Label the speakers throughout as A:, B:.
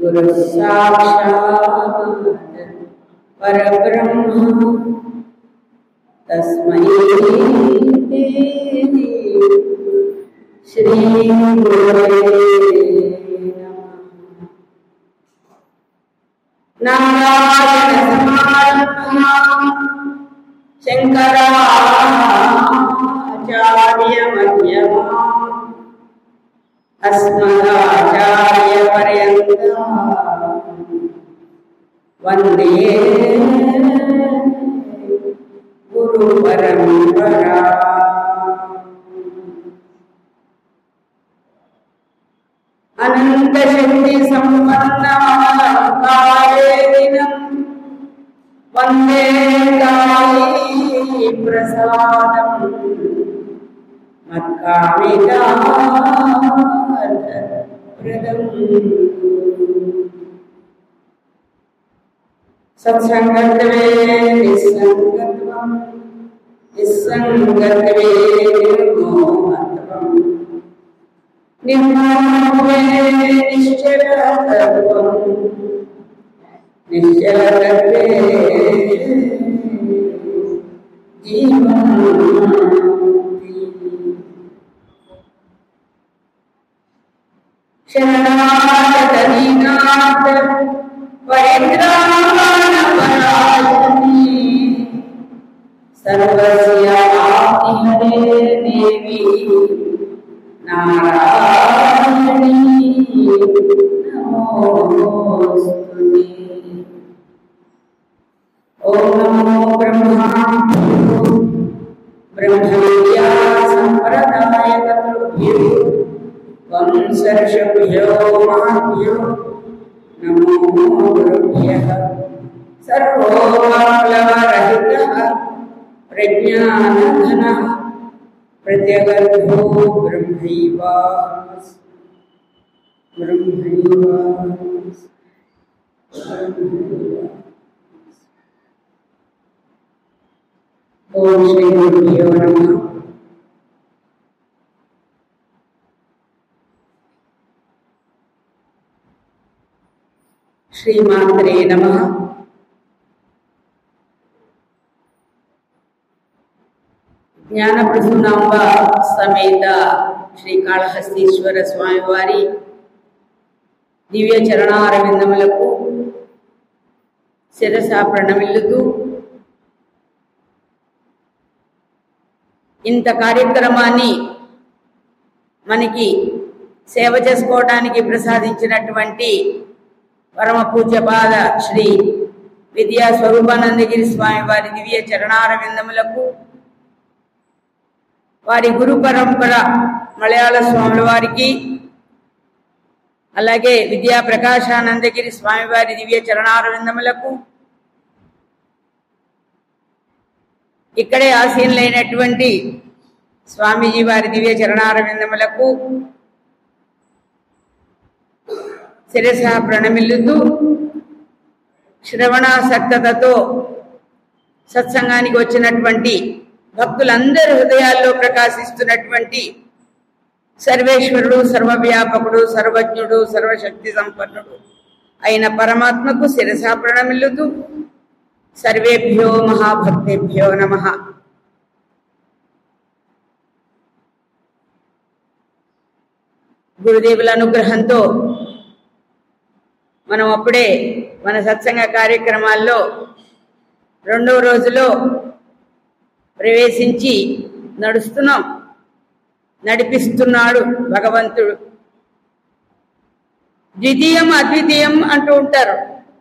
A: గురు సాక్షాత్ పరబ్రహ్మ తస్మై శ్రీ గురవే నారాయణ సమారంభాం శంకరాచార్య మధ్యమాం అస్మదాచార్య పర్యంత వందే గురు పరంపరా అనంత శక్తి సంపన్నమలంకారేదినం వందే కాళీ ప్రసాదం మత్కామికార్థప్రదం సత్సంగత్వే నిస్సంగత్వం నిస్సంగత్వే నిర్మోహత్వం నిర్మోహే నిశ్చలతత్వం నిశ్చలతత్వే జీవన్ముక్తి శరణాగతదీనాథ పరిత్రాణపరాయణి సర్వస్యాహరే దేవి నారాయణి నమోస్తుతే ఓం నమో బ్రహ్మా బ్రహ్మ విద్యా సంప్రదాయ కర్తృభ్యో వంశర్షభ్యో మహభ్యో నమో గురుభ్యః సర్వోపప్లవరహితః ప్రజ్ఞానఘనः ప్రత్యగర్భో బ్రహ్మైవాస్ బ్రహ్మైవాస్ ఓం శ్రీ గురుభ్యో నమః శ్రీమాత్రే నమ జ్ఞానప్రసూనాంబ సమేత శ్రీకాళహస్తీశ్వర స్వామివారి దివ్య చరణారవిందములకు శిరస ప్రణమిల్లుతూ ఇంత కార్యక్రమాన్ని మనకి సేవ చేసుకోవడానికి ప్రసాదించినటువంటి పరమ పూజ్యపాద శ్రీ విద్యా స్వరూపానందగిరి స్వామి వారి దివ్య చరణారవిందములకు వారి గురు పరంపర మలయాళ స్వాముల వారికి అలాగే విద్యా ప్రకాశానందగిరి స్వామివారి దివ్య చరణారవిందములకు ఇక్కడే ఆసీనులైనటువంటి స్వామీజీ వారి దివ్య చరణారవిందములకు శిరస ప్రణమిల్లుతూ శ్రవణాసక్తతతో సత్సంగానికి వచ్చినటువంటి భక్తులందరి హృదయాల్లో ప్రకాశిస్తున్నటువంటి సర్వేశ్వరుడు సర్వవ్యాపకుడు సర్వజ్ఞుడు సర్వశక్తి సంపన్నుడు అయిన పరమాత్మకు శిరస ప్రణమిల్లుతూ సర్వేభ్యో మహాభక్తేభ్యో నమ గురుదేవుల అనుగ్రహంతో మనం అప్పుడే మన సత్సంగ కార్యక్రమాల్లో రెండవ రోజులో ప్రవేశించి నడుస్తున్నాం నడిపిస్తున్నాడు భగవంతుడు ద్వితీయం అద్వితీయం అంటూ ఉంటారు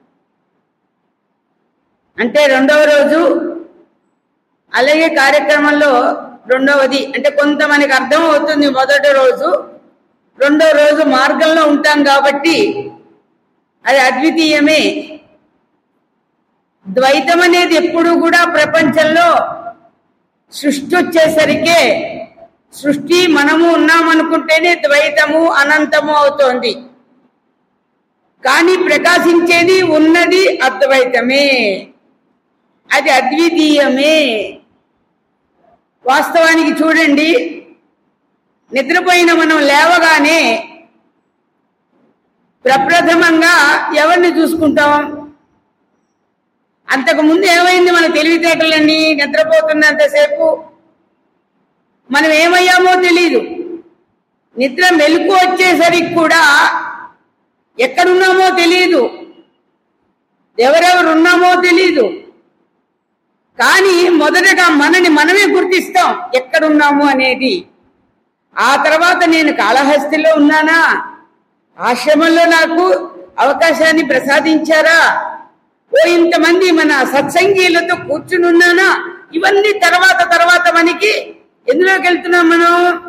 A: అంటే రెండవ రోజు అలాగే కార్యక్రమంలో రెండవది అంటే కొంత మనకి అర్థం అవుతుంది మొదటి రోజు రెండవ రోజు మార్గంలో ఉంటాం కాబట్టి అది అద్వితీయమే ద్వైతం అనేది ఎప్పుడు కూడా ప్రపంచంలో సృష్టి వచ్చేసరికే సృష్టి మనము ఉన్నామనుకుంటేనే ద్వైతము అనంతము అవుతోంది కానీ ప్రకాశించేది ఉన్నది అద్వైతమే అది అద్వితీయమే వాస్తవానికి చూడండి నిద్రపోయిన మనం లేవగానే ప్రప్రథమంగా ఎవరిని చూసుకుంటాం అంతకు ముందు ఏమైంది మన తెలివితేటలన్నీ నిద్రపోతున్నంతసేపు మనం ఏమయ్యామో తెలీదు నిద్ర మెలకు వచ్చేసరికి కూడా ఎక్కడున్నామో తెలియదు ఎవరెవరు ఉన్నామో తెలీదు కానీ మొదటగా మనని మనమే గుర్తిస్తాం ఎక్కడున్నాము అనేది ఆ తర్వాత నేను కాళహస్తిలో ఉన్నానా ఆశ్రమంలో నాకు అవకాశాన్ని ప్రసాదించారా ఓ ఇంతమంది మన సత్సంగీలతో కూర్చుని ఉన్నానా ఇవన్నీ తర్వాత తర్వాత మనకి ఎందులోకి వెళ్తున్నాం మనం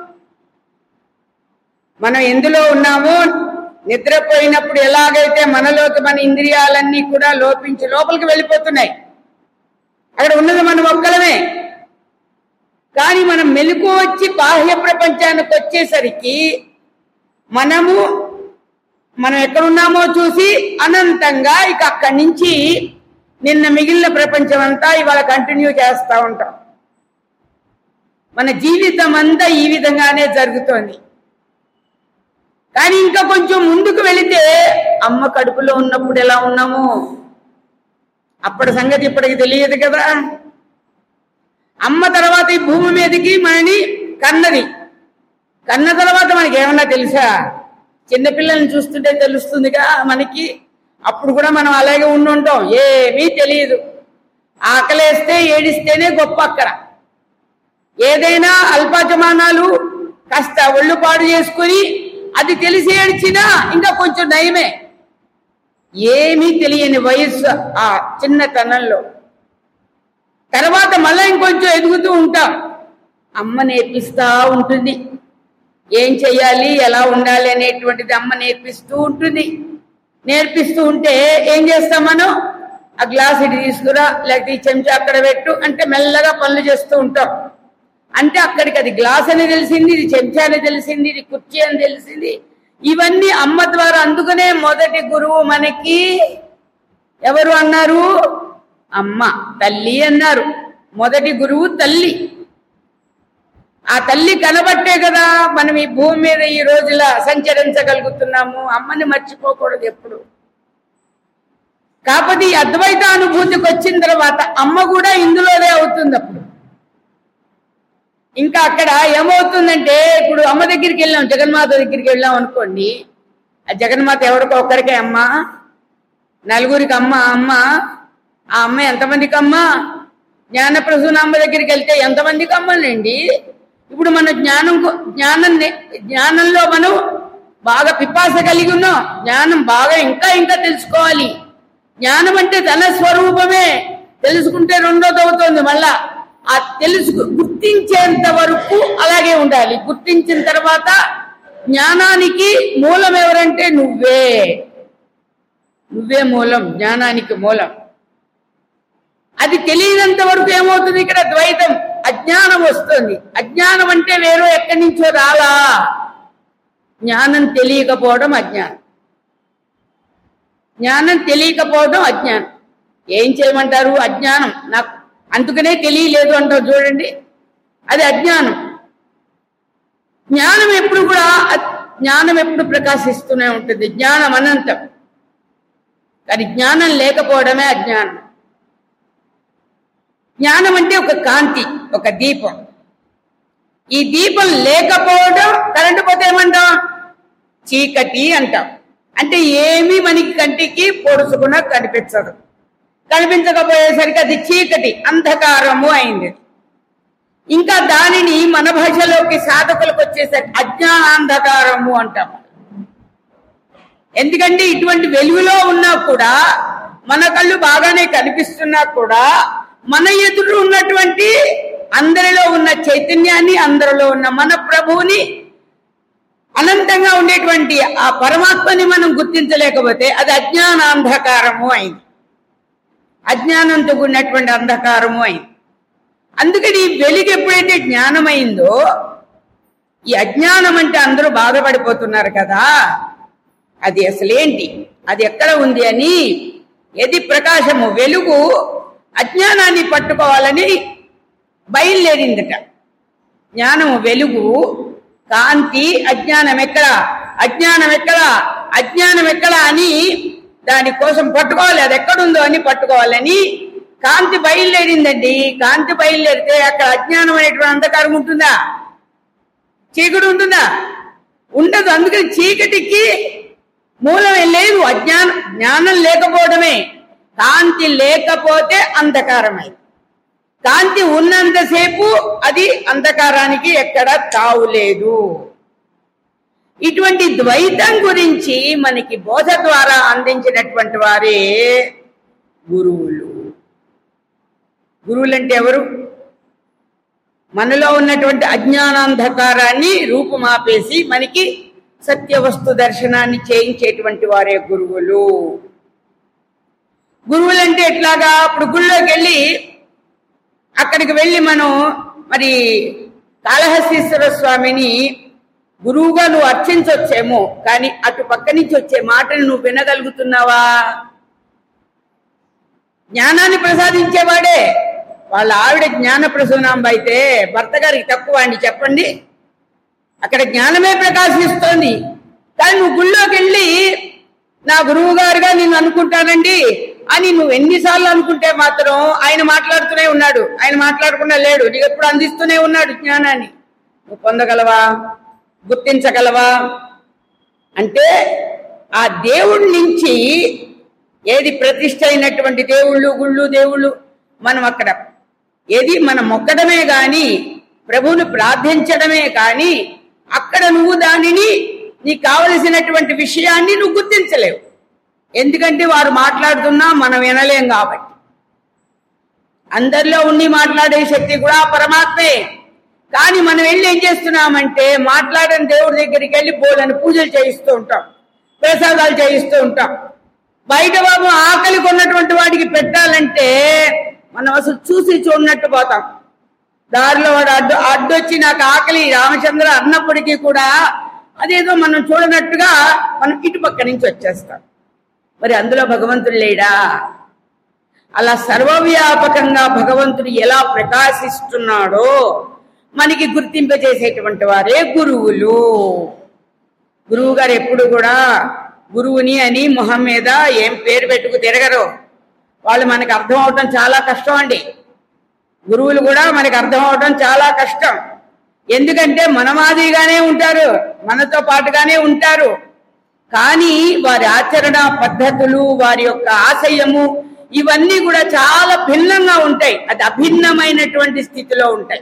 A: మనం ఎందులో ఉన్నామో నిద్రపోయినప్పుడు ఎలాగైతే మనలోకి మన ఇంద్రియాలన్నీ కూడా లోపించి లోపలికి వెళ్ళిపోతున్నాయి అక్కడ ఉన్నది మనం ఒక్కలమే కానీ మనం మెలకు వచ్చి బాహ్య ప్రపంచానికి వచ్చేసరికి మనము మనం ఎక్కడున్నామో చూసి అనంతంగా ఇక అక్కడి నుంచి నిన్న మిగిలిన ప్రపంచం అంతా ఇవాళ కంటిన్యూ చేస్తూ ఉంటాం మన జీవితం అంతా ఈ విధంగానే జరుగుతోంది కానీ ఇంకా కొంచెం ముందుకు వెళితే అమ్మ కడుపులో ఉన్నప్పుడు ఎలా ఉన్నాము అప్పటి సంగతి ఇప్పటికి తెలియదు కదా అమ్మ తర్వాత ఈ భూమి మీదకి మనని కన్నది కన్న తర్వాత మనకి ఏమన్నా తెలుసా చిన్నపిల్లల్ని చూస్తుంటే తెలుస్తుందిగా మనకి అప్పుడు కూడా మనం అలాగే ఉండి ఉంటాం ఏమీ తెలియదు ఆకలేస్తే ఏడిస్తేనే గొప్ప అక్కడ ఏదైనా అల్పాచమానాలు కాస్త ఒళ్ళు పాడు చేసుకుని అది తెలిసి ఏడ్చినా ఇంకా కొంచెం నయమే ఏమీ తెలియని వయస్సు ఆ చిన్నతనంలో తర్వాత మళ్ళా ఇంకొంచెం ఎదుగుతూ ఉంటాం అమ్మ నేర్పిస్తా ఉంటుంది ఏం చెయ్యాలి ఎలా ఉండాలి అనేటువంటిది అమ్మ నేర్పిస్తూ ఉంటుంది నేర్పిస్తూ ఉంటే ఏం చేస్తాం మనం ఆ గ్లాస్ ఇటు తీసుకురా లేకపోతే ఈ చెంచా అక్కడ పెట్టు అంటే మెల్లగా పనులు చేస్తూ ఉంటాం అంటే అక్కడికి అది గ్లాస్ అని తెలిసింది ఇది చెంచా అని తెలిసింది ఇది కుర్చీ అని తెలిసింది ఇవన్నీ అమ్మ ద్వారా అందుకనే మొదటి గురువు మనకి ఎవరు అన్నారు అమ్మ తల్లి అన్నారు మొదటి గురువు తల్లి ఆ తల్లి కనబట్టే కదా మనం ఈ భూమి మీద ఈ రోజులా సంచరించగలుగుతున్నాము అమ్మని మర్చిపోకూడదు ఎప్పుడు కాకపోతే ఈ అద్వైత అనుభూతికి వచ్చిన తర్వాత అమ్మ కూడా ఇందులోనే అవుతుంది అప్పుడు ఇంకా అక్కడ ఏమవుతుందంటే ఇప్పుడు అమ్మ దగ్గరికి వెళ్ళాం జగన్మాత దగ్గరికి వెళ్ళాం అనుకోండి ఆ జగన్మాత ఎవరికో ఒక్కరికే అమ్మ నలుగురికి అమ్మ అమ్మ ఆ అమ్మ ఎంతమందికి అమ్మ జ్ఞానప్రసూన అమ్మ దగ్గరికి వెళ్తే ఎంతమందికి అమ్మనండి ఇప్పుడు మన జ్ఞానం కో- జ్ఞానం నే- జ్ఞానంలో మనం బాగా పిపాస కలిగి ఉన్నాం జ్ఞానం బాగా ఇంకా ఇంకా తెలుసుకోవాలి జ్ఞానం అంటే తన స్వరూపమే తెలుసుకుంటే రెండోది అవుతుంది మళ్ళా ఆ తెలుసు గుర్తించేంత వరకు అలాగే ఉండాలి గుర్తించిన తర్వాత జ్ఞానానికి మూలం ఎవరంటే నువ్వే నువ్వే మూలం జ్ఞానానికి మూలం అది తెలియనంత వరకు ఏమవుతుంది ఇక్కడ ద్వైతం అజ్ఞానం వస్తుంది అజ్ఞానం అంటే వేరే ఎక్కడి నుంచో రాలా జ్ఞానం తెలియకపోవడం అజ్ఞానం జ్ఞానం తెలియకపోవడం అజ్ఞానం ఏం చేయమంటారు అజ్ఞానం నాకు అందుకనే తెలియలేదు అంటావు చూడండి అది అజ్ఞానం జ్ఞానం ఎప్పుడు కూడా అ- జ్ఞానం ఎప్పుడు ప్రకాశిస్తూనే ఉంటుంది జ్ఞానం అనంతం కానీ జ్ఞానం లేకపోవడమే అజ్ఞానం జ్ఞానం అంటే ఒక కాంతి ఒక దీపం ఈ దీపం లేకపోవడం కరెంటు పోతే ఏమంటాం చీకటి అంటాం అంటే ఏమీ మనకి కంటికి పొడుచుకున్నా కనిపించదు కనిపించకపోయేసరికి అది చీకటి అంధకారము అయింది ఇంకా దానిని మన భాషలోకి సాధకులకు వచ్చేసరికి అజ్ఞానాంధకారము అంటాం ఎందుకంటే ఇటువంటి వెలుగులో ఉన్నా కూడా మన కళ్ళు బాగానే కనిపిస్తున్నా కూడా మన ఎదురు ఉన్నటువంటి అందరిలో ఉన్న చైతన్యాన్ని అందరిలో ఉన్న మన ప్రభువుని అనంతంగా ఉండేటువంటి ఆ పరమాత్మని మనం గుర్తించలేకపోతే అది అజ్ఞానాంధకారము అయింది అజ్ఞానంతో కూడినటువంటి అంధకారము అయింది అందుకని ఈ వెలుగు ఎప్పుడైతే జ్ఞానమైందో ఈ అజ్ఞానం అంటే అందరూ బాధపడిపోతున్నారు కదా అది అసలేంటి అది ఎక్కడ ఉంది అని ఎది ప్రకాశము వెలుగు అజ్ఞానాన్ని పట్టుకోవాలని బయలుదేరిందట జ్ఞానము వెలుగు కాంతి అజ్ఞానం ఎక్కడ అజ్ఞానం ఎక్కడ అజ్ఞానం ఎక్కడ అని దానికోసం పట్టుకోవాలి అది ఎక్కడుందో అని పట్టుకోవాలని కాంతి బయలుదేరిందండి కాంతి బయలుదేరితే అక్కడ అజ్ఞానం అనేటువంటి అంధకారం ఉంటుందా చీకటి ఉంటుందా ఉండదు అందుకని చీకటికి మూలం ఏం లేదు అజ్ఞానం జ్ఞానం లేకపోవడమే కాంతి లేకపోతే అంధకారమై కాంతి ఉన్నంతసేపు అది అంధకారానికి ఎక్కడ తావు లేదు ఇటువంటి ద్వైతం గురించి మనకి బోధ ద్వారా అందించినటువంటి వారే గురువులు గురువులంటే ఎవరు మనలో ఉన్నటువంటి అజ్ఞానాంధకారాన్ని రూపుమాపేసి మనకి సత్యవస్తు దర్శనాన్ని చేయించేటువంటి వారే గురువులు గురువులంటే ఎట్లాగా ఇప్పుడు గుళ్ళోకి వెళ్ళి అక్కడికి వెళ్ళి మనం మరి కాళహస్తీశ్వర స్వామిని గురువుగా నువ్వు అర్చించవచ్చేమో కానీ అటు పక్క నుంచి వచ్చే మాటను నువ్వు వినగలుగుతున్నావా జ్ఞానాన్ని ప్రసాదించేవాడే వాళ్ళ ఆవిడ జ్ఞాన ప్రసూనాంబ అయితే భర్త గారికి తక్కువ అండి చెప్పండి అక్కడ జ్ఞానమే ప్రకాశిస్తోంది కానీ నువ్వు గుళ్ళోకి వెళ్ళి నా గురువు గారుగా నేను అనుకుంటానండి అని నువ్వు ఎన్నిసార్లు అనుకుంటే మాత్రం ఆయన మాట్లాడుతూనే ఉన్నాడు ఆయన మాట్లాడకుండా లేడు నీకు ఎప్పుడు అందిస్తూనే ఉన్నాడు జ్ఞానాన్ని నువ్వు పొందగలవా గుర్తించగలవా అంటే ఆ దేవుడి నుంచి ఏది ప్రతిష్ట అయినటువంటి దేవుళ్ళు గుళ్ళు దేవుళ్ళు మనం అక్కడ ఏది మనం మొక్కడమే గాని ప్రభువును ప్రార్థించడమే కానీ అక్కడ నువ్వు దానిని నీకు కావలసినటువంటి విషయాన్ని నువ్వు గుర్తించలేవు ఎందుకంటే వారు మాట్లాడుతున్నా మనం వినలేం కాబట్టి అందరిలో ఉండి మాట్లాడే శక్తి కూడా ఆ పరమాత్మే కానీ మనం వెళ్ళి ఏం చేస్తున్నామంటే మాట్లాడని దేవుడి దగ్గరికి వెళ్ళి బోలని పూజలు చేయిస్తూ ఉంటాం ప్రసాదాలు చేయిస్తూ ఉంటాం బయట బాబు ఆకలి కొన్నటువంటి వాడికి పెట్టాలంటే మనం అసలు చూసి చూడనట్టు పోతాం దారిలో వాడు అడ్డు అడ్డొచ్చి నాకు ఆకలి రామచంద్ర అన్నప్పటికీ కూడా అదేదో మనం చూడనట్టుగా మనం ఇటు పక్క నుంచి వచ్చేస్తాం మరి అందులో భగవంతుడు లేడా అలా సర్వవ్యాపకంగా భగవంతుడు ఎలా ప్రకాశిస్తున్నాడో మనకి గుర్తింపజేసేటువంటి వారే గురువులు గురువు గారు ఎప్పుడు కూడా గురువుని అని మొహం మీద ఏం పేరు పెట్టుకు తిరగరు వాళ్ళు మనకు అర్థం అవటం చాలా కష్టం అండి గురువులు కూడా మనకి అర్థం అవటం చాలా కష్టం ఎందుకంటే మన మాదిరిగానే ఉంటారు మనతో పాటుగానే ఉంటారు కానీ వారి ఆచరణ పద్ధతులు వారి యొక్క ఆశయము ఇవన్నీ కూడా చాలా భిన్నంగా ఉంటాయి అది అభిన్నమైనటువంటి స్థితిలో ఉంటాయి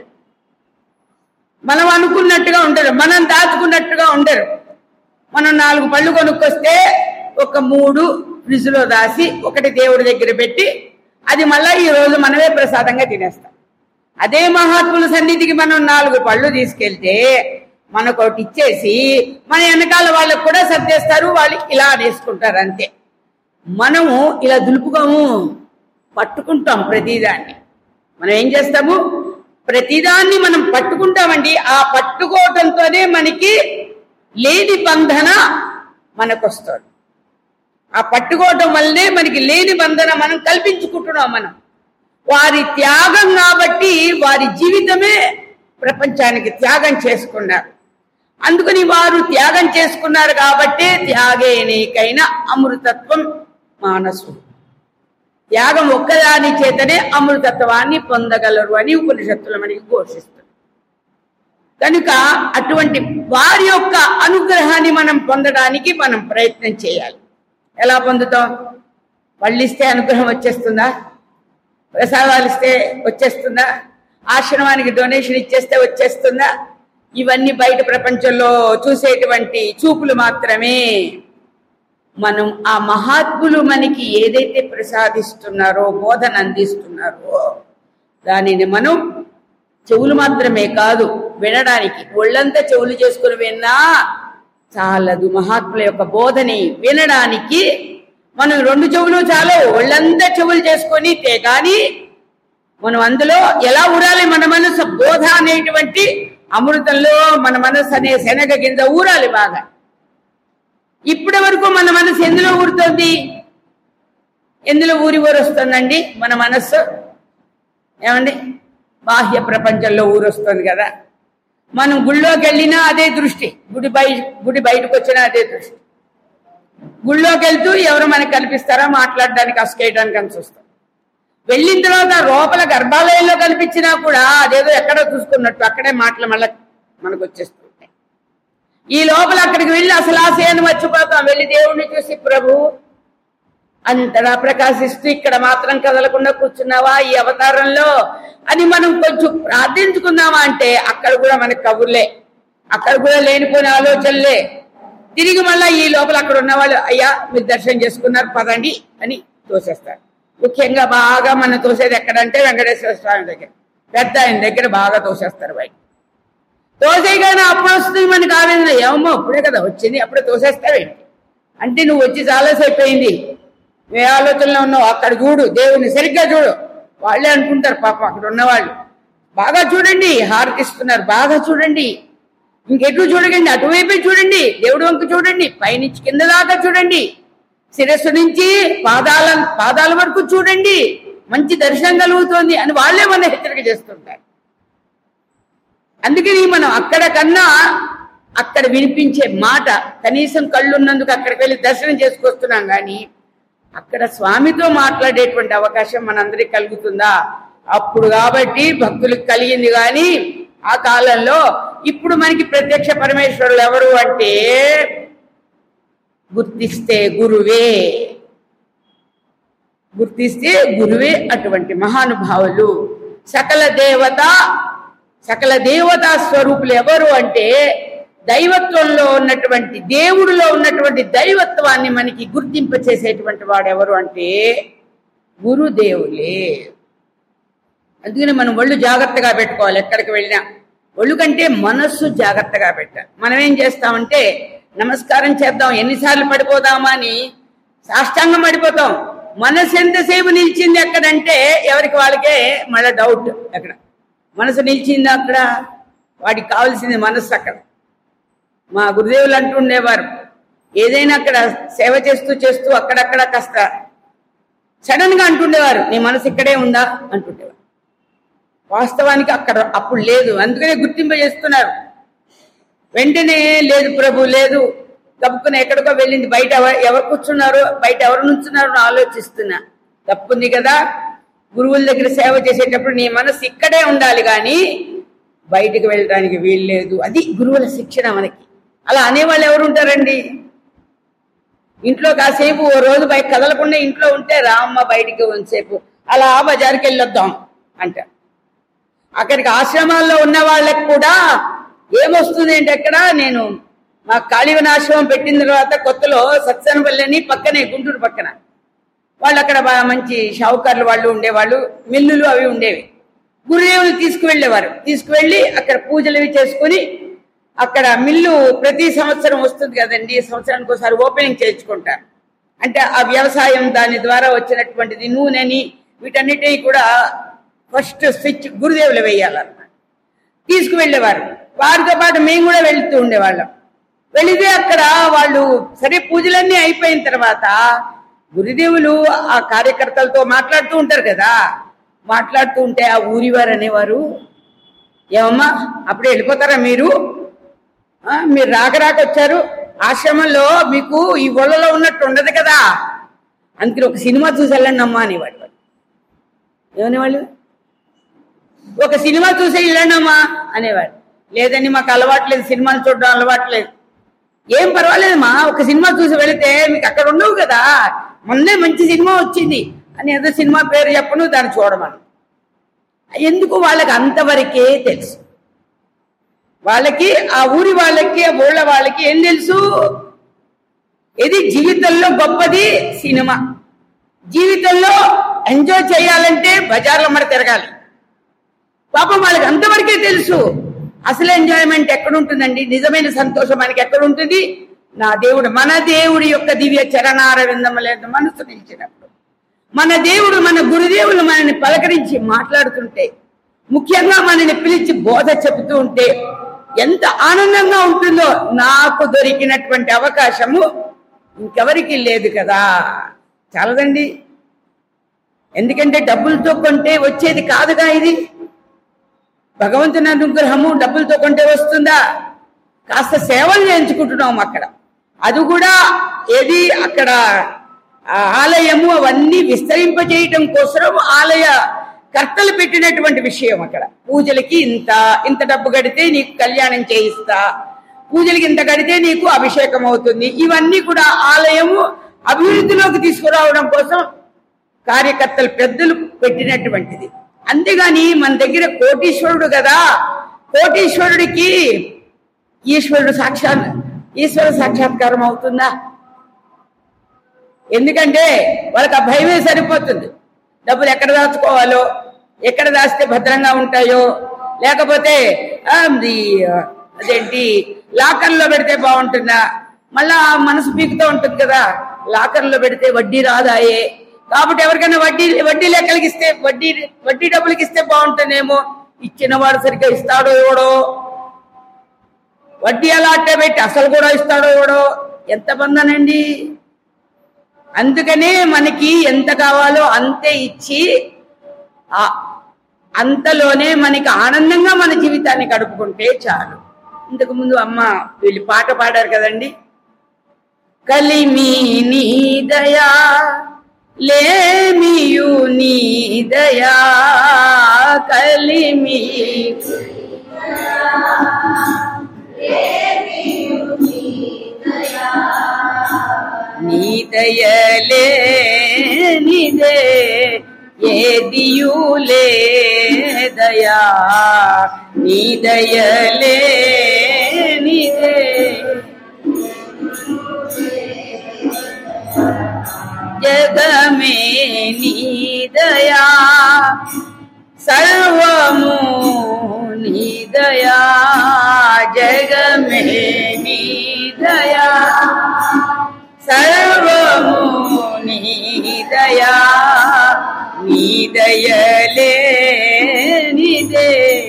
A: మనం అనుకున్నట్టుగా ఉండరు మనం దాచుకున్నట్టుగా ఉండరు మనం నాలుగు పళ్ళు కొనుక్కొస్తే ఒక మూడు ఫ్రిడ్జ్లో దాసి ఒకటి దేవుడి దగ్గర పెట్టి అది మళ్ళా ఈ రోజు మనమే ప్రసాదంగా తినేస్తాం అదే మహాత్ముల సన్నిధికి మనం నాలుగు పళ్ళు తీసుకెళ్తే మనకు ఒకటి ఇచ్చేసి మన వెనకాల వాళ్ళకు కూడా సర్దేస్తారు వాళ్ళు ఇలా అనేసుకుంటారు అంతే మనము ఇలా దులుపుకోము పట్టుకుంటాం ప్రతిదాన్ని మనం ఏం చేస్తాము ప్రతిదాన్ని మనం పట్టుకుంటామండి ఆ పట్టుకోవటంతోనే మనకి లేని బంధన మనకొస్తుంది ఆ పట్టుకోవటం వల్లనే మనకి లేని బంధన మనం కల్పించుకుంటున్నాం మనం వారి త్యాగం కాబట్టి వారి జీవితమే ప్రపంచానికి త్యాగం చేసుకున్నారు అందుకని వారు త్యాగం చేసుకున్నారు కాబట్టే త్యాగేనేకైన అమృతత్వం మానసు త్యాగం ఒక్కదాని చేతనే అమృతత్వాన్ని పొందగలరు అని ఉపనిషత్తులు మనకి ఘోషిస్తుంది కనుక అటువంటి వారి యొక్క అనుగ్రహాన్ని మనం పొందడానికి మనం ప్రయత్నం చేయాలి ఎలా పొందుతాం పళ్ళిస్తే అనుగ్రహం వచ్చేస్తుందా ప్రసాదాలు ఇస్తే వచ్చేస్తుందా ఆశ్రమానికి డొనేషన్ ఇచ్చేస్తే వచ్చేస్తుందా ఇవన్నీ బయట ప్రపంచంలో చూసేటువంటి చూపులు మాత్రమే మనం ఆ మహాత్ములు మనకి ఏదైతే ప్రసాదిస్తున్నారో బోధన అందిస్తున్నారో దానిని మనం చెవులు మాత్రమే కాదు వినడానికి ఒళ్ళంతా చెవులు చేసుకుని విన్నా చాలదు మహాత్ముల యొక్క బోధని వినడానికి మనం రెండు చెవులు చాలు ఒళ్ళంతా చెవులు చేసుకొని తే కానీ మనం అందులో ఎలా ఊరాలి మన మనసు బోధ అనేటువంటి అమృతంలో మన మనసు అనే శనగ కింద ఊరాలి బాగా ఇప్పటి వరకు మన మనసు ఎందులో ఊరుతోంది ఎందులో ఊరి ఊరొస్తుందండి మన మనస్సు ఏమండి బాహ్య ప్రపంచంలో ఊరొస్తుంది కదా మనం గుళ్ళోకి వెళ్ళినా అదే దృష్టి గుడి బయ గుడి బయటకు వచ్చినా అదే దృష్టి గుళ్ళోకి వెళ్తూ ఎవరు మనకి కనిపిస్తారా మాట్లాడడానికి అసుకేయడానికి అని చూస్తాం వెళ్ళిన తర్వాత లోపల గర్భాలయంలో కనిపించినా కూడా అదేదో ఎక్కడో చూసుకున్నట్టు అక్కడే మాటలు మళ్ళీ మనకు వచ్చేస్తుంటాయి ఈ లోపల అక్కడికి వెళ్ళి అసలు ఆశయాన్ని మర్చిపోతాం వెళ్ళి దేవుణ్ణి చూసి ప్రభు అంతలా ప్రకాశిస్తూ ఇక్కడ మాత్రం కదలకుండా కూర్చున్నావా ఈ అవతారంలో అని మనం కొంచెం ప్రార్థించుకుందామా అంటే అక్కడ కూడా మనకి కబుర్లే అక్కడ కూడా లేనిపోయిన ఆలోచనలే తిరిగి మళ్ళా ఈ లోపల అక్కడ ఉన్న వాళ్ళు అయ్యా మీరు దర్శనం చేసుకున్నారు పదండి అని తోసేస్తారు ముఖ్యంగా బాగా మనం తోసేది ఎక్కడంటే వెంకటేశ్వర స్వామి దగ్గర పెద్ద ఆయన దగ్గర బాగా తోసేస్తారు బయట తోసేయగానే అప్పుడు వస్తుంది మనకి ఆవేదన ఏమో అప్పుడే కదా వచ్చింది అప్పుడే తోసేస్తావేంటి అంటే నువ్వు వచ్చి చాలాసేపు అయింది ఏ ఆలోచనలో ఉన్నావు అక్కడ చూడు దేవుని సరిగ్గా చూడు వాళ్ళే అనుకుంటారు పాప అక్కడ ఉన్నవాళ్ళు బాగా చూడండి హారతిస్తున్నారు బాగా చూడండి ఇంకెట్లు చూడకండి అటువైపే చూడండి దేవుడు వంక చూడండి పైనుంచి కింద దాకా చూడండి శిరస్సు నుంచి పాదాల పాదాల వరకు చూడండి మంచి దర్శనం కలుగుతోంది అని వాళ్ళే మన హెచ్చరిక చేస్తుంటారు అందుకని మనం అక్కడ కన్నా అక్కడ వినిపించే మాట కనీసం కళ్ళున్నందుకు అక్కడికి వెళ్ళి దర్శనం చేసుకొస్తున్నాం కానీ అక్కడ స్వామితో మాట్లాడేటువంటి అవకాశం మనందరికి కలుగుతుందా అప్పుడు కాబట్టి భక్తులకు కలిగింది కానీ ఆ కాలంలో ఇప్పుడు మనకి ప్రత్యక్ష పరమేశ్వరులు ఎవరు అంటే గుర్తిస్తే గురువే గుర్తిస్తే గురువే అటువంటి మహానుభావులు సకల దేవత సకల దేవతా స్వరూపులు ఎవరు అంటే దైవత్వంలో ఉన్నటువంటి దేవుడిలో ఉన్నటువంటి దైవత్వాన్ని మనకి గుర్తింప చేసేటువంటి వాడు ఎవరు అంటే గురుదేవులే అందుకని మనం ఒళ్ళు జాగ్రత్తగా పెట్టుకోవాలి ఎక్కడికి వెళ్ళినా ఒళ్ళు కంటే మనస్సు జాగ్రత్తగా పెట్టాలి మనం ఏం చేస్తామంటే నమస్కారం చేద్దాం ఎన్నిసార్లు పడిపోదామా అని సాష్టాంగం పడిపోతాం మనసు ఎంతసేపు నిలిచింది ఎక్కడంటే ఎవరికి వాళ్ళకే మళ్ళీ డౌట్ అక్కడ మనసు నిలిచింది అక్కడ వాడికి కావాల్సింది మనస్సు అక్కడ మా గురుదేవులు అంటుండేవారు ఏదైనా అక్కడ సేవ చేస్తూ చేస్తూ అక్కడక్కడ కాస్త సడన్ గా అంటుండేవారు నీ మనసు ఇక్కడే ఉందా అంటుండేవారు వాస్తవానికి అక్కడ అప్పుడు లేదు అందుకనే గుర్తింప చేస్తున్నారు వెంటనే లేదు ప్రభు లేదు గబుక్కున ఎక్కడికో వెళ్ళింది బయట ఎవ- ఎవరు కూర్చున్నారు బయట ఎవరు నుంచున్నారు అని ఆలోచిస్తున్నా తప్పుంది కదా గురువుల దగ్గర సేవ చేసేటప్పుడు నీ మనసు ఇక్కడే ఉండాలి కానీ బయటికి వెళ్ళడానికి వీలు లేదు అది గురువుల శిక్షణ మనకి అలా అనేవాళ్ళు ఎవరు ఉంటారండి ఇంట్లో కాసేపు ఓ రోజు బయట కదలకుండా ఇంట్లో ఉంటే రామ్మ బయటికి కొంతసేపు అలా బజార్కి వెళ్ళొద్దాం అంటారు అక్కడికి ఆశ్రమాల్లో ఉన్న వాళ్ళకి కూడా ఏమొస్తుంది అంటే ఎక్కడ నేను మా కాళీవనాశ్రమం పెట్టిన తర్వాత కొత్తలో సత్సనపల్లి పక్కనే గుంటూరు పక్కన వాళ్ళు అక్కడ బాగా మంచి షావుకారులు వాళ్ళు ఉండేవాళ్ళు మిల్లులు అవి ఉండేవి గురుదేవులు తీసుకువెళ్ళేవారు తీసుకువెళ్ళి అక్కడ పూజలు అవి చేసుకుని అక్కడ మిల్లు ప్రతి సంవత్సరం వస్తుంది కదండి ఈ సంవత్సరానికి ఒకసారి ఓపెనింగ్ చేయించుకుంటారు అంటే ఆ వ్యవసాయం దాని ద్వారా వచ్చినటువంటిది నూనెని వీటన్నిటిని కూడా ఫస్ట్ స్విచ్ గురుదేవులు వేయాలన్నమాట తీసుకువెళ్ళేవారు వారితో పాటు మేము కూడా వెళ్తూ ఉండేవాళ్ళం వెళితే అక్కడ వాళ్ళు సరే పూజలన్నీ అయిపోయిన తర్వాత గురుదేవులు ఆ కార్యకర్తలతో మాట్లాడుతూ ఉంటారు కదా మాట్లాడుతూ ఉంటే ఆ ఊరివారు అనేవారు ఏమమ్మా అప్పుడే వెళ్ళిపోతారా మీరు ఆ, మీరు రాక రాక వచ్చారు ఆశ్రమంలో మీకు ఈ ఒళ్ళలో ఉన్నట్టు ఉండదు కదా అందుకని ఒక సినిమా చూసి వెళ్ళండి అమ్మా అనేవాడు వాడు. ఏమనేవాళ్ళు ఒక సినిమా చూసి వెళ్ళండమ్మా అనేవాడు లేదండి మాకు అలవాట్లేదు సినిమాలు చూడడం అలవాట్లేదు ఏం పర్వాలేదమ్మా ఒక సినిమా చూసి వెళితే మీకు అక్కడ ఉండవు కదా మొన్నే మంచి సినిమా వచ్చింది అని ఏదో సినిమా పేరు చెప్పను దాన్ని చూడమని ఎందుకు వాళ్ళకి అంతవరకే తెలుసు వాళ్ళకి ఆ ఊరి వాళ్ళకి ఆ ఊళ్ళ వాళ్ళకి ఏం తెలుసు ఇది జీవితంలో గొప్పది సినిమా జీవితంలో ఎంజాయ్ చేయాలంటే బజార్లో మరి తిరగాలి పాపం వాళ్ళకి అంతవరకే తెలుసు అసలు ఎంజాయ్మెంట్ ఎక్కడ ఉంటుందండి నిజమైన సంతోషం మనకి ఎక్కడ ఉంటుంది నా దేవుడు మన దేవుడి యొక్క దివ్య చరణార విందములేదు మనసు నిలిచినప్పుడు మన దేవుడు మన గురుదేవులు మనని పలకరించి మాట్లాడుతుంటే ముఖ్యంగా మనని పిలిచి బోధ చెబుతూ ఉంటే ఎంత ఆనందంగా ఉంటుందో నాకు దొరికినటువంటి అవకాశము ఇంకెవరికి లేదు కదా చాలదండి ఎందుకంటే డబ్బులతో కొంటే వచ్చేది కాదుగా ఇది భగవంతుని అనుగ్రహము డబ్బులతో కొంటే వస్తుందా కాస్త సేవలు చేయించుకుంటున్నాం అక్కడ అది కూడా ఏది అక్కడ ఆ ఆలయము అవన్నీ విస్తరింపజేయటం కోసం ఆలయ కర్తలు పెట్టినటువంటి విషయం అక్కడ పూజలకి ఇంత ఇంత డబ్బు కడితే నీకు కళ్యాణం చేయిస్తా పూజలకి ఇంత కడితే నీకు అభిషేకం అవుతుంది ఇవన్నీ కూడా ఆలయము అభివృద్ధిలోకి తీసుకురావడం కోసం కార్యకర్తలు పెద్దలు పెట్టినటువంటిది అంతేగాని మన దగ్గర కోటీశ్వరుడు కదా కోటీశ్వరుడికి ఈశ్వరుడు సాక్షాత్ ఈశ్వర సాక్షాత్కారం అవుతుందా ఎందుకంటే వాళ్ళకి ఆ భయమే సరిపోతుంది డబ్బులు ఎక్కడ దాచుకోవాలో ఎక్కడ దాస్తే భద్రంగా ఉంటాయో లేకపోతే ఆ, ఇది, అదేంటి లాకర్లో పెడితే బాగుంటుందా మళ్ళా ఆ మనసు పీకుతూ ఉంటుంది కదా లాకర్లో పెడితే వడ్డీ రాదాయే కాబట్టి ఎవరికైనా వడ్డీ వడ్డీ లెక్కలకి ఇస్తే వడ్డీ వడ్డీ డబ్బులకి ఇస్తే బాగుంటుందేమో ఇచ్చిన వాడు సరిగ్గా ఇస్తాడో ఎవడో వడ్డీ అలా అట్టే పెట్టి అసలు కూడా ఇస్తాడో ఎవడో ఎంత బంధనండి అందుకనే మనకి ఎంత కావాలో అంతే ఇచ్చి ఆ అంతలోనే మనకి ఆనందంగా మన జీవితాన్ని గడుపుకుంటే చాలు ఇంతకు ముందు అమ్మ వీళ్ళు పాట పాడారు కదండి కలిమి నీ దయా లేమియు నీ దయా కలిమి నీ దయలే నిదే ఏదియులే దయా నీ దయలే నిదే జగమే నీ దయా సర్వము నీ దయా జగమే నీ దయా సర్వము నీ దయా నీ దయలే నిదే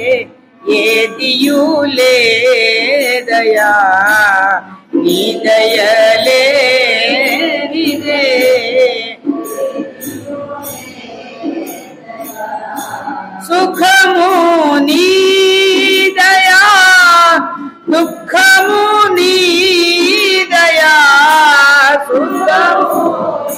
A: ఏదియులే దయా నీ దయలే నిదే సుఖము నీ దయా దుఃఖము నీ దయా సుఖము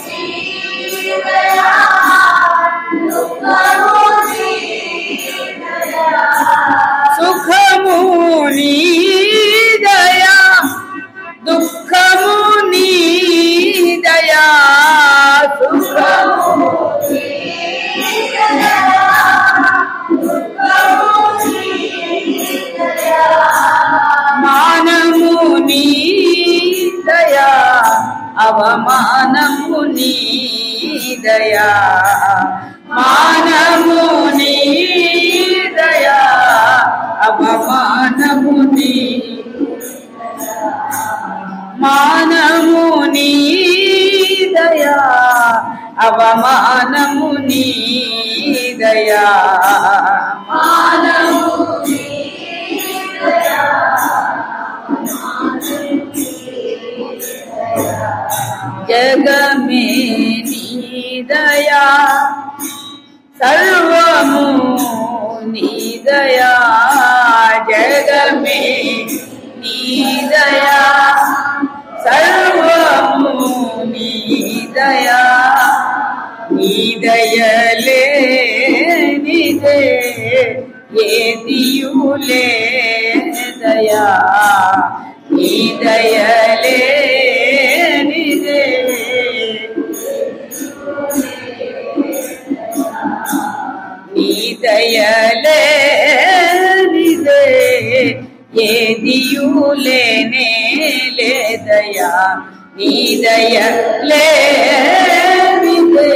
A: సుఖము నీ దయా దుఃఖము నీ దయా సుఖము మానము నీ దయా అవమానము నీ దయా మానము నీ దయా అవమానము నీ మానము నీ దయా అవమానము నీ దయా మానము జగమే నీ దయా సర్వము నీ దయా జగమే నీ దయా సర్వము నీ దయా నీ దయలే నిదే ఏదియులే దయా నీ దయలే నిదే నీ దయలే నిదే ఏదియులేనే లేదయా నీ దయలే నిదే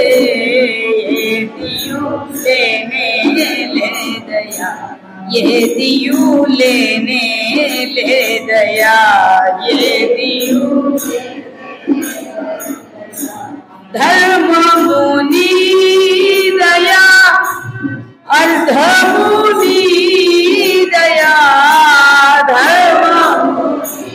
A: ఏదియులేనే లేదయా ఏదియులేనే లేదయా ఏదియు ధర్మము నీ దయా అర్ధము నీ దయా ధర్మము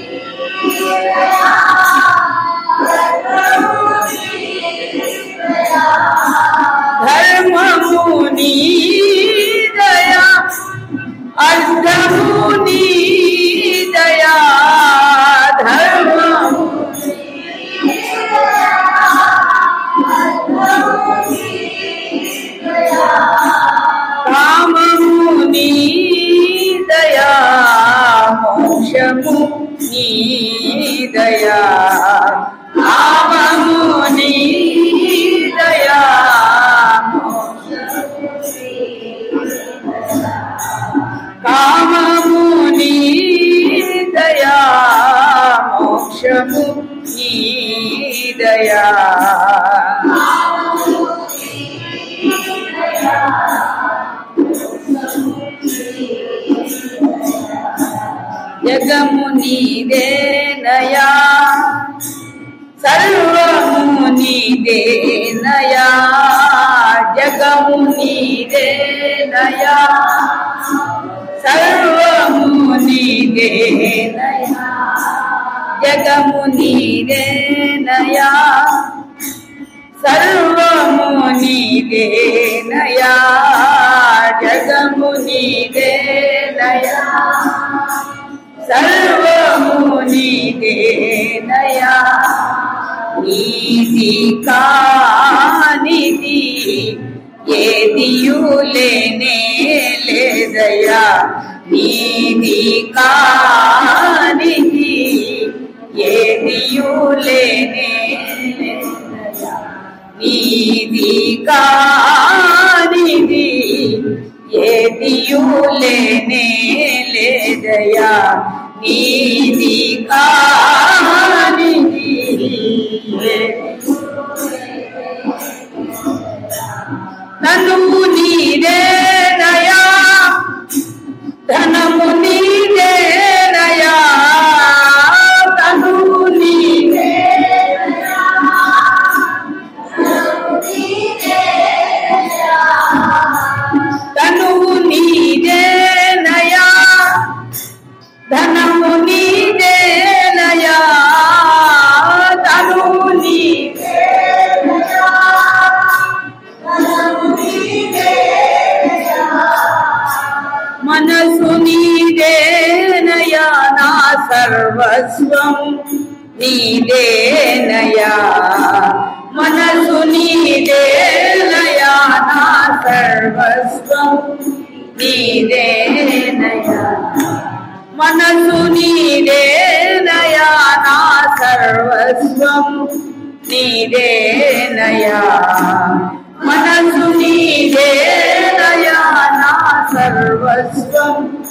A: ధర్మము నీ దయా అర్ధము నీ దయా ధర్మము జగము నీదేనయా సర్వము నీదేనయా జగము నీదేనయా సర్వము నీదేనయా జగము నీదేనయా సర్వము నీదేనయా జగము నీదేనయా సర్వము నీదేనయా నీది కానిది ఏదియులేనే లేదయా నీది కానిది ఏదియులేనే లేదయా నీది కానిది ఏదియులేనే లేదయా నీది కానిది తనువు నీదేనయా ధనము నీదేనయా తనువు నీదేనయా తనువు నీదేనయా ధనము నీదేనయా తనువు నీదేనయా మనసు నీదేనయా నా సర్వస్వం నీదేనయా మనసు నీదేనయా నా సర్వస్వం నీదేనయా మనసు నీదేనయా నా సర్వస్వం నీదేనయా మనసు నీదేనయా నా సర్వస్వం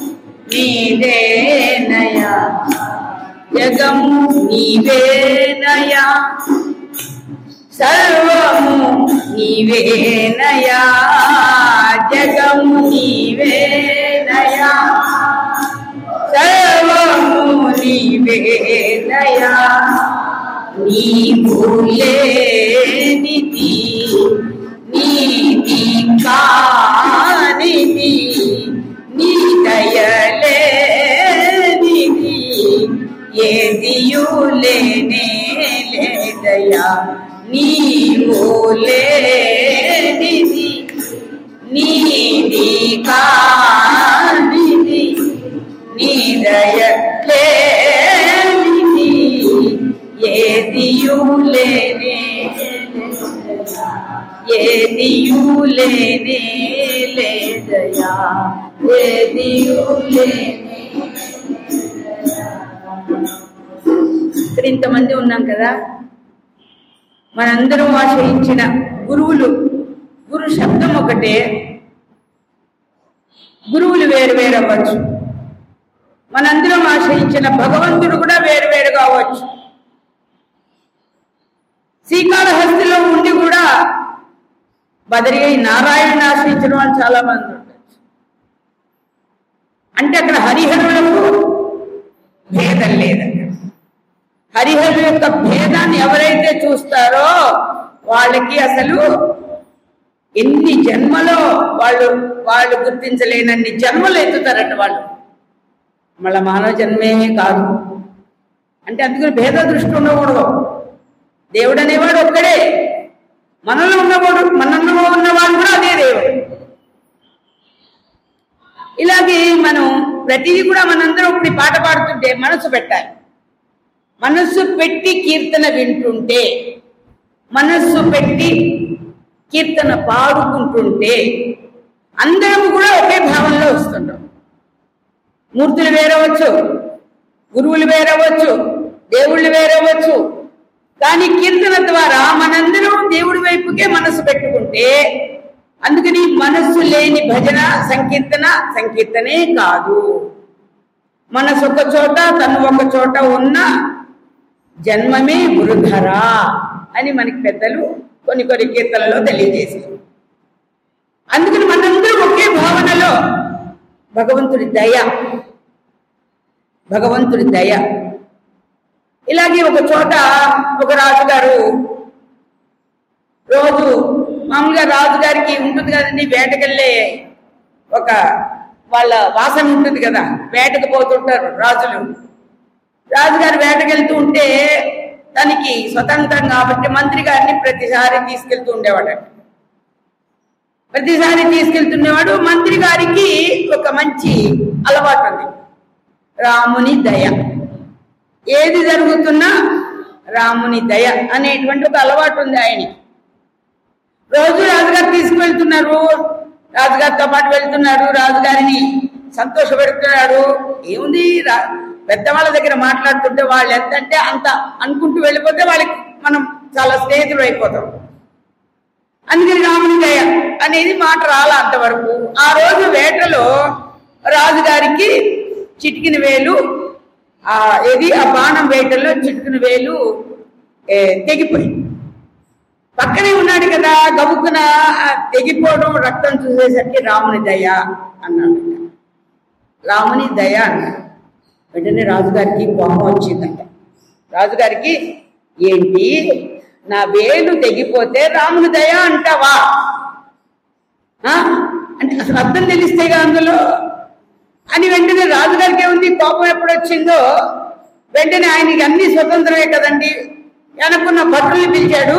A: నీదేనయా జగము నీవేనయా సర్వము నీవేనయా జగము నీవేనయా సర్వము నీవేనయా నీవులేనిది నీతి కానిది నీ దయలేనిది ఏదియులేనే లేదయా నీవులేనిది నీది కానిది నీ దయలేనిది ఏదియులేనే ఏదియులేనే లేదయా ఏదియులేనే ఇక్కడ ఇంతమంది ఉన్నాం కదా మనందరం ఆశ్రయించిన గురువులు గురు శబ్దం ఒకటే గురువులు వేరు వేరు అవ్వచ్చు మనందరం ఆశ్రయించిన భగవంతుడు కూడా వేరు వేరు కావచ్చు శ్రీకాళహస్తిలో ఉండి కూడా బదరి నారాయణ ఆశ్రయించిన వాళ్ళు చాలా మంది ఉండొచ్చు అంటే అక్కడ హరిహరులకు భేదం లేదక్కడ హరిహరు యొక్క భేదాన్ని ఎవరైతే చూస్తారో వాళ్ళకి అసలు ఎన్ని జన్మలో వాళ్ళు వాళ్ళు గుర్తించలేనన్ని జన్మలు ఎత్తుతారట వాళ్ళు మళ్ళా మానవ జన్మే కాదు అంటే అందుకని భేద దృష్టి ఉండకూడదు దేవుడు అనేవాడు ఒక్కడే మనలో ఉన్నవాడు మనలో ఉన్నవాడు కూడా అదే దేవుడు ఇలాగే మనం ప్రతిదీ కూడా మనందరం ఇప్పుడు ఈ పాట పాడుతుంటే మనసు పెట్టాలి మనస్సు పెట్టి కీర్తన వింటుంటే మనస్సు పెట్టి కీర్తన పాడుకుంటుంటే అందరం కూడా ఒకే భావంలో వస్తుంటాం మూర్తులు వేరవచ్చు గురువులు వేరవచ్చు దేవుళ్ళు వేరవచ్చు కానీ కీర్తన ద్వారా మనందరం దేవుడి వైపుకే మనసు పెట్టుకుంటే అందుకని మనస్సు లేని భజన సంకీర్తన సంకీర్తనే కాదు మనసు ఒక చోట తను ఒక చోట ఉన్న జన్మమే వృధరా అని మనకి పెద్దలు కొన్ని కొన్ని కీర్తనలో తెలియజేశారు అందుకని మనందరం ఒకే భావనలో భగవంతుడి దయ భగవంతుడి దయ ఇలాగే ఒక చోట ఒక రాజుగారు రోజు మామూలుగా రాజుగారికి ఉంటుంది కదండి వేటకెళ్ళే ఒక వాళ్ళ వాసన ఉంటుంది కదా వేటకు పోతుంటారు రాజులు రాజుగారు వేటకెళ్తూ ఉంటే తనకి స్వతంత్రం కాబట్టి మంత్రి గారిని ప్రతిసారి తీసుకెళ్తూ ఉండేవాడు ప్రతిసారి తీసుకెళ్తుండేవాడు మంత్రి గారికి ఒక మంచి అలవాటు ఉంది రాముని దయ ఏది జరుగుతున్నా రాముని దయ అనేటువంటి ఒక అలవాటు ఉంది ఆయనకి రోజు రాజుగారు తీసుకువెళ్తున్నారు రాజుగారితో పాటు వెళ్తున్నారు రాజుగారిని సంతోషపెడుతున్నాడు ఏముంది రా పెద్దవాళ్ళ దగ్గర మాట్లాడుతుంటే వాళ్ళు ఎంత అంటే అంత అనుకుంటూ వెళ్ళిపోతే వాళ్ళకి మనం చాలా స్నేహితులు అయిపోతాం అందుకని రాముని దయ అనేది మాట రాల అంతవరకు ఆ రోజు వేటలో రాజుగారికి చిటికిన వేలు ఆ ఏది ఆ బాణం వేటలో చిటికిన వేలు ఏ, తెగిపోయింది పక్కనే ఉన్నాడు కదా గబుక్కున ఆ తెగిపోవడం రక్తం చూసేసరికి రాముని దయ అన్నాడు రాముని దయ అన్నాడు వెంటనే రాజుగారికి కోపం వచ్చిందంట రాజుగారికి ఏంటి నా వేలు తెగిపోతే రాముని దయ అంటావా ఆ? అంటే అసలు అర్థం తెలిస్తేగా అందులో అని వెంటనే రాజుగారికి ఏముంది కోపం ఎప్పుడు వచ్చిందో వెంటనే ఆయనకి అన్ని స్వతంత్రమే కదండి వెనక్కున్న భటుల్ని పిలిచాడు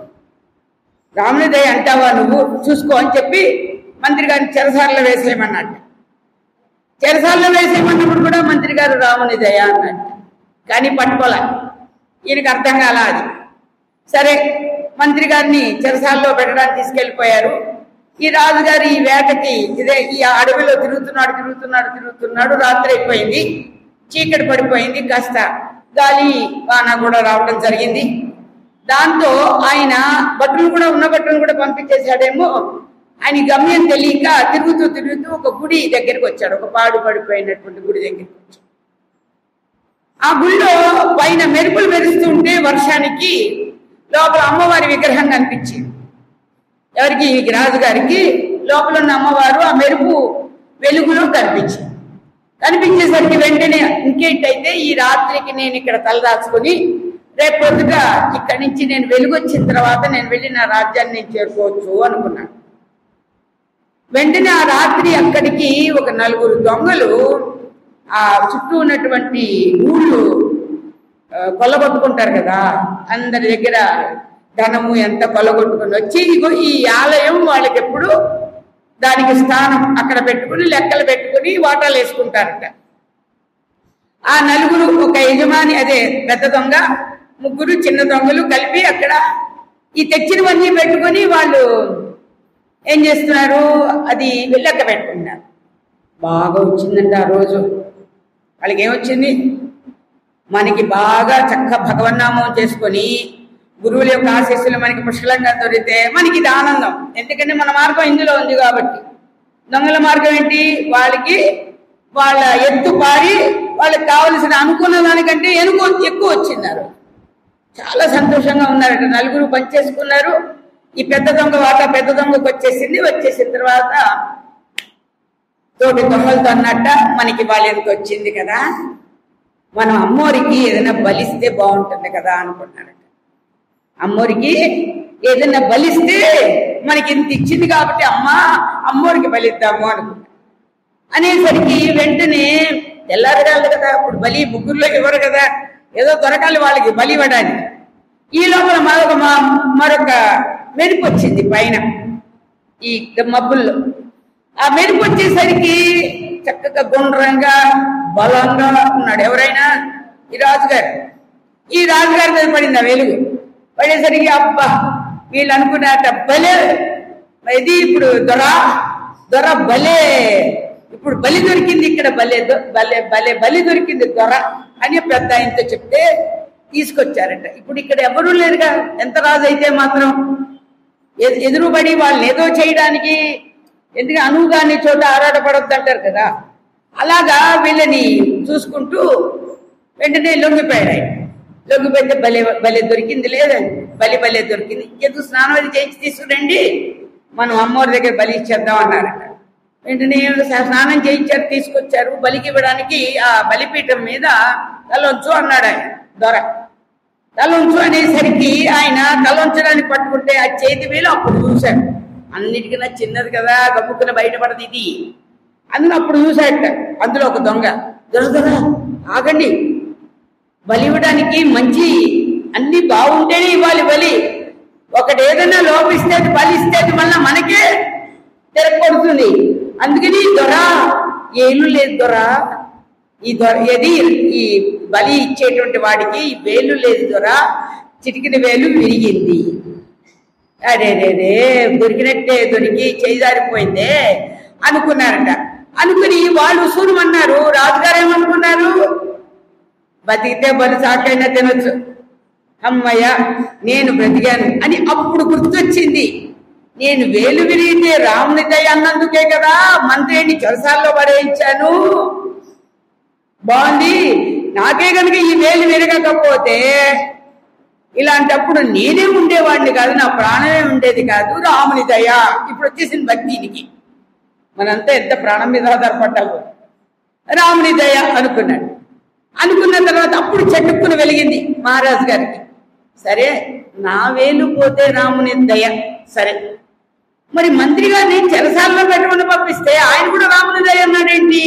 A: రాముని దయ అంటావా నువ్వు చూసుకో అని చెప్పి మంత్రి గారిని చెరసాలలో వేసేయమన్నట్టు చెరసాలలో వేసేయమన్నప్పుడు కూడా మంత్రి గారు రాముని దయ అన్నట్టు కానీ పట్టుకోలే ఈయనకి అర్థం కాల అది సరే మంత్రి గారిని చెరసాలలో పెట్టడానికి తీసుకెళ్లిపోయారు ఈ రాజుగారి ఈ వేటకి ఇదే ఈ అడవిలో తిరుగుతున్నాడు తిరుగుతున్నాడు తిరుగుతున్నాడు రాత్రి అయిపోయింది చీకటి పడిపోయింది కాస్త గాలి వాన కూడా రావడం జరిగింది దాంతో ఆయన బట్టలు కూడా ఉన్న బట్టలు కూడా పంపించేశాడేమో ఆయన గమ్యం తెలియక తిరుగుతూ తిరుగుతూ ఒక గుడి దగ్గరికి వచ్చాడు ఒక పాడు పడిపోయినటువంటి గుడి దగ్గరికి వచ్చాడు ఆ గుడిలో పైన మెరుపులు మెరుస్తుంటే వర్షానికి లోపల అమ్మవారి విగ్రహం కనిపించింది ఎవరికి ఈ రాజుగారికి లోపల ఉన్న అమ్మవారు ఆ మెరుపు వెలుగులో కనిపించింది కనిపించేసరికి వెంటనే ఇంకేంటైతే ఈ రాత్రికి నేను ఇక్కడ తలదాచుకొని రేపు పొద్దుట ఇక్కడి నుంచి నేను వెలుగు వచ్చిన తర్వాత నేను వెళ్ళి నా రాజ్యాన్ని నేను చేరుకోవచ్చు అనుకున్నాను వెంటనే ఆ రాత్రి అక్కడికి ఒక నలుగురు దొంగలు ఆ చుట్టూ ఉన్నటువంటి ఊళ్ళు ఆ, కొల్లగొట్టుకుంటారు కదా అందరి దగ్గర ధనము ఎంత కొల్లగొట్టుకుని వచ్చి ఇగో ఈ ఆలయం వాళ్ళకి ఎప్పుడు దానికి స్థానం అక్కడ పెట్టుకుని లెక్కలు పెట్టుకుని వాటాలు వేసుకుంటారట ఆ నలుగురు ఒక యజమాని అదే పెద్ద దొంగ ముగ్గురు చిన్న దొంగలు కలిపి అక్కడ ఈ తెచ్చినవన్నీ పెట్టుకొని వాళ్ళు ఏం చేస్తున్నారు అది లెక్క పెట్టుకుంటున్నారు బాగా వచ్చిందంట ఆ రోజు వాళ్ళకి ఏమొచ్చింది మనకి బాగా చక్క భగవన్నామం చేసుకొని గురువుల యొక్క ఆశీస్సులు మనకి పుష్కలంగా దొరికితే మనకి ఇది ఆనందం ఎందుకంటే మన మార్గం ఇందులో ఉంది కాబట్టి దొంగల మార్గం ఏంటి వాళ్ళకి వాళ్ళ ఎత్తు పారి వాళ్ళకి కావలసిన అనుకున్న దానికంటే ఎనుకో ఎక్కువ వచ్చిన్నారు చాలా సంతోషంగా ఉన్నారట నలుగురు పనిచేసుకున్నారు ఈ పెద్ద దొంగ వాట పెద్ద దొంగకు వచ్చేసింది వచ్చేసిన తర్వాత తోటి దొంగలతో అన్నట్ట మనకి వాళ్ళ ఎంత వచ్చింది కదా మనం అమ్మోరికి ఏదైనా బలిస్తే బాగుంటుంది కదా అనుకున్నారట అమ్మోరికి ఏదైనా బలిస్తే మనకి ఇంత ఇచ్చింది కాబట్టి అమ్మ అమ్మోరికి బలిద్దాము అనుకున్నా అనేసరికి వెంటనే తెల్లారగాలి కదా ఇప్పుడు బలి ముగ్గురులో ఇవ్వరు కదా ఏదో దొరకాలి వాళ్ళకి బలి ఇవ్వడానికి ఈ లోపల మరొక మా- మరొక మెరుపు వచ్చింది పైన ఈ మబ్బుల్లో ఆ మెరుపు వచ్చేసరికి చక్కగా గుండ్రంగా బలంగా ఉన్నాడు ఎవరైనా ఈ రాజుగారు ఈ రాజుగారి మీద పడింది ఆ వెలుగు పడేసరికి అబ్బా వీళ్ళు అనుకున్నట్ట భలే ఇది ఇప్పుడు దొర దొర భలే ఇప్పుడు బలి దొరికింది ఇక్కడ భలే దొ- భలే భలే బలి దొరికింది దొర అని పెద్ద ఆయనతో చెప్తే తీసుకొచ్చారట ఇప్పుడు ఇక్కడ ఎవరూ లేరుగా ఎంత రాజు అయితే మాత్రం ఎ- ఎదురుబడి వాళ్ళని ఏదో చేయడానికి ఎందుకంటే అనువుగాని చోట ఆరాటపడొద్దు అంటారు కదా అలాగా వీళ్ళని చూసుకుంటూ వెంటనే లొంగిపోయాడు ఆయన లొగ్గు పెడితే బలి బలి దొరికింది లేదండి బలి బలి దొరికింది ఎందుకు స్నానం అది చేయించి తీసుకురండి మనం అమ్మవారి దగ్గర బలి ఇచ్చేద్దాం అన్నారట వెంటనే స్నానం చేయించారు తీసుకొచ్చారు బలికి ఇవ్వడానికి ఆ బలిపీఠం మీద తలొంచు అన్నాడు ఆయన దొర తలొంచు అనేసరికి ఆయన తలొంచడానికి పట్టుకుంటే ఆ చేతి వేలు అప్పుడు చూశాడు అన్నిటికన్నా చిన్నది కదా గమ్ముకున్న బయటపడదు ఇది అందులో అప్పుడు చూశాడట అందులో ఒక దొంగ దొర దొర ఆగండి బలి ఇవ్వడానికి మంచి అన్ని బాగుంటేనే ఇవ్వాలి బలి ఒకటి ఏదైనా లోపిస్తే అది బలి ఇస్తే అది మళ్ళీ మనకే తిరగొడుతుంది అందుకని దొర ఏళ్ళు లేదు దొర ఈ దొర ఏది ఈ బలి ఇచ్చేటువంటి వాడికి ఈ వేలు లేదు దొర చిటికిన వేలు విరిగింది అరే రే రే దొరికినట్టే దొరికి చేయి జారిపోయిందే అనుకున్నారట అనుకుని వాళ్ళు సూరమన్నారు రాజుగారు ఏమనుకున్నారు బతికితే బలి చాకైనా తినొచ్చు అమ్మయ్య నేను బ్రతికాను అని అప్పుడు గుర్తొచ్చింది నేను వేలు విరిగితే రాముని దయ అన్నందుకే కదా మంత్రిని చెరసాల్లో పడేయించాను బాగుంది నాకే కనుక ఈ వేలు విరగకపోతే ఇలాంటప్పుడు నేనే ఉండేవాడిని కాదు నా ప్రాణమే ఉండేది కాదు రాముని దయ ఇప్పుడు వచ్చేసింది భక్తినికి మనంతా ఎంత ప్రాణం మీద ఆధారపడ్డాము రాముని దయ అనుకున్నాడు అనుకున్న తర్వాత అప్పుడు చెట్టుకుని వెలిగింది మహారాజు గారికి సరే నా వేలు పోతే రాముని దయ సరే మరి మంత్రి గారిని చెరసాలలో పెట్టమని పంపిస్తే ఆయన కూడా రాముని దయ అన్నాడేంటి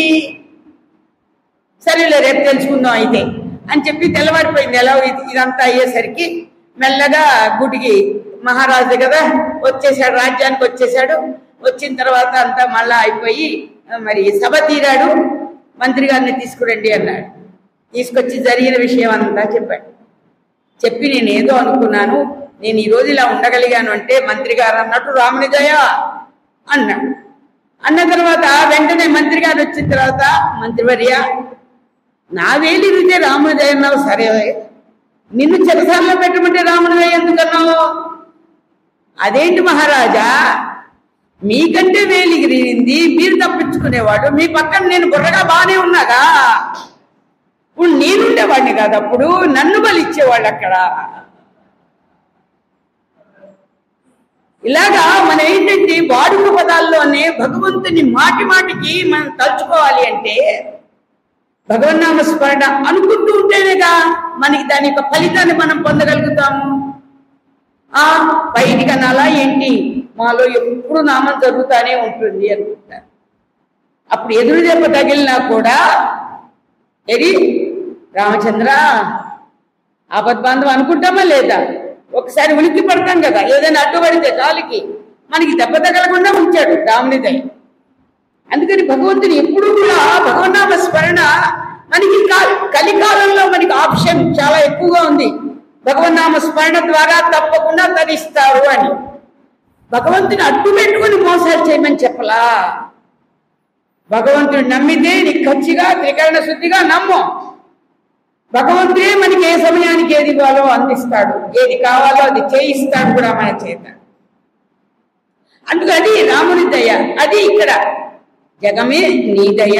A: సరేలే రేపు తెలుసుకుందాం అయితే అని చెప్పి తెల్లవారిపోయింది ఎలా ఇది- ఇదంతా అయ్యేసరికి మెల్లగా గుడికి మహారాజు కదా వచ్చేసాడు రాజ్యానికి వచ్చేసాడు వచ్చిన తర్వాత అంతా మళ్ళా అయిపోయి ఆ, మరి సభ తీరాడు మంత్రి గారిని తీసుకురండి అన్నాడు తీసుకొచ్చి జరిగిన విషయం అంతా చెప్పాడు చెప్పి నేను ఏదో అనుకున్నాను నేను ఈ రోజు ఇలా ఉండగలిగాను అంటే మంత్రి గారు అన్నట్టు రాముని దయ అన్నాడు అన్న తర్వాత వెంటనే మంత్రి గారు వచ్చిన తర్వాత మంత్రివర్య నా వేలి విరితే రాముని దయ అన్నావు సరే నిన్ను చెరసాల్లో పెట్టమంటే రాముని దయ ఎందుకన్నావు అదేంటి మహారాజా మీకంటే వేలిగిరింది మీరు తప్పించుకునేవాడు మీ పక్కన నేను బుర్రగా బానే ఉన్నాగా ఇప్పుడు నేనుండేవాడిని కాదు అప్పుడు నన్ను బలిచ్చేవాళ్ళు అక్కడ ఇలాగా మనం ఏంటంటే వాడుక పదాల్లోనే భగవంతుని మాటి మాటికి మనం తలుచుకోవాలి అంటే భగవన్నామ స్మరణ అనుకుంటూ ఉంటేనేగా మనకి దాని యొక్క ఫలితాన్ని మనం పొందగలుగుతాము ఆ బయటికి అనాలా ఏంటి మాలో ఎప్పుడు నామం జరుగుతానే ఉంటుంది అనుకుంటారు అప్పుడు ఎదురు దెబ్బ తగిలినా కూడా ఎరి రామచంద్ర ఆపద్బాంధవం అనుకుంటామా లేదా ఒకసారి ఉలిక్కి పడతాం కదా ఏదైనా అడ్డుపడితే కాలికి మనకి దెబ్బ తగలకుండా ఉంచాడు రాముని దయ అందుకని భగవంతుని ఎప్పుడు కూడా భగవన్నామ స్మరణ మనకి కా- కలికాలంలో మనకి ఆప్షన్ చాలా ఎక్కువగా ఉంది భగవన్నామ స్మరణ ద్వారా తప్పకుండా తరిస్తారు అని భగవంతుని అడ్డు పెట్టుకుని మోసాలు చేయమని చెప్పలా భగవంతుని నమ్మితే నీకు ఖచ్చిగా త్రికరణ శుద్ధిగా నమ్ము భగవంతుడే మనకి ఏ సమయానికి ఏది ఇవ్వాలో అందిస్తాడు ఏది కావాలో అది చేయిస్తాడు కూడా మన చేత అందుకు అది రాముని దయ అది ఇక్కడ జగమే నీ దయ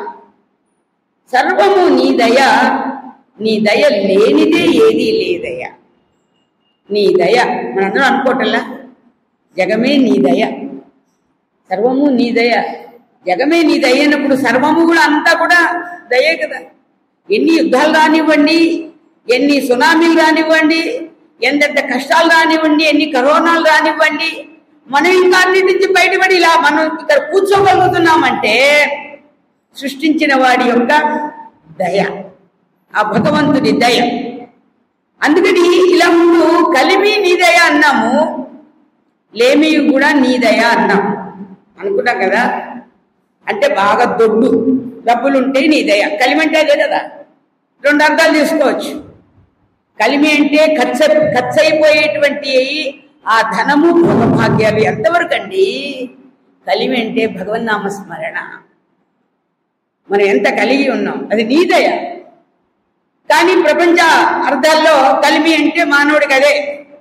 A: సర్వము నీ దయ నీ దయ లేనిదే ఏదీ లేదయ నీ దయ మనందరం అనుకోవటంలా జగమే నీ దయ సర్వము నీ దయ జగమే నీ దయ అయినప్పుడు సర్వము కూడా అంతా కూడా దయే కదా ఎన్ని యుద్ధాలు రానివ్వండి ఎన్ని సునామీలు రానివ్వండి ఎంతెంత కష్టాలు రానివ్వండి ఎన్ని కరోనాలు రానివ్వండి మనం ఇంకా అన్నిటి నుంచి బయటపడి ఇలా మనం ఇక్కడ కూర్చోగలుగుతున్నామంటే సృష్టించిన వాడి యొక్క దయ ఆ భగవంతుడి దయ అందుకని ఇలా ముందు కలిమి నీ దయ అన్నాము లేమి కూడా నీ దయ అన్నాము అనుకున్నాం కదా అంటే బాగా దొడ్డు డబ్బులుంటే నీ దయ కలిమి అంటే అదే కదా రెండు అర్థాలు తీసుకోవచ్చు కలిమి అంటే ఖర్చు ఖర్చు అయిపోయేటువంటి ఆ ధనము భోగభాగ్యాలు ఎంతవరకు అండి కలిమి అంటే భగవన్నామ స్మరణ మనం ఎంత కలిగి ఉన్నాం అది నీ దయ కానీ ప్రపంచ అర్థాల్లో కలిమి అంటే మానవుడికి అదే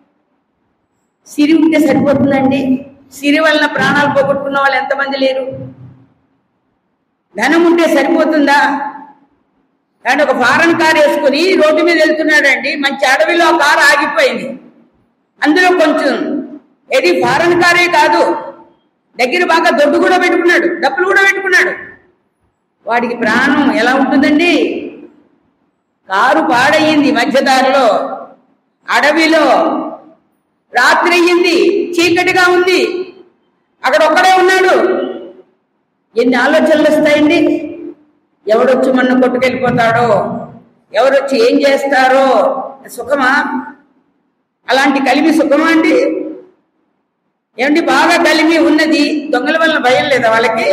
A: సిరి ఉంటే సరిపోతుందండి సిరి వలన ప్రాణాలు పోగొట్టుకున్న వాళ్ళు ఎంతమంది లేరు ధనం ఉంటే సరిపోతుందా కానీ ఒక ఫారెన్ కార్ వేసుకుని రోడ్డు మీద వెళ్తున్నాడండి మంచి అడవిలో ఆ కారు ఆగిపోయింది అందులో కొంచెం ఏది ఫారెన్ కారే కాదు దగ్గర బాగా దొడ్డు కూడా పెట్టుకున్నాడు డబ్బులు కూడా పెట్టుకున్నాడు వాడికి ప్రాణం ఎలా ఉంటుందండి కారు పాడయ్యింది మధ్యదారిలో అడవిలో రాత్రి అయ్యింది చీకటిగా ఉంది అక్కడ ఒక్కడే ఉన్నాడు ఎన్ని ఆలోచనలు వస్తాయండి ఎవడొచ్చి మన కొట్టుకెళ్ళిపోతాడో ఎవరొచ్చి ఏం చేస్తారో సుఖమా అలాంటి కలిమి సుఖమా అండి ఏమండి బాగా కలిమి ఉన్నది దొంగల వల్ల భయం లేదా వాళ్ళకి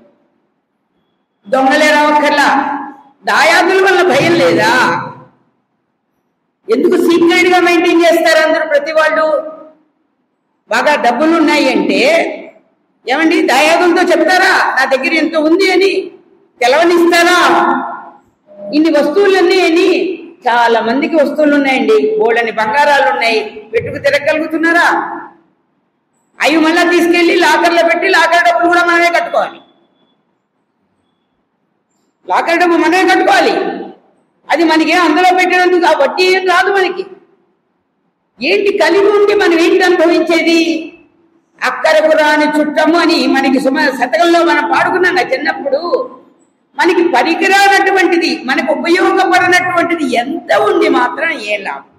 A: దొంగలే రావక్కర్లా దాయాదుల వల్ల భయం లేదా ఎందుకు సీక్రెట్ గా మెయింటైన్ చేస్తారు అందరూ ప్రతి వాళ్ళు బాగా డబ్బులు ఉన్నాయి అంటే ఏమండి దాయాదులతో చెప్తారా నా దగ్గర ఎంత ఉంది అని తెలవనిస్తారా ఇన్ని వస్తువులన్నీ అని చాలా మందికి వస్తువులు ఉన్నాయండి బోళ్ళని బంగారాలు ఉన్నాయి పెట్టుకు తిరగలుగుతున్నారా అవి మళ్ళా తీసుకెళ్లి లాకర్లో పెట్టి లాకర్ డబ్బులు కూడా మనమే కట్టుకోవాలి లాకర్ డబ్బు మనమే కట్టుకోవాలి అది మనకి అందులో పెట్టినందుకు ఆ వడ్డీ ఏం రాదు మనకి ఏంటి కలిగి ఉండి మనం ఏంటి అనుభవించేది అక్కరకు రాని చుట్టము అని మనకి సుమ శతకంలో మనం పాడుకున్నాం కదా చిన్నప్పుడు మనకి పనికిరానటువంటిది మనకు ఉపయోగపడినటువంటిది ఎంత ఉంది మాత్రం ఏ లాభం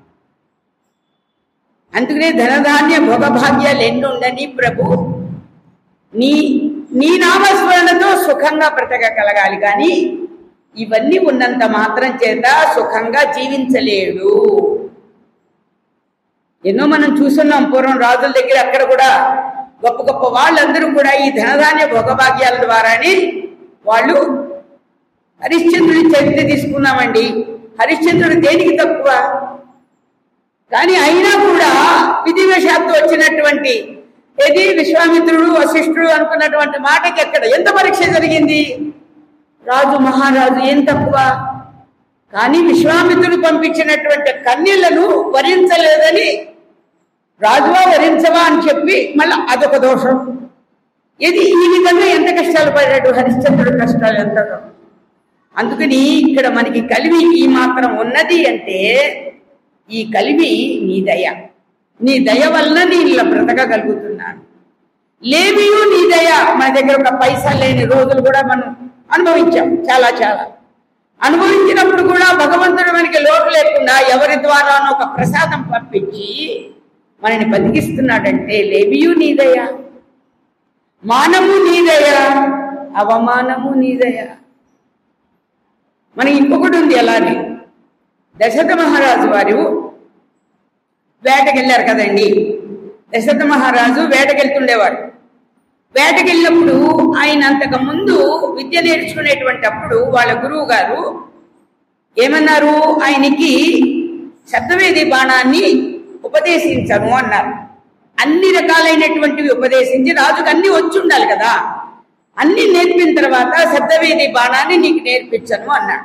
A: అందుకనే ధనధాన్య భోగభాగ్యాలు ఎన్ని ఉండని ప్రభు నీ నీ నామస్మరణతో సుఖంగా బ్రతకగలగాలి కానీ ఇవన్నీ ఉన్నంత మాత్రం చేత సుఖంగా జీవించలేడు ఎన్నో మనం చూస్తున్నాం పూర్వం రాజుల దగ్గర అక్కడ కూడా గొప్ప గొప్ప వాళ్ళందరూ కూడా ఈ ధనధాన్య భోగభాగ్యాల ద్వారానే వాళ్ళు హరిశ్చంద్రుడి చరిత్ర తీసుకున్నామండి హరిశ్చంద్రుడు దేనికి తక్కువ కానీ అయినా కూడా విధివశాత్తు వచ్చినటువంటి ఏది విశ్వామిత్రుడు వశిష్ఠుడు అనుకున్నటువంటి మాటకి ఎక్కడ ఎంత పరీక్ష జరిగింది రాజు మహారాజు ఏం తక్కువ కానీ విశ్వామిత్రుడు పంపించినటువంటి కన్యలను వరించలేదని రాజువా వరించవా అని చెప్పి మళ్ళీ అదొక దోషం ఇది ఈ విధంగా ఎంత కష్టాలు పడ్డాడు హరిశ్చంద్రుడు కష్టాలు ఎంతగా అందుకని ఇక్కడ మనకి కలివి ఈ మాత్రం ఉన్నది అంటే ఈ కలివి నీ దయ నీ దయ వలన నీ ఇలా బ్రతకగలుగుతున్నాను లేమియు నీ దయ మన దగ్గర ఒక పైసా లేని రోజులు కూడా మనం అనుభవించాం చాలా చాలా అనుభవించినప్పుడు కూడా భగవంతుడు మనకి లోటు లేకుండా ఎవరి ద్వారానో ఒక ప్రసాదం పంపించి మనని బతికిస్తున్నాడంటే లేమియు నీ దయ మానము నీ దయ అవమానము నీ దయ మనకి ఇంకొకటి ఉంది అలానే దశరథ మహారాజు వారు వేటకెళ్ళారు కదండి దశరథ మహారాజు వేటకెళ్తుండేవారు వేటకెళ్ళినప్పుడు ఆయన అంతకు ముందు విద్య నేర్చుకునేటువంటి అప్పుడు వాళ్ళ గురువు గారు ఏమన్నారు ఆయనకి శబ్దవేది బాణాన్ని ఉపదేశించను అన్నారు అన్ని రకాలైనటువంటివి ఉపదేశించి రాజుకు అన్ని వచ్చి ఉండాలి కదా అన్ని నేర్పిన తర్వాత శబ్దవేది బాణాన్ని నీకు నేర్పించను అన్నాడు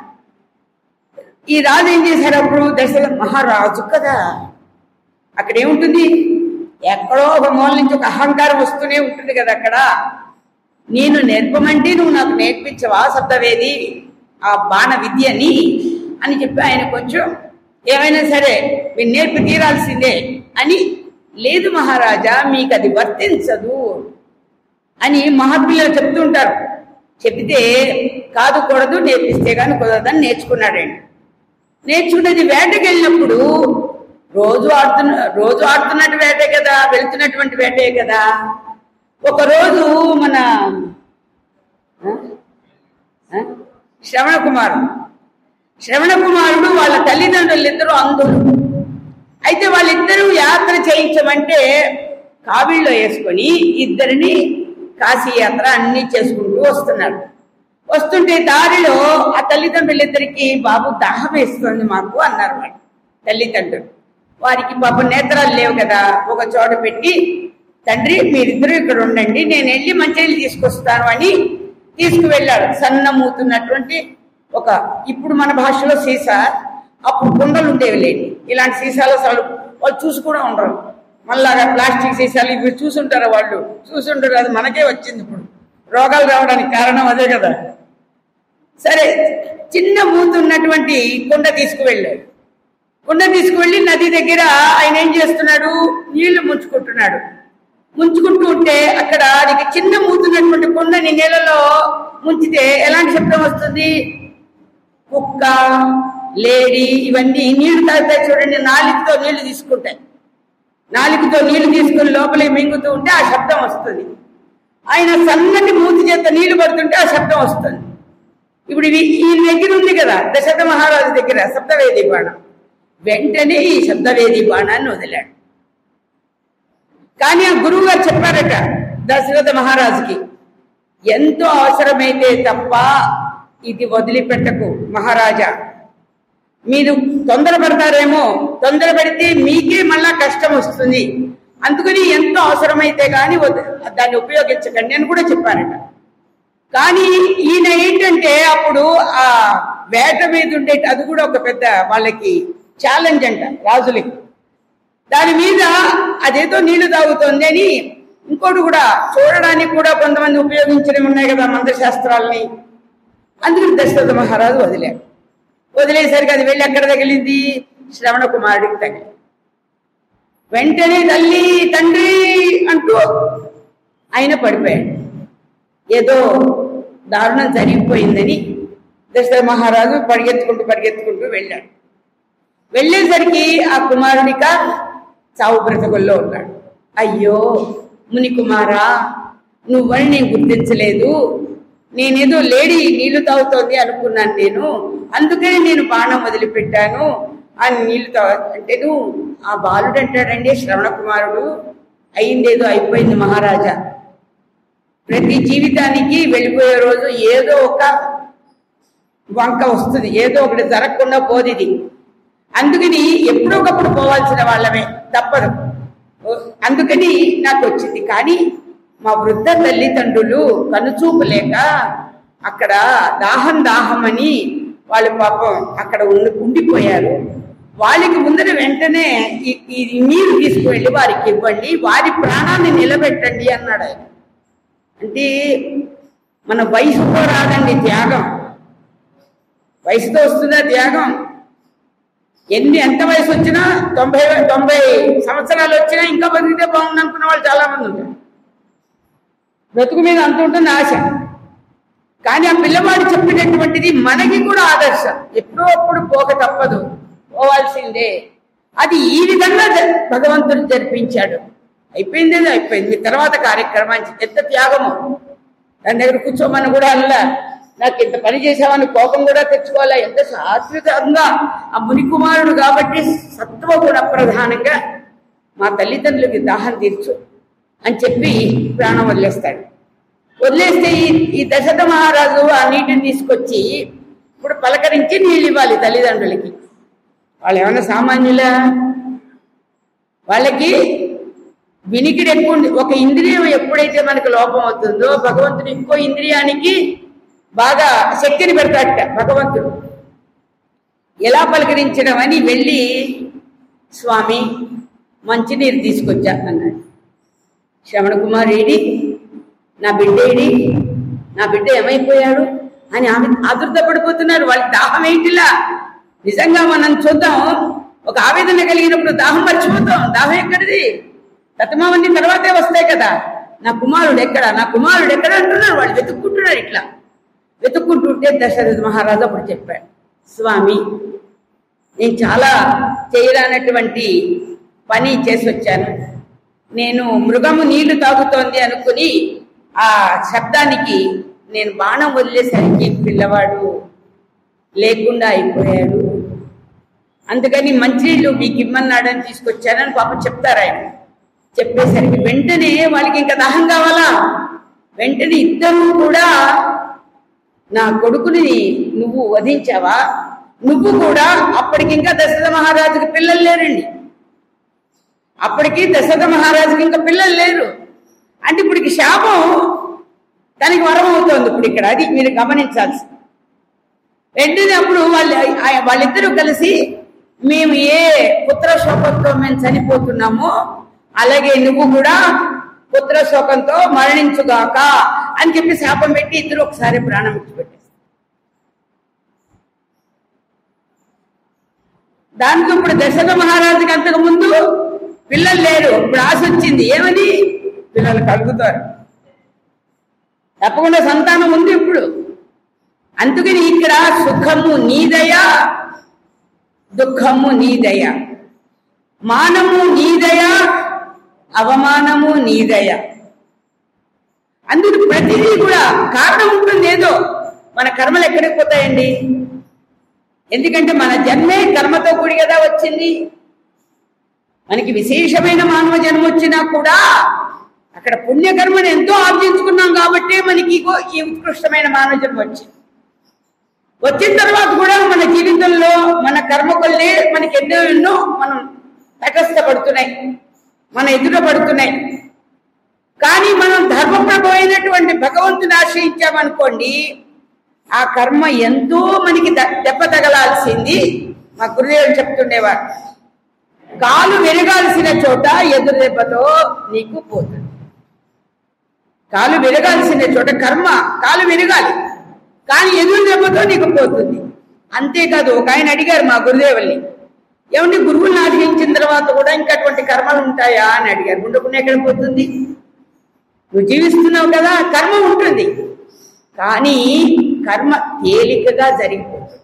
A: ఈ రాజు ఏం చేశారు అప్పుడు దశరథ మహారాజు కదా అక్కడ ఏముంటుంది ఎక్కడో ఒక మూల నుంచి ఒక అహంకారం వస్తూనే ఉంటుంది కదా అక్కడ నేను నేర్పమంటే నువ్వు నాకు నేర్పించవా శబ్దవేది ఆ బాణ విద్యని అని చెప్పి ఆయన కొంచెం ఏమైనా సరే మీరు నేర్పి తీరాల్సిందే అని లేదు మహారాజా మీకు అది వర్తించదు అని మహాత్ములు చెప్తుంటారు చెప్తే కాదు కూడదు నేర్పిస్తే కానీ కుదరదని నేర్చుకున్నాడండి నేర్చుకునేది వేటకి వెళ్ళినప్పుడు రోజు ఆడుతున్న రోజు ఆడుతున్నట్టు వేటే కదా వెళ్తున్నటువంటి వేటే కదా ఒక రోజు మన ఆ? ఆ? శ్రవణ కుమారుడు శ్రవణ కుమారుడు వాళ్ళ తల్లిదండ్రులు ఇద్దరు అంధులు అయితే వాళ్ళిద్దరూ యాత్ర చేయించమంటే కావిళ్ళలో వేసుకొని ఇద్దరిని కాశీ యాత్ర అన్ని చేసుకుంటూ వస్తున్నాడు వస్తుంటే దారిలో ఆ తల్లిదండ్రులిద్దరికి బాబు దాహం వేస్తుంది మాకు అన్నారు వాళ్ళు తల్లిదండ్రులు వారికి పాప నేత్రాలు లేవు కదా ఒక చోట పెట్టి తండ్రి మీరిద్దరూ ఇక్కడ ఉండండి నేను వెళ్ళి మంచినీళ్ళు తీసుకొస్తాను అని తీసుకువెళ్ళాడు సన్నమూతున్నటువంటి ఒక ఇప్పుడు మన భాషలో సీసా అప్పుడు కుండలు ఉండేవి లేండి ఇలాంటి సీసాలు అసలు వాళ్ళు చూసి కూడా ఉండరు మళ్ళాగా ప్లాస్టిక్ సీసాలు ఇవి చూసుంటారు వాళ్ళు చూసుంటారు అది మనకే వచ్చింది ఇప్పుడు రోగాలు రావడానికి కారణం అదే కదా సరే చిన్న మూత ఉన్నటువంటి కుండ తీసుకువెళ్ళాడు కుండ తీసుకువెళ్ళి నది దగ్గర ఆయన ఏం చేస్తున్నాడు నీళ్లు ముంచుకుంటున్నాడు ముంచుకుంటూ ఉంటే అక్కడ అది చిన్న మూతున్నటువంటి కుండని నీళ్ళలో ముంచితే ఎలాంటి శబ్దం వస్తుంది కుక్క లేడి ఇవన్నీ నీళ్లు తాగుతాయి చూడండి నాలుగుతో నీళ్లు తీసుకుంటాయి నాలుగుతో నీళ్లు తీసుకుని లోపలికి మింగుతూ ఉంటే ఆ శబ్దం వస్తుంది ఆయన సన్నటి మూతి చేత నీళ్లు పడుతుంటే ఆ శబ్దం వస్తుంది ఇప్పుడు ఇది ఈ దగ్గర ఉంది కదా దశరథ మహారాజు దగ్గర శబ్దవేది బాణం వెంటనే ఈ శబ్దవేది బాణాన్ని వదిలాడు కానీ ఆ గురువు గారు చెప్పారట దశరథ మహారాజుకి ఎంతో అవసరమైతే తప్ప ఇది వదిలిపెట్టకు మహారాజా మీరు తొందరపడతారేమో తొందర పెడితే మీకే మళ్ళా కష్టం వస్తుంది అందుకని ఎంతో అవసరమైతే కానీ వద- దాన్ని ఉపయోగించకండి అని కూడా చెప్పారట కానీ ఈయన ఏంటంటే అప్పుడు ఆ వేట మీద ఉండే అది కూడా ఒక పెద్ద వాళ్ళకి ఛాలెంజ్ అంట రాజులకి దాని మీద అదేదో నీళ్లు తాగుతోంది అని ఇంకోటి కూడా చూడడానికి కూడా కొంతమంది ఉపయోగించడం ఉన్నాయి కదా మంత్రశాస్త్రాలని అందుకని దశరథ మహారాజు వదిలాడు వదిలేసరికి అది వెళ్ళి ఎక్కడ తగిలింది శ్రవణ కుమారుడికి తగిలింది వెంటనే తల్లి తండ్రి అంటూ ఆయన పడిపోయాడు ఏదో దారుణం జరిగిపోయిందని దశరథ మహారాజు పరిగెత్తుకుంటూ పరిగెత్తుకుంటూ వెళ్ళాడు వెళ్ళేసరికి ఆ కుమారునిక చావు బ్రతకుల్లో ఉన్నాడు అయ్యో ముని కుమారా నువ్వని నేను గుర్తించలేదు నేనేదో లేడీ నీళ్లు తాగుతోంది అనుకున్నాను నేను అందుకని నేను బాణం వదిలిపెట్టాను ఆ నీళ్లు తా అంటే నువ్వు ఆ బాలుడు అంటాడండి శ్రవణ కుమారుడు అయిందేదో అయిపోయింది మహారాజా ప్రతి జీవితానికి వెళ్ళిపోయే రోజు ఏదో ఒక వంక వస్తుంది ఏదో ఒకటి జరగకుండా పోదు ఇది అందుకని ఎప్పుడో ఒకప్పుడు పోవాల్సిన వాళ్ళమే తప్పదు ఓ- అందుకని నాకు వచ్చింది కానీ మా వృద్ధ తల్లిదండ్రులు కనుచూపు లేక అక్కడ దాహం దాహం అని వాళ్ళు పాపం అక్కడ ఉండి ఉండిపోయారు వాళ్ళకి ముందర వెంటనే ఈ- ఈ నీరు తీసుకువెళ్ళి వారికి ఇవ్వండి వారి ప్రాణాన్ని నిలబెట్టండి అన్నాడు ఆయన అంటే మన వయసుతో రాదండి త్యాగం వయసుతో వస్తుందా త్యాగం ఎన్ని ఎంత వయసు వచ్చినా తొంభై తొంభై సంవత్సరాలు వచ్చినా ఇంకా బతికితే బాగుంది అనుకున్న వాళ్ళు చాలా మంది ఉంటారు బ్రతుకు మీద అంత ఉంటుంది ఆశ కానీ ఆ పిల్లవాడు చెప్పినటువంటిది మనకి కూడా ఆదర్శం ఎప్పుడో అప్పుడు పోక తప్పదు పోవాల్సిందే అది ఈ విధంగా జ- భగవంతుడు జరిపించాడు అయిపోయింది ఏదో అయిపోయింది తర్వాత కార్యక్రమానికి ఎంత త్యాగము దాని దగ్గర కూర్చోమని కూడా అల్లా నాకు ఇంత పని చేసామని కోపం కూడా తెచ్చుకోవాలా ఎంత సాత్వికంగా ఆ ముని కుమారుడు కాబట్టి సత్వగుణ ప్రధానంగా మా తల్లిదండ్రులకి దాహం తీర్చు అని చెప్పి ప్రాణం వదిలేస్తాడు వదిలేస్తే ఈ ఈ దశరథ మహారాజు ఆ నీటిని తీసుకొచ్చి ఇప్పుడు పలకరించి నీళ్ళు ఇవ్వాలి తల్లిదండ్రులకి వాళ్ళు ఏమైనా సామాన్యులా వాళ్ళకి వినికిడి ఎక్కువ ఉంది. ఒక ఇంద్రియం ఎప్పుడైతే మనకు లోపం అవుతుందో భగవంతుడు ఇంకో ఇంద్రియానికి బాగా శక్తిని పెడతాడట భగవంతుడు ఎలా పలకరించడం అని వెళ్ళి స్వామి మంచినీరు తీసుకొచ్చా అన్నాడు శ్రవణ కుమార్ ఏడి నా బిడ్డ ఏడి నా బిడ్డ ఏమైపోయాడు అని ఆమె ఆదుర్త పడిపోతున్నారు వాళ్ళకి దాహం ఏంటిలా నిజంగా మనం చూద్దాం ఒక ఆవేదన కలిగినప్పుడు దాహం మర్చిపోతాం దాహం ఎక్కడిది తత్మావన్నీ తర్వాతే వస్తాయి కదా నా కుమారుడు ఎక్కడ నా కుమారుడు ఎక్కడ అంటున్నారు వాళ్ళు వెతుక్కుంటున్నారు ఇట్లా వెతుక్కుంటుంటే దశరథ మహారాజు అప్పుడు చెప్పాడు స్వామి నేను చాలా చేయరానటువంటి పని చేసి వచ్చాను నేను మృగము నీళ్లు తాగుతోంది అనుకుని ఆ శబ్దానికి నేను బాణం వదిలేసరికి పిల్లవాడు లేకుండా అయిపోయాడు అందుకని మంచినీళ్ళు మీకు ఇమ్మన్నాడని తీసుకొచ్చానని పాపం చెప్తారు ఆయన చెప్పేసరికి వెంటనే వాళ్ళకి ఇంకా దాహం కావాలా వెంటనే ఇద్దరు కూడా నా కొడుకుని నువ్వు వధించావా నువ్వు కూడా అప్పటికి ఇంకా దశరథ మహారాజుకి పిల్లలు లేరండి అప్పటికి దశరథ మహారాజుకి ఇంకా పిల్లలు లేరు అంటే ఇప్పటికి శాపం తనకి వరం అవుతోంది ఇప్పుడు ఇక్కడ అది మీరు గమనించాల్సి వెంటనే అప్పుడు వాళ్ళు ఆ- వాళ్ళిద్దరూ కలిసి మేము ఏ పుత్ర శోకంతో మేము చనిపోతున్నామో అలాగే నువ్వు కూడా పుత్ర శోకంతో మరణించుగాక అని చెప్పి శాపం పెట్టి ఇద్దరు ఒకసారి ప్రాణం విడిచిపెట్టేస్తారు దాంతో ఇప్పుడు దశరథ మహారాజుకి అంతకు ముందు పిల్లలు లేరు ఇప్పుడు ఆశ వచ్చింది ఏమని పిల్లలు కలుగుతారు తప్పకుండా సంతానం ఉంది ఇప్పుడు అందుకని ఇక్కడ సుఖము నీదయ దుఃఖము నీదయ మానము నీదయ అవమానము నీదయ అందుకు ప్రతిదీ కూడా కారణం ఉంటుంది ఏదో మన కర్మలు ఎక్కడికి పోతాయండి ఎందుకంటే మన జన్మే కర్మతో కూడి కదా వచ్చింది మనకి విశేషమైన మానవ జన్మ వచ్చినా కూడా అక్కడ పుణ్యకర్మను ఎంతో ఆర్జించుకున్నాం కాబట్టి మనకి ఇగో ఈ ఉత్కృష్టమైన మానవ జన్మ వచ్చింది వచ్చిన తర్వాత కూడా మన జీవితంలో మన కర్మ కొల్లే మనకి ఎన్నో ఎన్నో మనం తటస్థపడుతున్నాయి మన ఎదుట పడుతున్నాయి కానీ మనం ధర్మప్రభు అయినటువంటి భగవంతుని ఆశ్రయించామనుకోండి ఆ కర్మ ఎంతో మనకి ద- దెబ్బ తగలాల్సింది మా గురుదేవులు చెప్తుండేవారు కాలు విరగాల్సిన చోట ఎదురు దెబ్బతో నీకు పోతుంది కాలు విరగాల్సిన చోట కర్మ కాలు విరగాలి కానీ ఎదురు దెబ్బతో నీకు పోతుంది అంతేకాదు ఒక ఆయన అడిగారు మా గురుదేవుల్ని ఏమండి గురువుని ఆశ్రయించిన తర్వాత కూడా ఇంకా అటువంటి కర్మలు ఉంటాయా అని అడిగారు ఉండకుండా ఎక్కడ పోతుంది నువ్వు జీవిస్తున్నావు కదా కర్మ ఉంటుంది కానీ కర్మ తేలికగా జరిగిపోతుంది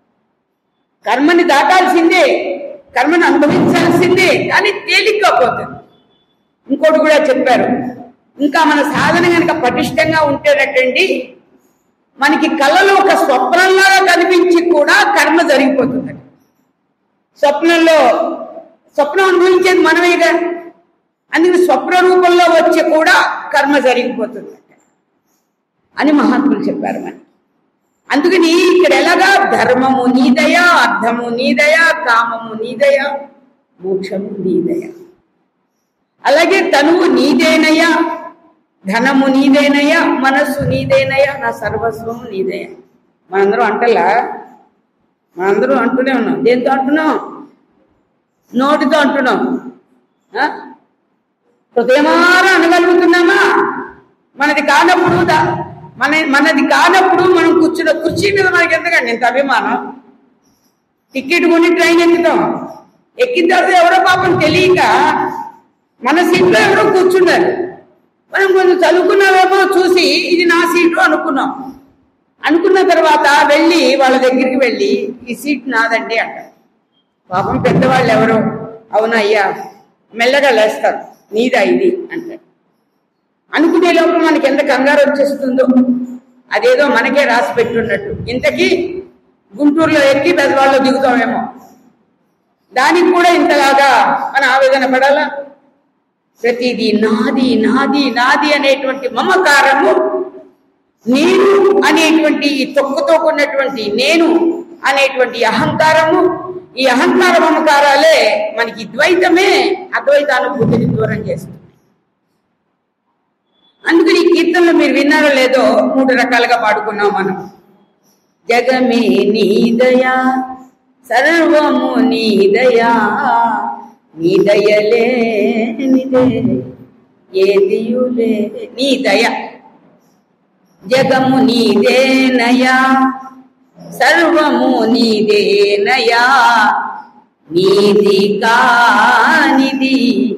A: కర్మని దాటాల్సిందే కర్మను అనుభవించాల్సిందే కానీ తేలిగ్గా పోతుంది ఇంకోటి కూడా చెప్పారు ఇంకా మన సాధన కనుక పటిష్టంగా ఉంటేటండి మనకి కళ్ళలో ఒక స్వప్నంలాగా కనిపించి కూడా కర్మ జరిగిపోతుంది స్వప్నంలో స్వప్నం అనుభవించేది మనమేగా అందుకని స్వప్న రూపంలో వచ్చి కూడా కర్మ జరిగిపోతుంది అని మహాత్ములు చెప్పారు మనకి అందుకని ఇక్కడ ఎలాగా ధర్మము నీదయ అర్థము నీదయ కామము నీదయ మోక్షము నీదయ అలాగే తనువు నీదేనయ్యా ధనము నీదేనయ్యా మనస్సు నీదేనయ్యా నా సర్వస్వము నీదయ మనందరం అంటలా మనందరం అంటూనే ఉన్నాం దేంతో అంటున్నాం నోటితో అంటున్నాం ఆ? హృదయమారా అనగలుగుతున్నామా మనది కానప్పుడు దా- మన మనది కానప్పుడు మనం కూర్చున్న కుర్చీ మీద మనకి ఎందుకండి ఇంత అభిమానం టికెట్ కొని ట్రైన్ ఎక్కుతాం ఎక్కిన తర్వాత ఎవరో పాపం తెలియక మన సీట్లో ఎవరో కూర్చున్నారు మనం కొంచెం చదువుకున్నావేమో చూసి ఇది నా సీటు అనుకున్నాం అనుకున్న తర్వాత వెళ్ళి వాళ్ళ దగ్గరికి వెళ్ళి ఈ సీట్ నాదండి అంటారు పాపం పెద్దవాళ్ళు ఎవరో అవునా అయ్యా మెల్లగా లేస్తారు నీదా ఇది అంటారు అనుకునే లోపల మనకి ఎంత కంగారు వచ్చేస్తుందో అదేదో మనకే రాసి పెట్టున్నట్టు ఇంతకీ గుంటూరులో ఎక్కి బెదవాళ్ళు దిగుతామేమో దానికి కూడా ఇంతలాగా మన ఆవేదన పడాలా ప్రతిదీ నాది నాది నాది అనేటువంటి మమకారము నేను అనేటువంటి ఈ తొక్కుతో ఉన్నటువంటి నేను అనేటువంటి అహంకారము ఈ అహంకార మమకారాలే మనకి ద్వైతమే అద్వైతానుభూతిని దూరం చేస్తుంది అందుకని ఈ కీర్తనలు మీరు విన్నారో లేదో మూడు రకాలుగా పాడుకున్నాం మనం జగమే నీదయా సర్వము నీదయా నీదయలే నిదే ఏదియులే నీ దయ జగము నీదేనయా సర్వము నీదేనయా నీది కానిది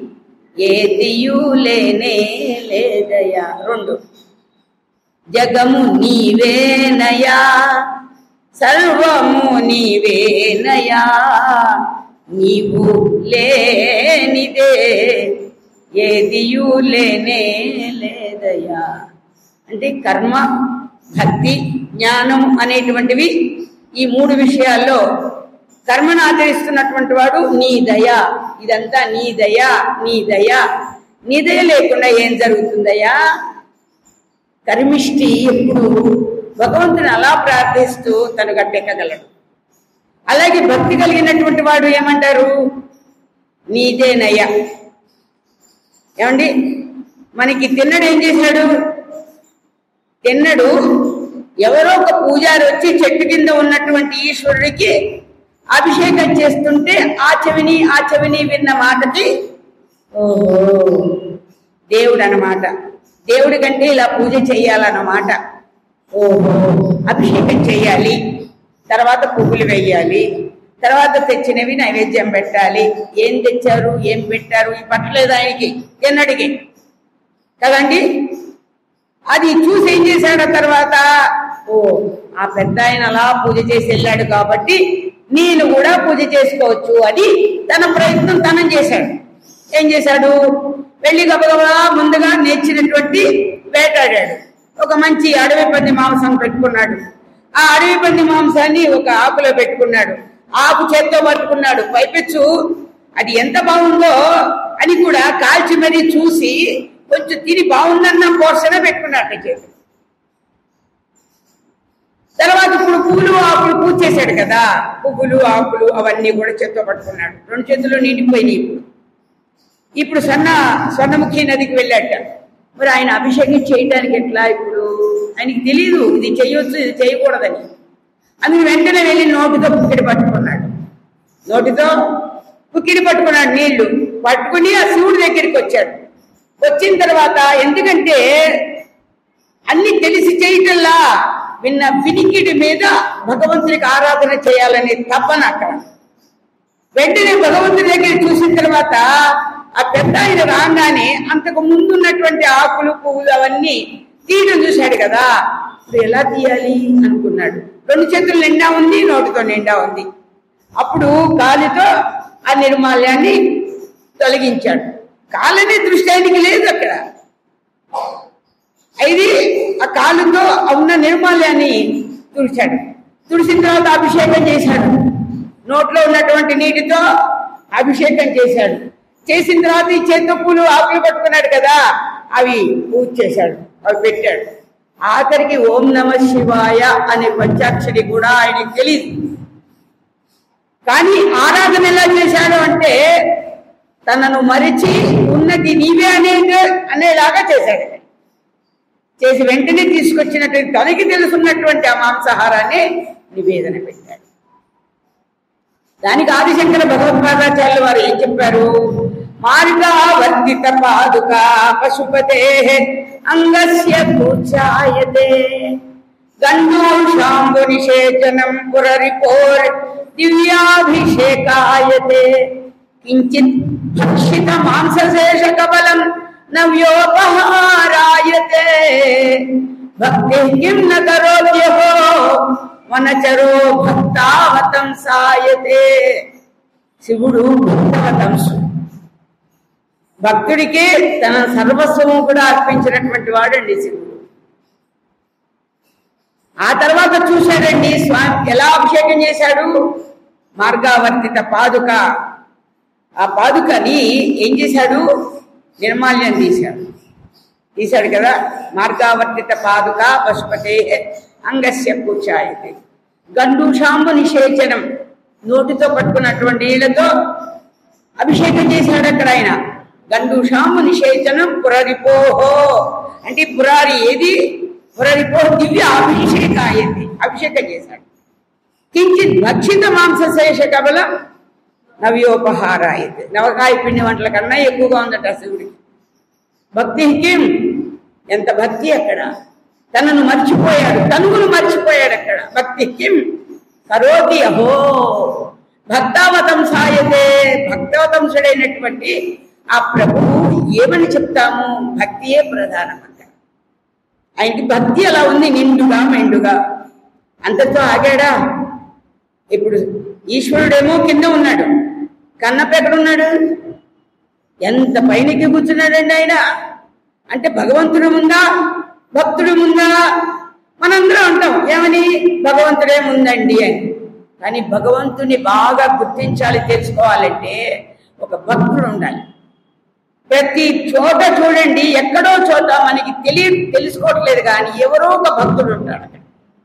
A: ఏదియులేనే లేదయా రెండు జగము నీవేనయా సర్వము నీవేనయా నీవు లేనిదే ఏదియు లేనే లేదయా అంటే కర్మ భక్తి జ్ఞానం అనేటువంటివి ఈ మూడు విషయాల్లో కర్మను ఆచరిస్తున్నటువంటి వాడు నీ దయ ఇదంతా నీ దయ నీ దయ నీ దయ లేకుండా ఏం జరుగుతుందయ్యా కర్మిష్టి ఎప్పుడు భగవంతుని అలా ప్రార్థిస్తూ తను గట్టెక్కగలడు అలాగే భక్తి కలిగినటువంటి వాడు ఏమంటారు నీదేనయ్యా ఏమండి మనకి తిన్నడు ఏం చేశాడు తిన్నడు ఎవరో ఒక పూజారి వచ్చి చెట్టు కింద ఉన్నటువంటి ఈశ్వరుడికి అభిషేకం చేస్తుంటే ఆ చెవిని ఆ చెవిని విన్న మాటకి ఓహో దేవుడు అన్నమాట దేవుడి కంటే ఇలా పూజ చేయాలన్నమాట ఓహో అభిషేకం చేయాలి తర్వాత పువ్వులు వేయాలి తర్వాత తెచ్చినవి నైవేద్యం పెట్టాలి ఏం తెచ్చారు ఏం పెట్టారు ఈ పట్టలేదు ఆయనకి ఎన్నడికి కదండి అది చూసి ఏం చేశాడు ఆ తర్వాత ఓ ఆ పెద్ద ఆయన అలా పూజ చేసి వెళ్ళాడు కాబట్టి నేను కూడా పూజ చేసుకోవచ్చు అని తన ప్రయత్నం తనం చేశాడు ఏం చేశాడు వెళ్ళి గబగబా ముందుగా నేర్చినటువంటి వేటాడాడు ఒక మంచి అడవి పంది మాంసం పెట్టుకున్నాడు ఆ అడవి పంది మాంసాన్ని ఒక ఆకులో పెట్టుకున్నాడు ఆకు చేత్తో పట్టుకున్నాడు పైపెచ్చు అది ఎంత బాగుందో అని కూడా కాల్చి మరీ చూసి కొంచెం తిని బాగుందన్న పోర్షనే పెట్టుకున్నాడు చేతి తర్వాత ఇప్పుడు పూలు ఆకులు పూజ చేశాడు కదా పువ్వులు ఆకులు అవన్నీ కూడా చేత్తో పట్టుకున్నాడు రెండు చేతులు నిండిపోయినాయి ఇప్పుడు ఇప్పుడు స్వర్ణ స్వర్ణముఖి నదికి వెళ్ళాట మరి ఆయన అభిషేకం చేయడానికి ఎట్లా ఇప్పుడు ఆయనకి తెలియదు ఇది చేయొచ్చు ఇది చేయకూడదని అందుకు వెంటనే వెళ్ళి నోటితో పుక్కిడి పట్టుకున్నాడు నోటితో పుక్కిడి పట్టుకున్నాడు నీళ్లు పట్టుకుని ఆ శివుడి దగ్గరికి వచ్చాడు వచ్చిన తర్వాత ఎందుకంటే అన్ని తెలిసి చేయటంలా విన్న వినికిడి మీద భగవంతునికి ఆరాధన చేయాలనే తపన అక్కడ వెంటనే భగవంతుడి దగ్గర చూసిన తర్వాత ఆ పెద్ద ఆయన రాగానే అంతకు ముందున్నటువంటి ఆకులు పువ్వులు అవన్నీ తీయడం చూశాడు కదా ఇప్పుడు ఎలా తీయాలి అనుకున్నాడు రెండు చేతులు నిండా ఉంది నోటితో నిండా ఉంది అప్పుడు కాలితో ఆ నిర్మాల్యాన్ని తొలగించాడు కాలనే దృష్టి ఆయనకి లేదు అక్కడ ఇది ఆ కాలుతో ఉన్న నిర్మాల్యాన్ని తుడిచాడు తుడిసిన తర్వాత అభిషేకం చేశాడు నోట్లో ఉన్నటువంటి నీటితో అభిషేకం చేశాడు చేసిన తర్వాత ఈ చేతప్పులు ఆకులు పట్టుకున్నాడు కదా అవి పూజ చేశాడు అవి పెట్టాడు ఆఖరికి ఓం నమ శివాయ అనే పంచాక్షరి కూడా ఆయనకి తెలియదు కానీ ఆరాధన ఎలా చేశాడు అంటే తనను మరిచి ఉన్నది నీవే అనే అనేలాగా చేశాడు చేసి వెంటనే తీసుకొచ్చినటువంటి తనకి తెలుసున్నటువంటి ఆ మాంసాహారాన్ని నివేదన పెట్టాడు దానికి ఆదిశంకర భగవత్పాదాచార్యులు వారు ఏం చెప్పారు మార్గా వర్తిత పాదుక పశుపతే అంగస్య కూర్చాయతే గండూషాంబు నిషేచనం పురరిపోర్ దివ్యాభిషేకాయతే కించిత్ భక్షిత మాంసశేష కబలం నవ్యోపహారాయతే భక్తి కిం న కరోద్యహో వనచరో భక్తావతం సాయతే శివుడు భక్తవతంసు భక్తుడికి తన సర్వస్వము కూడా అర్పించినటువంటి వాడండి శివుడు ఆ తర్వాత చూశాడండి స్వామి ఎలా అభిషేకం చేశాడు మార్గావర్తిత పాదుక ఆ పాదుకని ఏం చేశాడు నిర్మాల్యం తీశాడు తీశాడు కదా మార్గావర్తిత పాదుక పశుపతే అంగస్య కూర్చాయితే గండూషాంబు నిషేచనం నోటితో పట్టుకున్నటువంటి నీళ్లతో అభిషేకం చేశాడు అక్కడ ఆయన గండూషాంబు నిషేచనం పురరిపోహో అంటే పురారి ఏది పురరిపో దివ్య అభిషేకాయతి అభిషేకం చేశాడు కించిత్ భక్షిత మాంసశేష కబలం నవ్యోపహారాయతి నవకాయ పిండి వంటల కన్నా ఎక్కువగా ఉందట శివుడికి భక్తి కిం ఎంత భక్తి అక్కడ తనను మర్చిపోయాడు తనువును మర్చిపోయాడు అక్కడ భక్తి కిం కరోతి అహో భక్తావతం సాయతే భక్తవతంసుడైనటువంటి ఆ ప్రభువు ఏమని చెప్తాము భక్తియే ప్రధానం అక్కడ ఆయనకి భక్తి అలా ఉంది నిండుగా మెండుగా అంతతో ఆగాడా ఇప్పుడు ఈశ్వరుడేమో కింద ఉన్నాడు కన్నప్ప ఎక్కడున్నాడు ఎంత పైనకి కూర్చున్నాడండి ఆయన అంటే భగవంతుడు ముందా భక్తుడు ముందా మనందరం అంటాం ఏమని భగవంతుడే ముందండి అని కానీ భగవంతుని బాగా గుర్తించాలి తెలుసుకోవాలంటే ఒక భక్తుడు ఉండాలి ప్రతి చోట చూడండి ఎక్కడో చోట మనకి తెలియ తెలుసుకోవట్లేదు కానీ ఎవరో ఒక భక్తుడు ఉంటాడు అక్కడ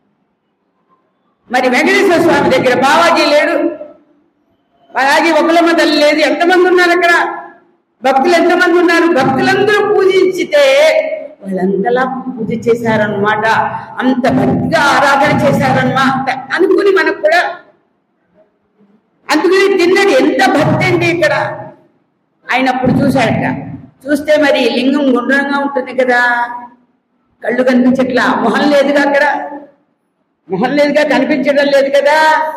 A: మరి వెంకటేశ్వర స్వామి దగ్గర బావాజీ లేడు అలాగే ఒకలమ్మ తల్లి లేదు ఎంతమంది ఉన్నారు అక్కడ భక్తులు ఎంతమంది ఉన్నారు భక్తులందరూ పూజించితే వాళ్ళంతలా పూజ చేశారనమాట అంత భక్తిగా ఆరాధన చేశారనమాట అనుకుని మనకు కూడా అందుకని తిన్నది ఎంత భక్తి అండి ఇక్కడ ఆయన అప్పుడు చూశాడట చూస్తే మరి లింగం గుండ్రంగా ఉంటుంది కదా కళ్ళు కనిపించట్లా మొహం లేదుగా అక్కడ మొహం లేదుగా కనిపించడం లేదు కదా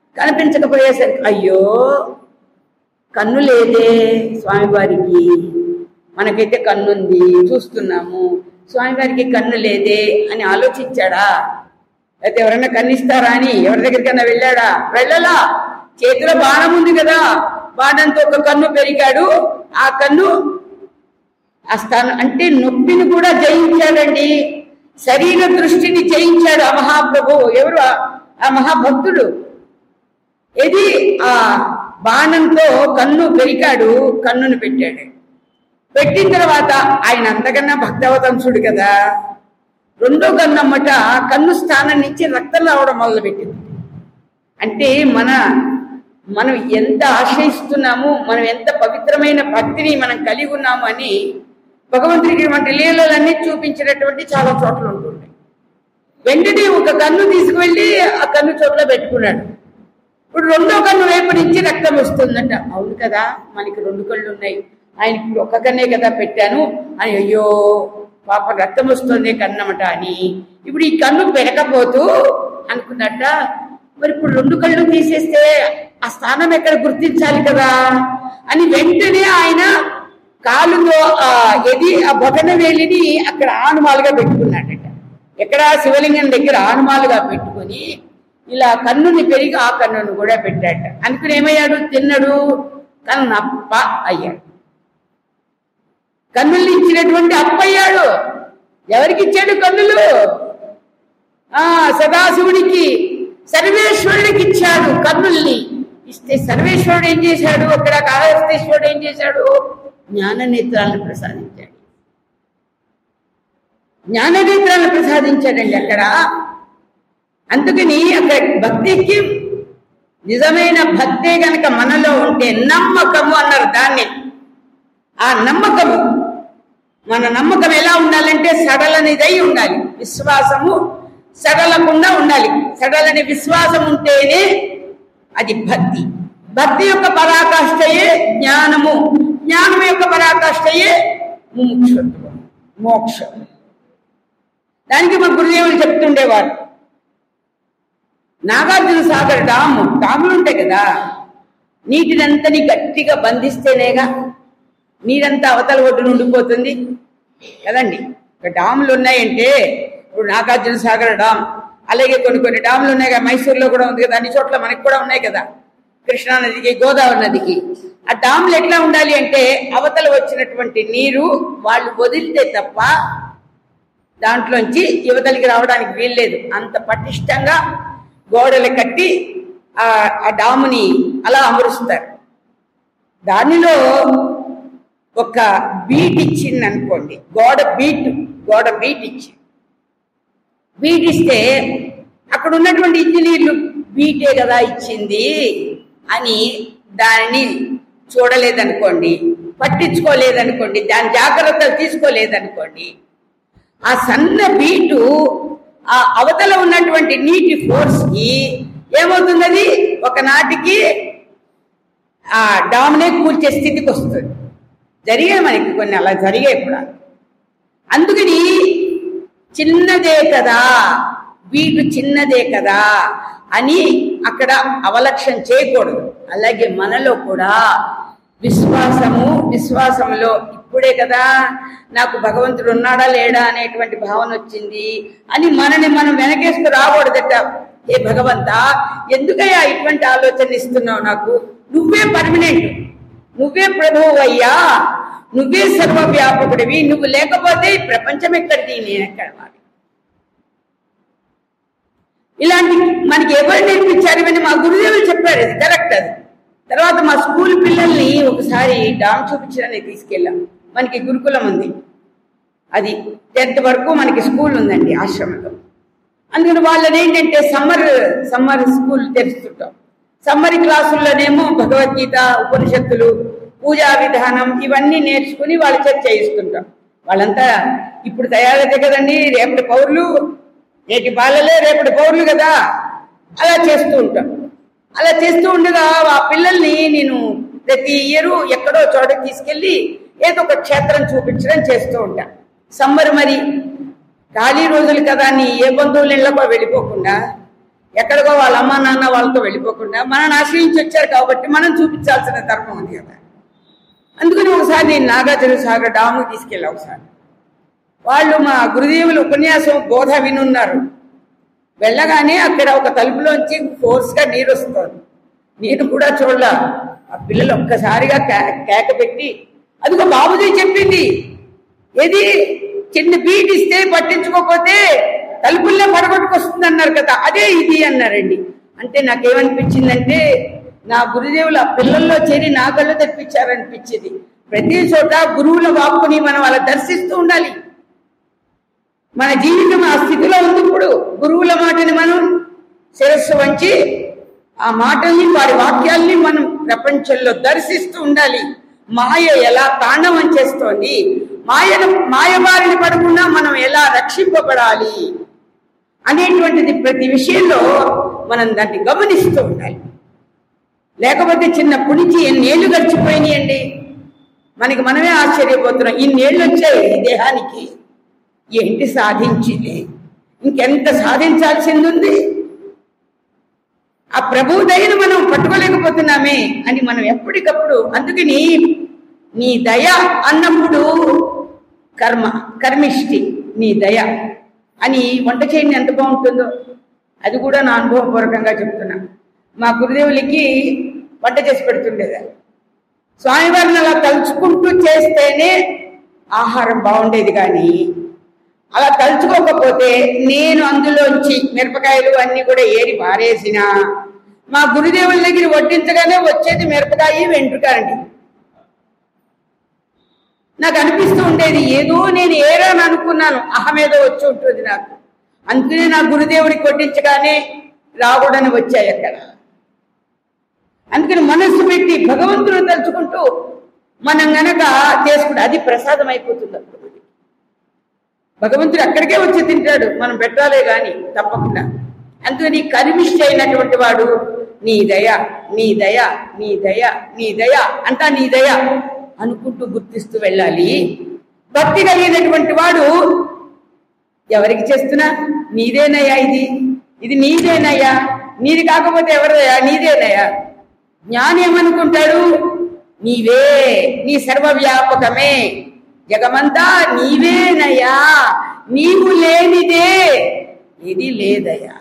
A: కనిపించకపోయేసరికి అయ్యో కన్ను లేదే స్వామివారికి మనకైతే కన్నుంది చూస్తున్నాము స్వామివారికి కన్ను లేదే అని ఆలోచించాడా అయితే ఎవరైనా కన్నిస్తారా అని ఎవరి దగ్గరికైనా వెళ్ళాడా వెళ్ళలా చేతిలో బాణం ఉంది కదా బాణంతో ఒక కన్ను పెరిగాడు ఆ కన్ను ఆ స్థానం అంటే నొప్పిని కూడా జయించాడండి శరీర దృష్టిని జయించాడు ఆ మహాప్రభు ఎవరు ఆ- ఆ మహాభక్తుడు ఇది ఆ బాణంతో కన్ను పెరికాడు కన్నును పెట్టాడు పెట్టిన తర్వాత ఆయన అంతకన్నా భక్తవతంసుడు కదా రెండో కన్ను అమ్మట కన్ను స్థానం నుంచి రక్తం రావడం మొదలుపెట్టింది అంటే మన మనం ఎంత ఆశ్రయిస్తున్నాము మనం ఎంత పవిత్రమైన భక్తిని మనం కలిగి ఉన్నాము అని భగవంతుడికి వంటి లీలలన్నీ చూపించినటువంటి చాలా చోట్ల ఉంటుంది వెంటనే ఒక కన్ను తీసుకువెళ్ళి ఆ కన్ను చోట్ల పెట్టుకున్నాడు ఇప్పుడు రెండో కన్ను వైపు నుంచి రక్తం వస్తుందంట అవును కదా మనకి రెండు కళ్ళు ఉన్నాయి ఆయన ఇప్పుడు ఒక్క కన్నే కదా పెట్టాను అని అయ్యో పాప రక్తం వస్తుంది కన్నమట అని ఇప్పుడు ఈ కన్ను పెరకపోతూ అనుకున్నట్ట మరి ఇప్పుడు రెండు కళ్ళు తీసేస్తే ఆ స్థానం ఎక్కడ గుర్తించాలి కదా అని వెంటనే ఆయన కాలుతో ఆ ఎది ఆ బొటన వేలిని అక్కడ ఆనుమాలుగా పెట్టుకున్నాడట ఎక్కడ శివలింగం దగ్గర ఆనుమాలుగా పెట్టుకొని ఇలా కన్నుని పెరిగి ఆ కన్నును కూడా పెట్టాట అనుకుని ఏమయ్యాడు తిన్నడు కన్నప్ప అయ్యాడు కన్నుల్ని ఇచ్చినటువంటి అప్పయ్యాడు ఎవరికి ఇచ్చాడు కన్నులు ఆ సదాశివుడికి సర్వేశ్వరుడికి ఇచ్చాడు కన్నుల్ని ఇస్తే సర్వేశ్వరుడు ఏం చేశాడు అక్కడ కాళహస్తీశ్వరుడు ఏం చేశాడు జ్ఞాన నేత్రాలను ప్రసాదించాడు జ్ఞాన నేత్రాలను ప్రసాదించాడండి అక్కడ అందుకని అక్కడ భక్తికి నిజమైన భక్తే గనక మనలో ఉంటే నమ్మకము అన్నారు దాన్ని ఆ నమ్మకము మన నమ్మకం ఎలా ఉండాలంటే సడలనిదై ఉండాలి విశ్వాసము సడలకుండా ఉండాలి సడలని విశ్వాసం ఉంటేనే అది భక్తి భక్తి యొక్క పరాకాష్ఠయే జ్ఞానము జ్ఞానం యొక్క పరాకాష్ఠయే ముముక్షత్వం మోక్షం దానికి మా గురుదేవులు చెప్తుండేవారు నాగార్జున సాగర్ డాము డాములు ఉంటాయి కదా నీటినంతని గట్టిగా బంధిస్తేనేగా నీరంతా అవతల ఒడ్డు ఉండిపోతుంది కదండి ఇక్కడ డాములు ఉన్నాయంటే ఇప్పుడు నాగార్జున సాగర్ డామ్ అలాగే కొన్ని కొన్ని డాములు ఉన్నాయి కదా మైసూర్లో కూడా ఉంది కదా అన్ని చోట్ల మనకి కూడా ఉన్నాయి కదా కృష్ణా నదికి గోదావరి నదికి ఆ డాములు ఎట్లా ఉండాలి అంటే అవతల వచ్చినటువంటి నీరు వాళ్ళు వదిలితే తప్ప దాంట్లోంచి యువతలకి రావడానికి వీల్లేదు అంత పటిష్టంగా గోడలు కట్టి ఆ ఆ డాముని అలా అమరుస్తారు దానిలో ఒక బీట్ ఇచ్చింది అనుకోండి గోడ బీట్ గోడ బీట్ ఇచ్చి బీట్ ఇస్తే అక్కడ ఉన్నటువంటి ఇంజనీర్లు బీటే కదా ఇచ్చింది అని దానిని చూడలేదనుకోండి పట్టించుకోలేదనుకోండి దాని జాగ్రత్తలు తీసుకోలేదనుకోండి ఆ సన్న బీటు ఆ అవతల ఉన్నటువంటి నీటి ఫోర్స్ కి ఏమవుతుంది ఒకనాటికి ఆ డామినే కూల్చే స్థితికి వస్తుంది జరిగాయి మనకి కొన్ని అలా జరిగాయి కూడా అందుకని చిన్నదే కదా వీటు చిన్నదే కదా అని అక్కడ అవలక్ష్యం చేయకూడదు అలాగే మనలో కూడా విశ్వాసము విశ్వాసంలో ఇప్పుడే కదా నాకు భగవంతుడు ఉన్నాడా లేడా అనేటువంటి భావన వచ్చింది అని మనని మనం వెనకేసుకు రాకూడదట ఏ భగవంతా ఎందుకయ్యా ఇటువంటి ఆలోచన ఇస్తున్నావు నాకు నువ్వే పర్మనెంట్ నువ్వే ప్రభువు అయ్యా నువ్వే సర్వవ్యాపకుడివి నువ్వు లేకపోతే ఈ ప్రపంచం ఎక్కడిది నేనెక్కడ మరి ఇలాంటి మనకి ఎవరు నేర్పించారు ఇవన్నీ మా గురుదేవులు చెప్పారు ఇది కరెక్ట్ అది తర్వాత మా స్కూల్ పిల్లల్ని ఒకసారి డామ్ చూపించడానికి తీసుకెళ్ళాం మనకి గురుకులం ఉంది అది టెన్త్ వరకు మనకి స్కూల్ ఉందండి ఆశ్రమంలో అందుకని వాళ్ళని ఏంటంటే సమ్మర్ సమ్మర్ స్కూల్ తెరుస్తుంటాం సమ్మర్ క్లాసుల్లోనేమో భగవద్గీత ఉపనిషత్తులు పూజా విధానం ఇవన్నీ నేర్చుకుని వాళ్ళ చేత చేయిస్తుంటాం వాళ్ళంతా ఇప్పుడు తయారైతే కదండి రేపటి పౌరులు నేటి బాలలే రేపటి పౌరులు కదా అలా చేస్తూ ఉంటాం అలా చేస్తూ ఉండగా ఆ పిల్లల్ని నేను ప్రతి ఇయర్ ఎక్కడో చోట తీసుకెళ్ళి ఏదో ఒక క్షేత్రం చూపించడం చేస్తూ ఉంటా సమ్మర్ మరి ఖాళీ రోజులు కదా అని ఏ బంధువుల ఇళ్ళకో వెళ్ళిపోకుండా ఎక్కడికో వాళ్ళ అమ్మ నాన్న వాళ్ళతో వెళ్ళిపోకుండా మనల్ని ఆశ్రయించి వచ్చారు కాబట్టి మనం చూపించాల్సిన ధర్మం ఉంది కదా అందుకని ఒకసారి నేను నాగార్జున సాగర్ డాము తీసుకెళ్ళా ఒకసారి వాళ్ళు మా గురుదేవులు ఉపన్యాసం బోధ వినున్నారు వెళ్ళగానే అక్కడ ఒక తలుపులోంచి ఫోర్స్ గా నీరు వస్తుంది నేను కూడా చూడలా ఆ పిల్లలు ఒక్కసారిగా కే- కేక పెట్టి అదిగో బాబుజీ చెప్పింది ఏది చిన్న బీట్ ఇస్తే పట్టించుకోకపోతే తలుపుల్లో పడగొట్టుకొస్తుంది అన్నారు కదా అదే ఇది అన్నారండి అంటే నాకేమనిపించిందంటే నా గురుదేవులు ఆ పిల్లల్లో చేరి నా కళ్ళు తెప్పించారనిపించింది ప్రతి చోట గురువుల వాక్కుని మనం అలా దర్శిస్తూ ఉండాలి మన జీవితం ఆ స్థితిలో ఉంది ఇప్పుడు గురువుల మాటని మనం శిరస్సు వంచి ఆ మాటల్ని వారి వాక్యాల్ని మనం ప్రపంచంలో దర్శిస్తూ ఉండాలి మాయ ఎలా తాండవం చేస్తోంది మాయను మాయబారిన పడకుండా మనం ఎలా రక్షింపబడాలి అనేటువంటిది ప్రతి విషయంలో మనం దాన్ని గమనిస్తూ ఉండాలి లేకపోతే చిన్నప్పటి నుంచి ఎన్నేళ్ళు గడిచిపోయినాయండి మనకి మనమే ఆశ్చర్యపోతున్నాం ఇన్నేళ్ళు వచ్చాయి ఈ దేహానికి ఏంటి సాధించింది ఇంకెంత సాధించాల్సింది ఉంది ఆ ప్రభు దయను మనం పట్టుకోలేకపోతున్నామే అని మనం ఎప్పటికప్పుడు అందుకని నీ దయ అన్నప్పుడు కర్మ కర్మిష్టి నీ దయ అని వంట చేయని ఎంత బాగుంటుందో అది కూడా నా అనుభవపూర్వకంగా చెప్తున్నా మా గురుదేవులకి వంట చేసి పెడుతుండేది స్వామివారిని అలా తలుచుకుంటూ చేస్తేనే ఆహారం బాగుండేది కానీ అలా తలుచుకోకపోతే నేను అందులోంచి మిరపకాయలు అన్ని కూడా ఏరి పారేసిన మా గురుదేవుల దగ్గర వడ్డించగానే వచ్చేది మిరపకాయ వెంట్రుకాయ అండి నాకు అనిపిస్తూ ఉండేది ఏదో నేను ఏరాని అనుకున్నాను అహమేదో వచ్చి ఉంటుంది నాకు అందుకనే నా గురుదేవుడికి వడ్డించగానే రాకూడని వచ్చాయి అక్కడ అందుకని మనస్సు పెట్టి భగవంతుడు తలుచుకుంటూ మనం గనక చేసుకుంటే అది ప్రసాదం అయిపోతుంది అప్పుడు మనకి. భగవంతుడు అక్కడికే వచ్చి తింటాడు మనం పెట్టాలే గాని తప్పకుండా అందుకని కరిమిష్టి అయినటువంటి వాడు నీ దయ నీ దయ నీ దయ నీ దయ అంతా నీ దయ అనుకుంటూ గుర్తిస్తూ వెళ్ళాలి భక్తి కలిగినటువంటి వాడు ఎవరికి చేస్తున్నా నీదేనయ్యా ఇది ఇది నీదేనయ్యా నీది కాకపోతే ఎవరిదయ్యా నీదేనయ్యా జ్ఞాని ఏమనుకుంటాడు నీవే నీ సర్వవ్యాపకమే జగమంతా నీవేనయ్యా నీవు లేనిదే ఇది లేదయ్యా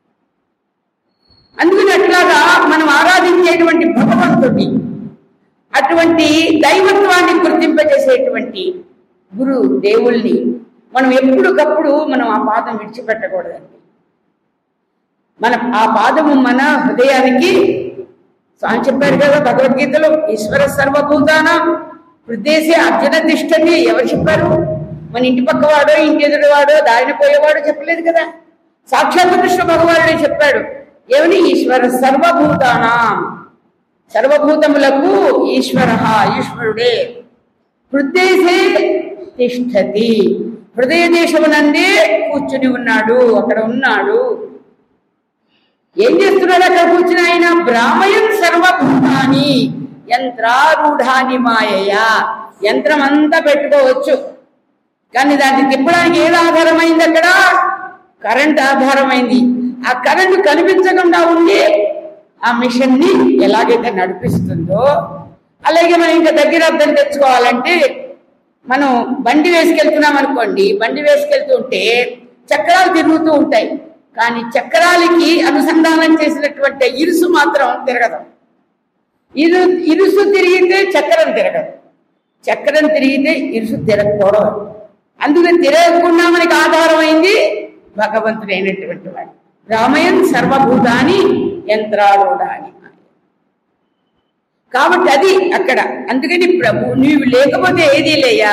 A: అందుకని అట్లాగా మనం ఆరాధించేటువంటి భగవంతుడి అటువంటి దైవత్వాన్ని గుర్తింపజేసేటువంటి గురు దేవుల్ని మనం ఎప్పటికప్పుడు మనం ఆ పాదం విడిచిపెట్టకూడదండి మన ఆ పాదము మన హృదయానికి స్వామి చెప్పారు కదా భగవద్గీతలో ఈశ్వర సర్వభూతాన హృదయసే అర్జున తిష్టని ఎవరు చెప్పారు మన ఇంటి పక్క వాడో ఇంటి ఎదురు వాడో దారిన పోయేవాడో చెప్పలేదు కదా సాక్షాత్ కృష్ణ భగవానుడే చెప్పాడు ఏమని ఈశ్వర సర్వభూతానాం సర్వభూతములకు ఈశ్వర ఈశ్వరుడే హృదయసే తిష్టతి హృదయ దేశమునందే కూర్చుని ఉన్నాడు అక్కడ ఉన్నాడు ఏం చేస్తున్నాడు అక్కడ కూర్చుని ఆయన బ్రాహ్మయం సర్వభూతాని యంత్రారూఢాని మాయయా యంత్రం అంతా పెట్టుకోవచ్చు కానీ దాన్ని తిప్పడానికి ఏది ఆధారమైంది అక్కడ కరెంట్ ఆధారమైంది ఆ కరెంట్ కనిపించకుండా ఉండి ఆ మిషన్ ని ఎలాగైతే నడిపిస్తుందో అలాగే మనం ఇంకా దగ్గర అర్థం తెచ్చుకోవాలంటే మనం బండి వేసుకెళ్తున్నాం అనుకోండి బండి వేసుకెళ్తుంటే చక్రాలు తిరుగుతూ ఉంటాయి కానీ చక్రాలకి అనుసంధానం చేసినటువంటి ఇరుసు మాత్రం తిరగదు ఇరు ఇరుసు తిరిగితే చక్రం తిరగదు చక్రం తిరిగితే ఇరుసు తిరగకూడదు అందుకని తిరగకుండా మనకి ఆధారమైంది భగవంతుడైనటువంటి వాడు రామయన్ సర్వభూతాని యంత్రారూఢాని కాబట్టి అది అక్కడ అందుకని ప్రభు నీవు లేకపోతే ఏదీ లేయా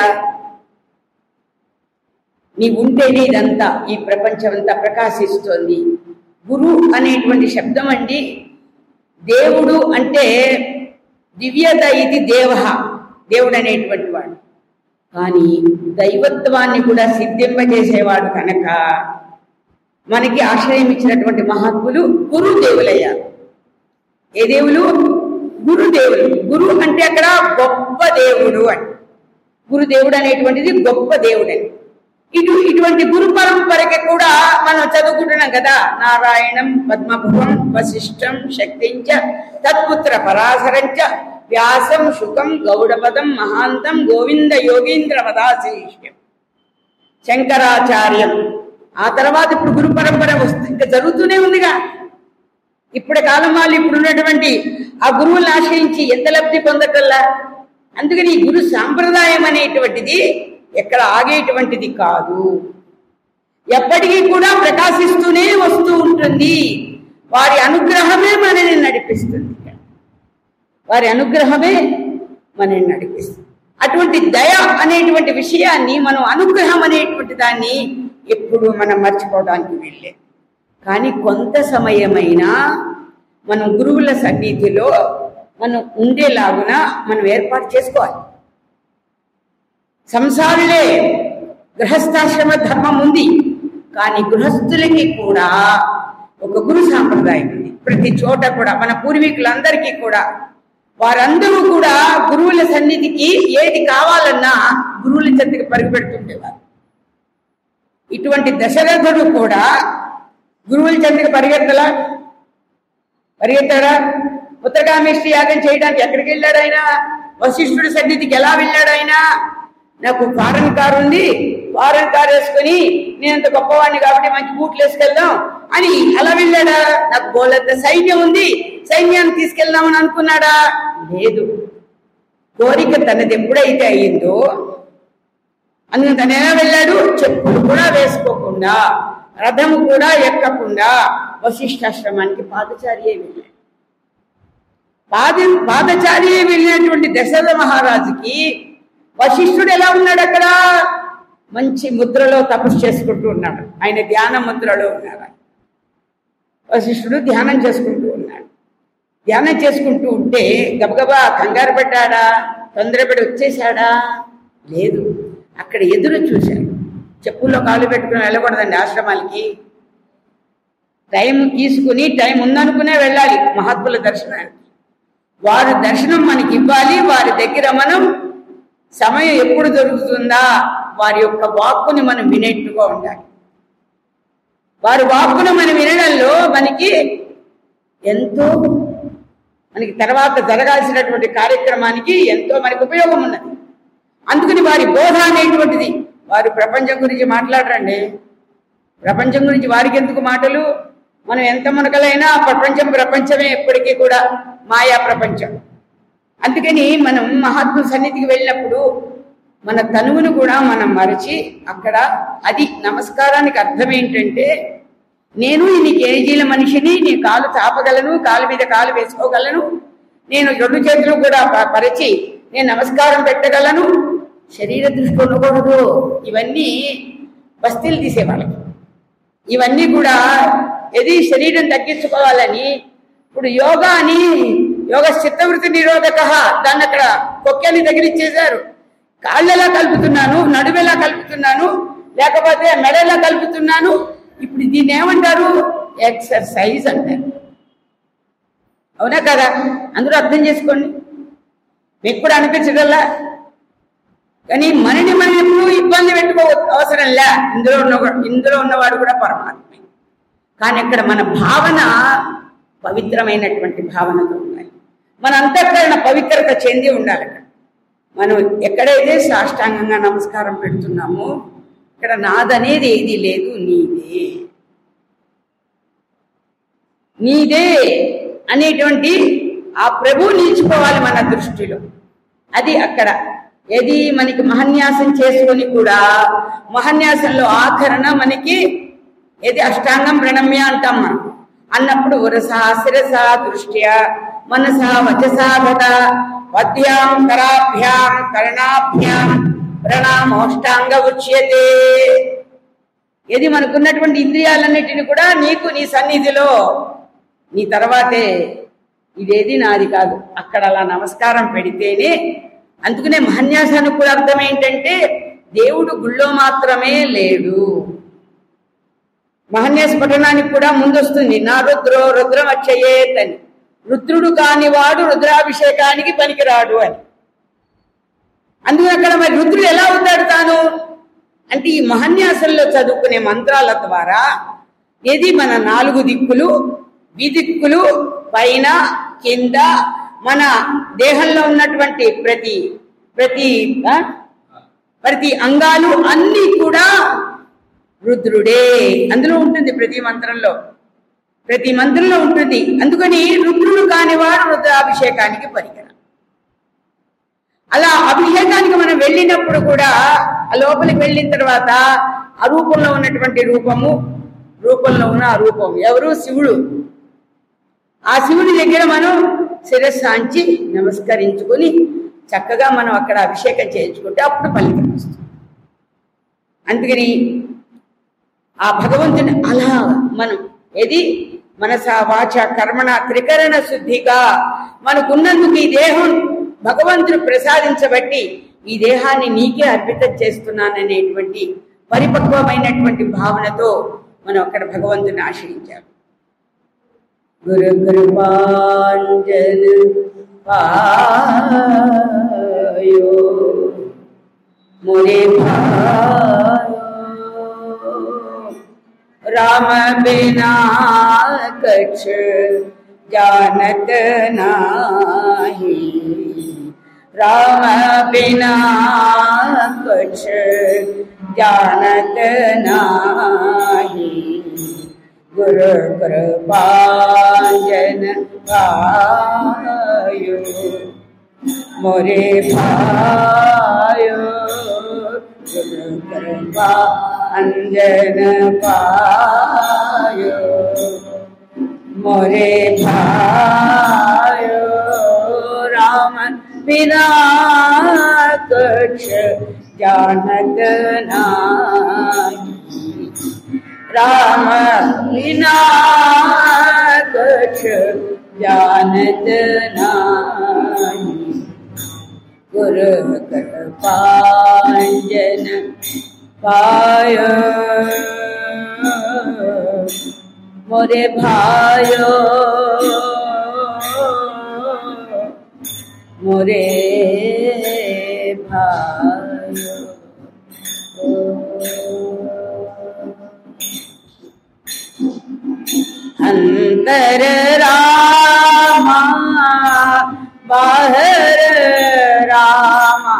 A: నీ ఉంటేనే ఇదంతా ఈ ప్రపంచం అంతా ప్రకాశిస్తోంది గురు అనేటువంటి శబ్దం అండి దేవుడు అంటే దివ్యత ఇది దేవ దేవుడు అనేటువంటి వాడు కానీ దైవత్వాన్ని కూడా సిద్ధింపజేసేవాడు కనుక మనకి ఆశ్రయం ఇచ్చినటువంటి మహాత్ములు గురుదేవులయ్యారు ఏ దేవులు గురుదేవులు గురు అంటే అక్కడ గొప్ప దేవుడు అని గురుదేవుడు అనేటువంటిది గొప్ప దేవుడు అని ఇటు ఇటువంటి గురు పరంపరకి కూడా మనం చదువుకుంటున్నాం కదా నారాయణం పద్మభువం వశిష్టం శక్తించ తత్పుత్ర పరాశరంచ వ్యాసం శుకం గౌడపదం మహాంతం గోవింద యోగీంద్ర మదాశీష్యం శంకరాచార్యం ఆ తర్వాత ఇప్పుడు గురు పరంపర వస్తుంది ఇంకా జరుగుతూనే ఉందిగా ఇప్పటి కాలం వాళ్ళు ఇప్పుడు ఉన్నటువంటి ఆ గురువులను ఆశ్రయించి ఎంత లబ్ధి పొందటల్లా అందుకని ఈ గురు సాంప్రదాయం అనేటువంటిది ఎక్కడ ఆగేటువంటిది కాదు ఎప్పటికీ కూడా ప్రకాశిస్తూనే వస్తూ ఉంటుంది వారి అనుగ్రహమే మనని నడిపిస్తుంది వారి అనుగ్రహమే మనని నడిపిస్తుంది అటువంటి దయ అనేటువంటి విషయాన్ని మనం అనుగ్రహం అనేటువంటి దాన్ని ఎప్పుడు మనం మర్చిపోవడానికి వెళ్ళే కానీ కొంత సమయమైనా మనం గురువుల సన్నిధిలో మనం ఉండేలాగున మనం ఏర్పాటు చేసుకోవాలి సంసారులే గృహస్థాశ్రమ ధర్మం ఉంది కానీ గృహస్థులకి కూడా ఒక గురు సాంప్రదాయం ఉంది ప్రతి చోట కూడా మన పూర్వీకులందరికీ కూడా వారందరూ కూడా గురువుల సన్నిధికి ఏది కావాలన్నా గురువుల చెంతకి పరుగుపెడుతుండేవారు ఇటువంటి దశరథుడు కూడా గురువుల చెంతకి పరిగెత్తలా పరిగెత్తాడా ఉత్తరకామేష్టి యాగం చేయడానికి ఎక్కడికి వెళ్ళాడు ఆయన వశిష్ఠుడి సన్నిధికి ఎలా వెళ్ళాడు ఆయన నాకు ఫారెన్ కార్ ఉంది ఫారెన్ కార్ వేసుకుని నేను అంత గొప్పవాడిని కాబట్టి మంచి బూట్లు వేసుకెళ్దాం అని అలా వెళ్ళాడా నాకు బోలంత సైన్యం ఉంది సైన్యాన్ని తీసుకెళ్దామని అనుకున్నాడా లేదు కోరిక తనది ఎప్పుడైతే అయ్యిందో అందుకని తను ఎలా వెళ్ళాడు చెప్పులు కూడా వేసుకోకుండా రథము కూడా ఎక్కకుండా వశిష్ఠాశ్రమానికి పాదచారియే వెళ్ళాడు పాద పాదచారియే వెళ్ళినటువంటి దశరథ మహారాజుకి వశిష్ఠుడు ఎలా ఉన్నాడు అక్కడ మంచి ముద్రలో తపస్సు చేసుకుంటూ ఉన్నాడు ఆయన ధ్యాన ముద్రలో ఉన్నాడు వశిష్ఠుడు ధ్యానం చేసుకుంటూ ఉన్నాడు ధ్యానం చేసుకుంటూ ఉంటే గబగబా కంగారు పడ్డాడా తొందరపడి వచ్చేసాడా లేదు అక్కడ ఎదురు చూశాడు చెప్పుల్లో కాలు పెట్టుకుని వెళ్ళకూడదండి ఆశ్రమాలకి టైం తీసుకుని టైం ఉందనుకునే వెళ్ళాలి మహాత్ముల దర్శనానికి వారి దర్శనం మనకి ఇవ్వాలి వారి దగ్గర మనం సమయం ఎప్పుడు దొరుకుతుందా వారి యొక్క వాక్కుని మనం వినేట్టుగా ఉండాలి వారి వాక్కును మనం వినడంలో మనకి ఎంతో మనకి తర్వాత జరగాల్సినటువంటి కార్యక్రమానికి ఎంతో మనకి ఉపయోగం ఉన్నది అందుకని వారి బోధ అనేటువంటిది వారు ప్రపంచం గురించి మాట్లాడరండి ప్రపంచం గురించి వారికి ఎందుకు మాటలు మనం ఎంత మునకలైనా ప్రపంచం ప్రపంచమే ఎప్పటికీ కూడా మాయా ప్రపంచం అందుకని మనం మహాత్మ సన్నిధికి వెళ్ళినప్పుడు మన తనువును కూడా మనం మరచి అక్కడ అది నమస్కారానికి అర్థం ఏంటంటే నేను ఇన్ని కేజీల మనిషిని నీ కాలు చాపగలను కాలు మీద కాలు వేసుకోగలను నేను రెండు చేతులు కూడా ప- పరిచి నేను నమస్కారం పెట్టగలను శరీర దృష్టి ఉండకూడదు ఇవన్నీ బస్తీలు తీసేవాళ్ళకి ఇవన్నీ కూడా ఏది శరీరం తగ్గించుకోవాలని ఇప్పుడు యోగా అని యోగ చిత్తవృత్తి నిరోధక దాన్ని అక్కడ కొక్కెని తగిలిచ్చేశారు కాళ్ళెలా కలుపుతున్నాను నడువెలా కలుపుతున్నాను లేకపోతే మెడెలా కలుపుతున్నాను ఇప్పుడు దీన్ని ఏమంటారు ఎక్సర్సైజ్ అంటారు అవునా కదా అందరూ అర్థం చేసుకోండి మీకు కూడా అనిపించగలరా కానీ మనని మనం ఎప్పుడు ఇబ్బంది పెట్టుకో అవసరం లే ఇందులో ఉన్న ఇందులో ఉన్నవాడు కూడా పరమాత్మే కానీ ఇక్కడ మన భావన పవిత్రమైనటువంటి భావనతో ఉండాలి మన అంతఃకరణ పవిత్రత చెంది ఉండాలి అక్కడ మనం ఎక్కడైతే సాష్టాంగంగా నమస్కారం పెడుతున్నామో ఇక్కడ నాదనేది ఏది లేదు నీదే నీదే అనేటువంటి ఆ ప్రభు నిలిచిపోవాలి మన దృష్టిలో అది అక్కడ ఏది మనకి మహన్యాసం చేసుకొని కూడా మహన్యాసంలో ఆఖరణ మనకి ఏది అష్టాంగం ప్రణమ్య అంటాం మనం అన్నప్పుడు ఉరస శిరస దృష్ట్యా మనస వచసాధత పద్యాం కరాభ్యాం కరణాభ్యాం ప్రణామోష్టాంగ ఉచ్యతే ఏది మనకున్నటువంటి ఇంద్రియాలన్నిటిని కూడా నీకు నీ సన్నిధిలో నీ తర్వాతే ఇదేది నాది కాదు అక్కడ అలా నమస్కారం పెడితేనే అందుకనే మహన్యాసానికి కూడా అర్థం ఏంటంటే దేవుడు గుళ్ళో మాత్రమే లేడు మహన్యాస పఠనానికి కూడా ముందొస్తుంది నా రుద్రో రుద్రం అచ్చయేత్ అని రుద్రుడు కానివాడు రుద్రాభిషేకానికి పనికిరాడు అని అందుకని అక్కడ మరి రుద్రుడు ఎలా అవుతాడు తాను అంటే ఈ మహన్యాసంలో చదువుకునే మంత్రాల ద్వారా ఏది మన నాలుగు దిక్కులు విదిక్కులు పైన కింద మన దేహంలో ఉన్నటువంటి ప్రతి ప్రతి ఆ, ప్రతి అంగాలు అన్ని కూడా రుద్రుడే అందులో ఉంటుంది ప్రతి మంత్రంలో ప్రతి మంత్రంలో ఉంటుంది అందుకని రుద్రుడు కానివాడు రుద్రాభిషేకానికి పరికరం అలా అభిషేకానికి మనం వెళ్ళినప్పుడు కూడా ఆ లోపలికి వెళ్ళిన తర్వాత ఆ రూపంలో ఉన్నటువంటి రూపము రూపంలో ఉన్న ఆ రూపం ఎవరు శివుడు ఆ శివుడి దగ్గర మనం శిరస్సాంచి నమస్కరించుకొని చక్కగా మనం అక్కడ అభిషేకం చేయించుకుంటే అప్పుడు ఫలితం వస్తుంది అందుకని ఆ భగవంతుని అలా మనం ఏది మనస వాచ కర్మణ త్రికరణ శుద్ధిగా మనకున్నందుకు ఈ దేహం భగవంతుడు ప్రసాదించబట్టి ఈ దేహాన్ని నీకే అర్పితం చేస్తున్నాననేటువంటి పరిపక్వమైనటువంటి భావనతో మనం అక్కడ భగవంతుని ఆశ్రయించాలి గురు కృపాంజన పాయో मुरे भायो राम बिना कछ जानत नाही राम बिना कछ जानत नाही गुरु कृपांजन पायो मोरे भायो गुरु कृपा अंजन पायो मोरे भायो राम बिना कुछ जानत नाही राम बिना कुछ जानत नाही गुरु कृपांजन पाय मोरे भायो मोरे भायो अंतर रामा बाहर रामा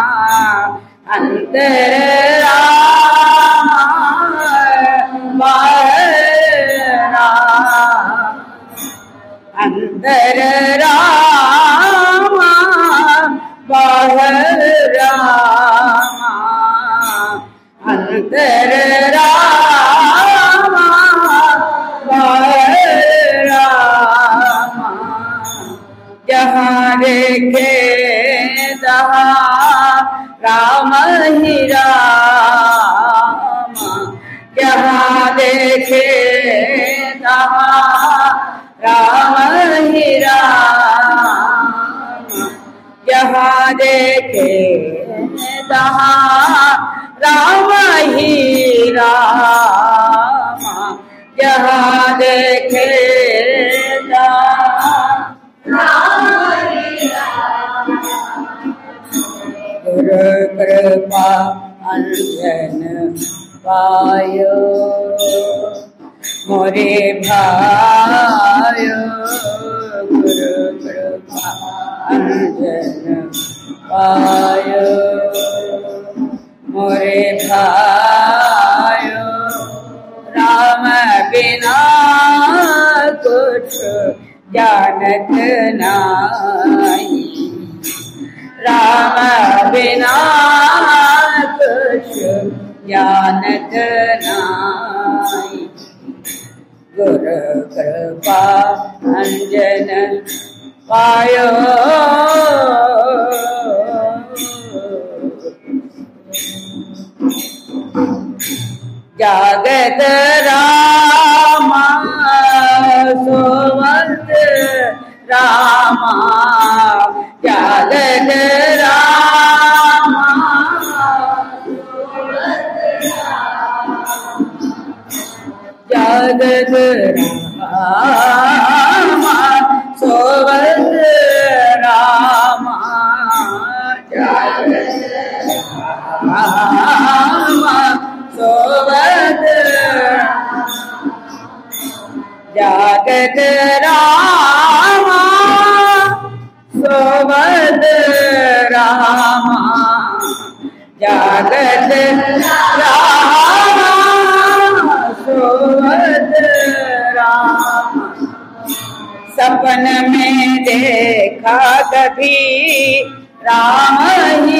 A: अंतर रामा बाहर रामा अंतर रामा बाहर रामा अंतर रामा बाहर रामा जहाँ देखे तहाँ राम ही राम जहाँ देखे तहाँ राम ही राम जहाँ देखे तहाँ राम ही राम जहाँ देखे तहाँ गुरु कृपा अंजन पायो मोरे भायो गुरु कृपा अंजन पायो मोरे भायो राम बिना कुछ जानत नाही राम बिना कुछ जानत नाही गुरु कृपा अंजन पायो जागत रामा सोवत रामा जागत रामा जागत रामा सोवत रामा जागत रामा जागत रामा सोवत रामा जागत रामा सोवत रामा सपन में देखा कभी राम ही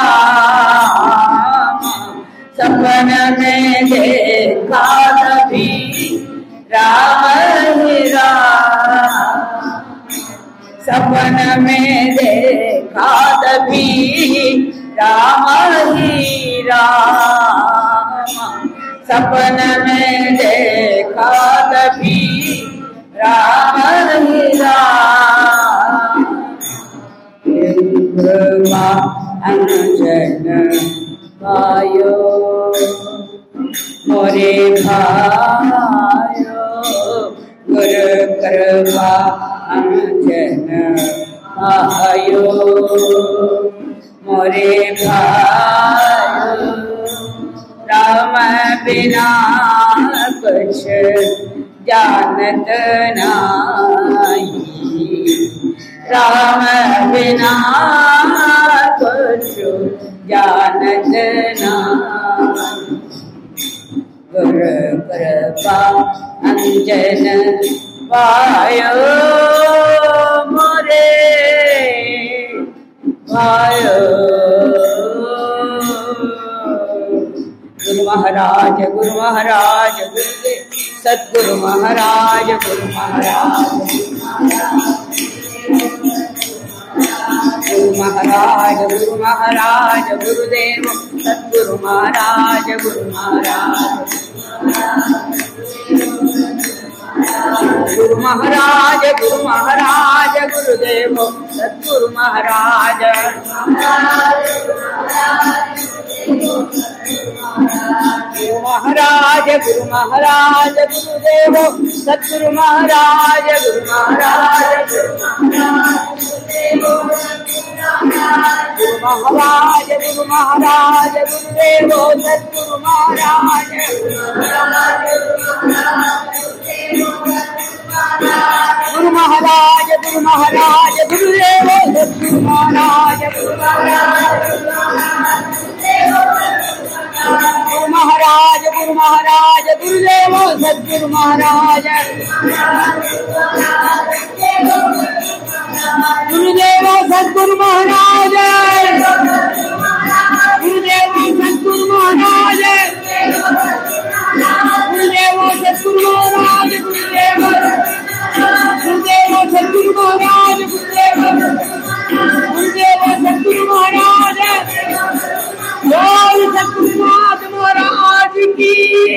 A: राम सपन में देखा कभी राम ही राम सपन में देखा तभी राम ही राम सपन में देखा तभी राम ही राम कृपा अंजन पायो मोरे भायो गुरु कृपा अंजन पायो मोरे भायो राम बिना कुछ जानत नाही राम बिना कुछ जानत नाही गुरु कृपा अंजन पायो मोरे पायो गुरु महाराज गुरु महाराज गुरुदेव सदगुरु महाराज गुरु महाराज गुरु महाराज गुरु महाराज गुरुदेव सदगुरु महाराज गुरु महाराज गुरु महाराज गुरु महाराज गुरुदेव सदगुरु महाराज गुरु महाराज गुरु महाराज गुरुदेव सदगुरु महाराज गुरु महाराज गुरु महाराज गुरु महाराज गुरुदेव सदगुरु महाराज गुरु महाराज गुरु महाराज गुरुदेव सदगुरु महाराज गुरु महाराज गुरु महाराज गुरु महाराज गुरुदेव सदगुरु महाराज गुरुदेव सदगुरु महाराज गुरुदेव सदगुरु महाराज गुरुदेव सदगुरु महाराज गुरुदेव गुरुदेव सदगुरु महाराज गुरुदेव गुरुदेव सदगुरु महाराज बोल सतनाथ महाराज की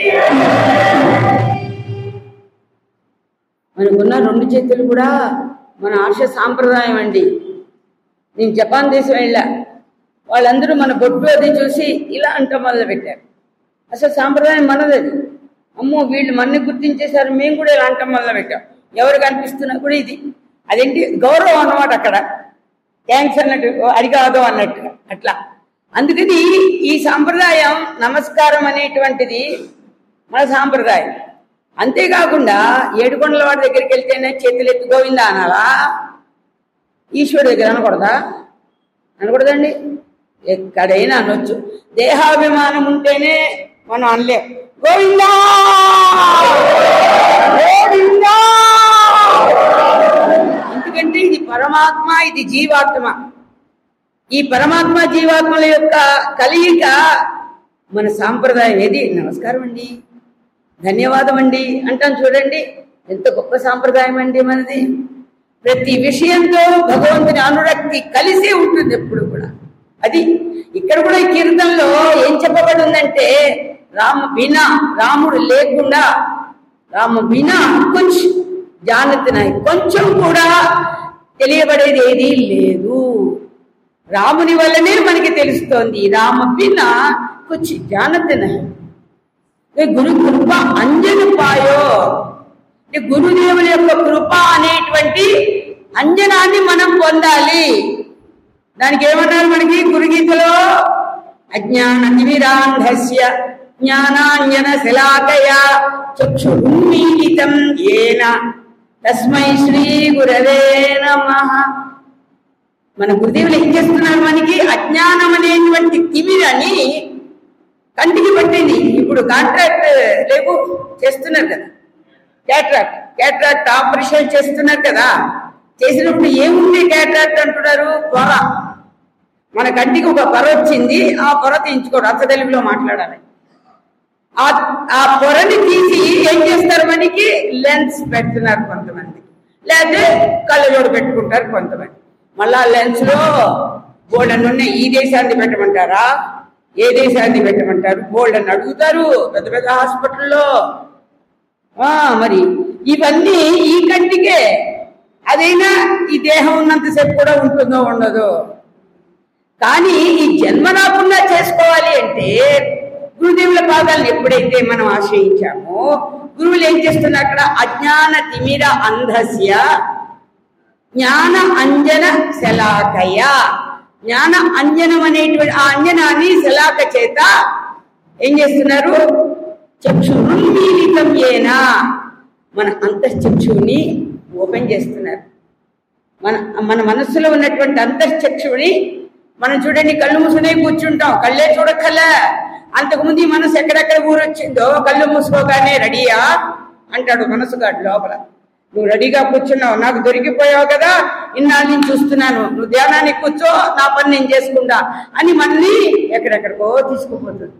A: మనకున్న రెండు చేతులు కూడా మన ఆర్ష సాంప్రదాయం అండి నేను జపాన్ దేశం వెళ్ళా వాళ్ళందరూ మన బొట్టు అది చూసి ఇలా అంట మొదలు పెట్టారు అసలు సాంప్రదాయం మనది అది అమ్మో వీళ్ళు మన్ని గుర్తించేశారు మేము కూడా ఇలా అంటం మొదలు పెట్టాం ఎవరు కనిపిస్తున్నా కూడా ఇది అదేంటి గౌరవం అన్నమాట అక్కడ థ్యాంక్స్ అన్నట్టు అడిగాదో అన్నట్టు అట్లా అందుకని ఈ సాంప్రదాయం నమస్కారం అనేటువంటిది మన సాంప్రదాయం అంతేకాకుండా ఏడుకొండల వాడి దగ్గరికి వెళ్తేనే చేతులు ఎత్తు గోవిందా అనాలా ఈశ్వరుడి దగ్గర అనకూడదా అనకూడదండి ఎక్కడైనా అనొచ్చు దేహాభిమానం ఉంటేనే మనం అనలేం గోవిందా గోవిందా ఎందుకంటే ఇది పరమాత్మ ఇది జీవాత్మ ఈ పరమాత్మ జీవాత్మల యొక్క కలయిక మన సాంప్రదాయం ఏది నమస్కారం అండి ధన్యవాదం అండి అంటాం చూడండి ఎంత గొప్ప సాంప్రదాయం అండి మనది ప్రతి విషయంతో భగవంతుని అనురక్తి కలిసే ఉంటుంది ఎప్పుడు కూడా అది ఇక్కడ కూడా ఈ కీర్తనలో ఏం చెప్పబడిందంటే రామ బినా రాముడు లేకుండా రామ బినా కొంచెం జానతినాయి కొంచెం కూడా తెలియబడేది ఏదీ లేదు రాముని వల్లనే మనకి తెలుస్తోంది రామ బినా కొంచెం జానతినాయి ఏ గురు కృప అంజను పాయో అంటే గురుదేవుల యొక్క కృప అనేటువంటి అంజనాన్ని మనం పొందాలి దానికి ఏమన్నారు మనకి గురుగీతలో అజ్ఞాన తిమిరాంధస్య జ్ఞానాంజన శిలాకయ చక్షురున్మీలితం ఏన తస్మై శ్రీ గురవే నమ మన గురుదేవులు ఏం చేస్తున్నారు మనకి అజ్ఞానం అనేటువంటి తిమిరని కంటికి పట్టింది ఇప్పుడు కాంట్రాక్ట్ లేవు చేస్తున్నారు కదా క్యాట్రాక్ట్ క్యాట్రాక్ట్ ఆపరేషన్ చేస్తున్నారు కదా చేసినప్పుడు ఏముంది క్యాట్రాక్ట్ అంటున్నారు పొర మన కంటికి ఒక పొర వచ్చింది ఆ పొర తీయించుకోరు అర్థ తెలుగులో మాట్లాడాలి ఆ ఆ పొరని తీసి ఏం చేస్తారు మనకి లెన్స్ పెడుతున్నారు కొంతమంది లేకపోతే కళ్ళజోడు పెట్టుకుంటారు కొంతమంది మళ్ళా లెన్స్ లో బోల్డ్ అని ఉన్నాయి ఈ దేశాన్ని పెట్టమంటారా ఏ దేశాన్ని పెట్టమంటారు బోల్డ్ అని అడుగుతారు పెద్ద పెద్ద హాస్పిటల్లో ఆ మరి ఇవన్నీ ఈ కంటికే అదైనా ఈ దేహం ఉన్నంతసేపు కూడా ఉంటుందో ఉండదో కానీ ఈ జన్మ రాకుండా చేసుకోవాలి అంటే గురుదేవుల పాదాలను ఎప్పుడైతే మనం ఆశ్రయించామో గురువులు ఏం చేస్తున్నారు అక్కడ అజ్ఞాన తిమిర అంధస్య జ్ఞాన అంజన శలాకయ జ్ఞాన అంజనం అనేటువంటి ఆ అంజనాన్ని శలాక చేత ఏం చేస్తున్నారు చక్షురున్మీలితం ఏనా మన అంతశ్చక్షుని ఓపెన్ చేస్తున్నారు మన మన మనస్సులో ఉన్నటువంటి అంతశ్చక్షుని మనం చూడండి కళ్ళు మూసుకునే కూర్చుంటాం కళ్ళే చూడక్కల్లా అంతకుముందు ఈ మనసు ఎక్కడెక్కడ ఊరొచ్చిందో కళ్ళు మూసుకోగానే రెడీయా అంటాడు మనసుగాడు లోపల నువ్వు రెడీగా కూర్చున్నావు నాకు దొరికిపోయావు కదా ఇన్నాళ్ళ నుంచి చూస్తున్నాను నువ్వు ధ్యానానికి కూర్చో నా పని నేను చేసుకుంటా అని మనల్ని ఎక్కడెక్కడికో తీసుకుపోతుంది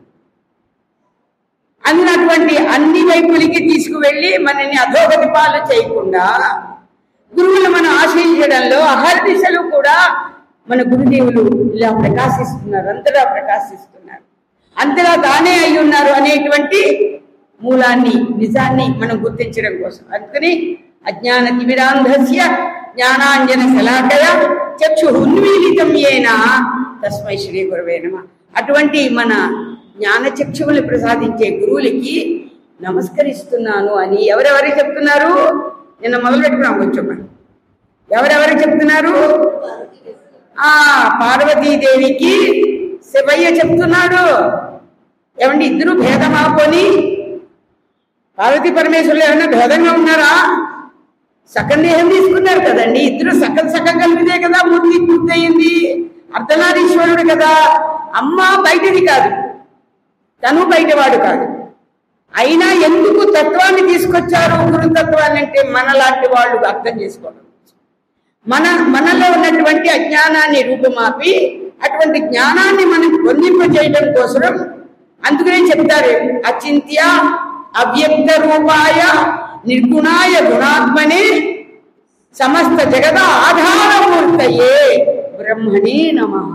A: అందినటువంటి అన్ని వైపులకి తీసుకువెళ్ళి మనని అధోగతి పాలు చేయకుండా గురువులు మనం ఆశ్రయించడంలో అహర్నిశలు కూడా మన గురుదేవులు ఇలా ప్రకాశిస్తున్నారు అంతగా ప్రకాశిస్తున్నారు అంతగా తానే అయి ఉన్నారు అనేటువంటి మూలాన్ని నిజాన్ని మనం గుర్తించడం కోసం అందుకని అజ్ఞాన తిమిరాంధస్య జ్ఞానాంజన శలాకయ చక్షు ఉన్మీలితం ఏనా తస్మై శ్రీ గురువే నమ అటువంటి మన జ్ఞాన చక్షువులు ప్రసాదించే గురువులకి నమస్కరిస్తున్నాను అని ఎవరెవరికి చెప్తున్నారు నిన్న మొదలు పెట్టుకున్నాం కొంచెం మనం. ఎవరెవరికి చెప్తున్నారు ఆ పార్వతీదేవికి శివయ్య చెప్తున్నాడు ఏమండి ఇద్దరు భేదమాపోని పార్వతీ పరమేశ్వరులు ఏమైనా భేదంగా ఉన్నారా సగం దేహం తీసుకున్నారు కదండి ఇద్దరు సగం సగం కలిపితే కదా మూర్తి పూర్తయింది అర్ధనారీశ్వరుడు కదా అమ్మ బయటిది కాదు తను బయటవాడు కాదు అయినా ఎందుకు తత్వాన్ని తీసుకొచ్చారు గురుతత్వాన్ని అంటే మనలాంటి వాళ్ళు అర్థం చేసుకోవడం మన మనలో ఉన్నటువంటి అజ్ఞానాన్ని రూపుమాపి అటువంటి జ్ఞానాన్ని మనం పొందింపజేయడం కోసం అందుకనే చెప్తారు అచింత్య అవ్యక్త రూపాయ నిర్గుణాయ గుణాత్మనే సమస్త జగద ఆధారమూర్తయే బ్రహ్మణే నమః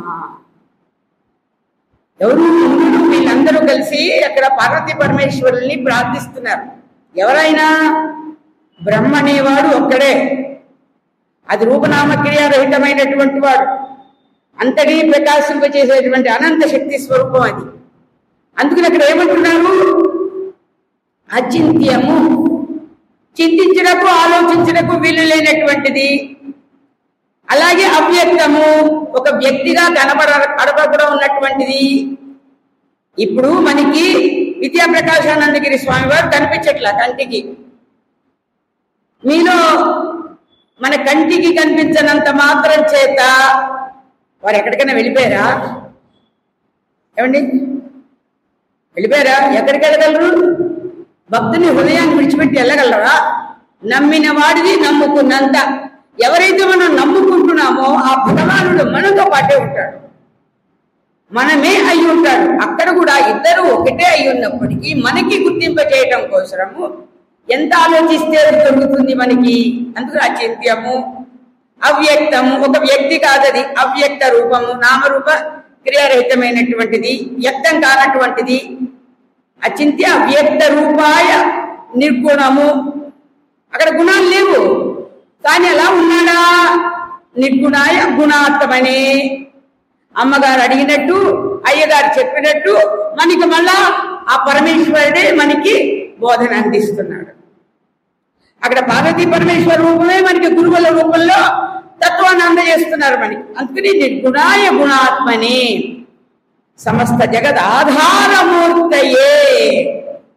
A: ఎవరు ఇంద్రుడు వీళ్ళందరూ కలిసి అక్కడ పార్వతీ పరమేశ్వరుల్ని ప్రార్థిస్తున్నారు ఎవరైనా బ్రహ్మ అనేవాడు ఒక్కడే అది రూపనామక్రియారహితమైనటువంటి వాడు అంతటి ప్రకాశింపచేసేటువంటి అనంత శక్తి స్వరూపం అది అందుకని అక్కడ ఏమంటున్నారు అచింత్యము చింతించడకు ఆలోచించడకు వీలు లేనటువంటిది అలాగే అవ్యక్తము ఒక వ్యక్తిగా కనబడ కనబడకుండా ఉన్నటువంటిది ఇప్పుడు మనకి విద్యా ప్రకాశానందగిరి స్వామి వారు కనిపించట్ల కంటికి మీలో మన కంటికి కనిపించనంత మాత్రం చేత వారు ఎక్కడికైనా వెళ్ళిపోయారా ఏమండి వెళ్ళిపోయారా ఎక్కడికి వెళ్ళగలరు భక్తుని హృదయాన్ని విడిచిపెట్టి వెళ్ళగలరా నమ్మిన వాడిది నమ్ముకున్నంత ఎవరైతే మనం నమ్ముకుంటున్నామో ఆ భగవానుడు మనతో పాటే ఉంటాడు మనమే అయి ఉంటాడు అక్కడ కూడా ఇద్దరు ఒకటే అయి ఉన్నప్పటికీ మనకి గుర్తింపజేయటం కోసము ఎంత ఆలోచిస్తే అది దొరుకుతుంది మనకి అందుకు అచింత్యము అవ్యక్తము ఒక వ్యక్తి కాదది అవ్యక్త రూపము నామరూప క్రియారహితమైనటువంటిది వ్యక్తం కానటువంటిది అచింత్య అవ్యక్త రూపాయ నిర్గుణము అక్కడ గుణాలు లేవు కానీ అలా ఉన్నాడా నిర్గుణాయ గుణాత్మనే అమ్మగారు అడిగినట్టు అయ్యగారు చెప్పినట్టు మనకి మళ్ళా ఆ పరమేశ్వరుడే మనకి బోధన అందిస్తున్నాడు అక్కడ పార్వతీ పరమేశ్వర రూపమే మనకి గురువుల రూపంలో తత్వాన్ని అందజేస్తున్నారు మనకి అందుకని నిర్గుణాయ గుణాత్మనే సమస్త జగత్ ఆధారమూర్తయే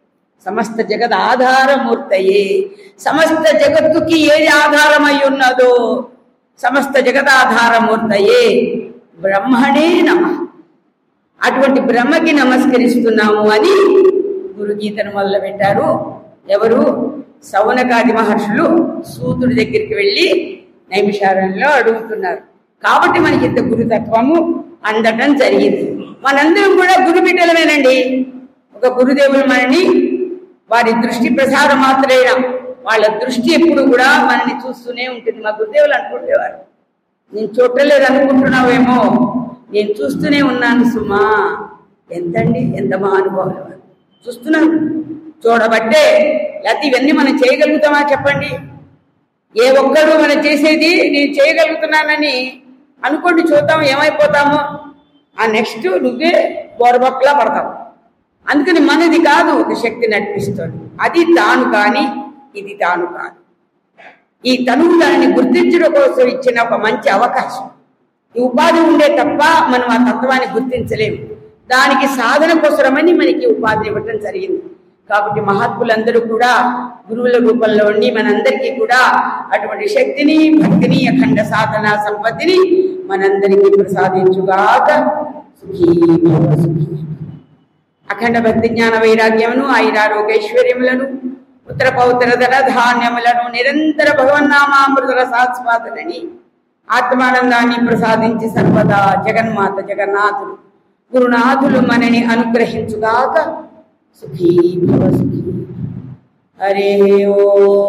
A: సమస్త జగత్ ఆధారమూర్తయే సమస్త జగత్తుకి ఏది ఆధారమై ఉన్నదో సమస్త జగదాధారమూర్తయే బ్రహ్మణే నమ అటువంటి బ్రహ్మకి నమస్కరిస్తున్నాము అని గురుగీతను మొదలు పెట్టారు ఎవరు సౌనకాది మహర్షులు సూతుడి దగ్గరికి వెళ్ళి నైమిషారణ్యంలో అడుగుతున్నారు కాబట్టి మనకి ఇంత గురుతత్వము అందటం జరిగింది మనందరం కూడా గురు బిడ్డలమేనండి ఒక గురుదేవులు మనని వారి దృష్టి ప్రసారం మాత్రేనా వాళ్ళ దృష్టి ఎప్పుడు కూడా మనని చూస్తూనే ఉంటుంది మా గురుదేవులు అనుకుంటేవారు నేను చూడలేదు అనుకుంటున్నావేమో నేను చూస్తూనే ఉన్నాను సుమా ఎంతండి ఎంత మహానుభావులు వారు. చూస్తున్నాను చూడబట్టే లేకపోతే ఇవన్నీ మనం చేయగలుగుతామా చెప్పండి ఏ ఒక్కడు మనం చేసేది నేను చేయగలుగుతున్నానని అనుకోండి చూద్దాం ఏమైపోతామో ఆ నెక్స్ట్ నువ్వే బోరబొక్కలా పడతావు అందుకని మనది కాదు ఒక శక్తి నడిపిస్తుంది అది తాను కానీ ఇది తాను కాదు ఈ తనువు దానిని గుర్తించడం కోసం ఇచ్చిన ఒక మంచి అవకాశం ఈ ఉపాధి ఉండే తప్ప మనం ఆ తత్వాన్ని గుర్తించలేము దానికి సాధన కోసమని మనకి ఉపాధి ఇవ్వటం జరిగింది కాబట్టి మహాత్ములందరూ కూడా గురువుల రూపంలో ఉండి మనందరికీ కూడా అటువంటి శక్తిని భక్తిని అఖండ సాధన సంపత్తిని మనందరికీ ప్రసాదించుగాక సుఖీ భవ సుఖీ అఖండ భక్తి జ్ఞాన వైరాగ్యమును ఐరారోగ్యైశ్వర్యములను ఉత్తర పౌత్ర ధర ధాన్యములను నిరంతర భగవన్నామామృత రసాస్వాదనని ఆత్మానందాన్ని ప్రసాదించి సర్వదా జగన్మాత జగన్నాథుడు గురునాథులు మనని అనుగ్రహించుగాక సుఖీ భవ సుఖీ హరే ఓ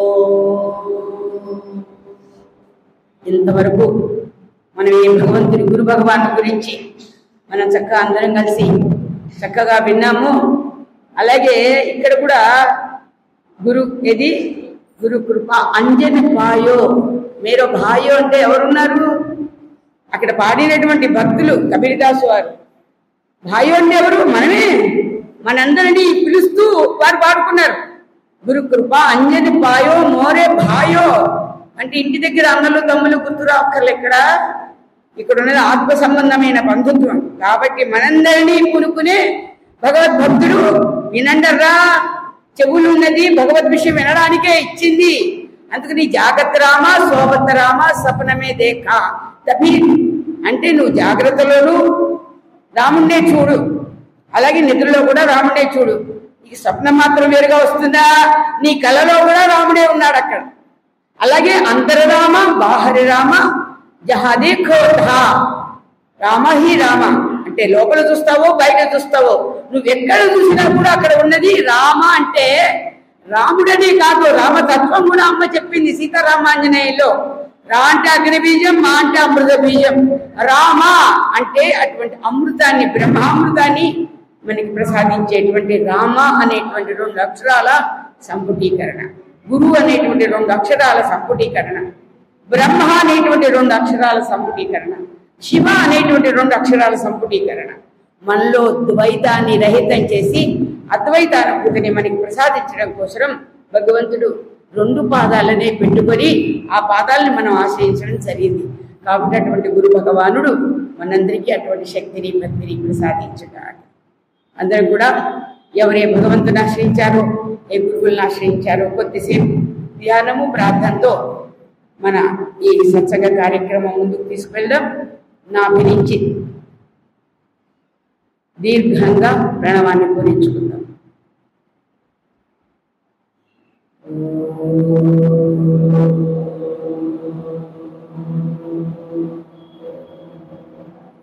A: ఇంతవరకు మనం ఈ భగవంతుడి గురు భగవాను గురించి మనం చక్కగా అందరం కలిసి చక్కగా విన్నాము అలాగే ఇక్కడ కూడా గురు ఇది గురు కృప అంజని పాయో మీరు భాయో అంటే ఎవరున్నారు అక్కడ పాడినటువంటి భక్తులు కబీర్దాసు వారు భాయో అంటే ఎవరు మనమే మనందరినీ పిలుస్తూ వారు పాడుకున్నారు గురు కృప అంజని పాయో మోరే భాయో అంటే ఇంటి దగ్గర అన్నలు తమ్ములు గుర్తురా ఒక్కర్లు ఎక్కడ ఇక్కడ ఉన్నది ఆత్మ సంబంధమైన బంధుత్వం కాబట్టి మనందరినీ పూనుకునే భగవద్భక్తుడు వినండర్రా చెవులు ఉన్నది భగవద్ విషయం వినడానికే ఇచ్చింది అందుకని జాగ్రత్త రామ సోబత్త రామ సపనమే దేఖ తపి అంటే నువ్వు జాగ్రత్తలోను రాముణ్ణే చూడు అలాగే నిద్రలో కూడా రాముడే చూడు నీకు స్వప్నం మాత్రం వేరుగా వస్తుందా నీ కలలో కూడా రాముడే ఉన్నాడు అక్కడ అలాగే అంతరరామ బాహరి రామ జహాదే ఖోధా రామ హి రామ అంటే లోపల చూస్తావో బయట చూస్తావో నువ్వు ఎక్కడ చూసినా కూడా అక్కడ ఉన్నది రామ అంటే రాముడనే కాదు రామతత్వం కూడా అమ్మ చెప్పింది సీతారామాంజనేయులో రా అంటే అగ్ని బీజం మా అంటే అమృత బీజం రామ అంటే అటువంటి అమృతాన్ని బ్రహ్మామృతాన్ని మనకి ప్రసాదించేటువంటి రామ అనేటువంటి రెండు అక్షరాల సంపుటీకరణ గురువు అనేటువంటి రెండు అక్షరాల సంపుటీకరణ బ్రహ్మ అనేటువంటి రెండు అక్షరాల సంపుటీకరణ శివ అనేటువంటి రెండు అక్షరాల సంపుటీకరణ మనలో ద్వైతాన్ని రహితం చేసి అద్వైతానుభూతిని మనకి ప్రసాదించడం కోసం భగవంతుడు రెండు పాదాలనే పెట్టుకొని ఆ పాదాలని మనం ఆశ్రయించడం జరిగింది కాబట్టి అటువంటి గురు భగవానుడు మనందరికీ అటువంటి శక్తిని భక్తిని ప్రసాదించుతాడు అందరం కూడా ఎవరే భగవంతుని ఆశ్రయించారో ఏ గురువులను ఆశ్రయించారో కొద్దిసేపు ధ్యానము ప్రార్థనతో మన ఈ సత్సంగ కార్యక్రమం ముందుకు తీసుకువెళ్దాం నా గురించి దీర్ఘంగా ప్రణవాన్ని పూరించుకుందాం ఓ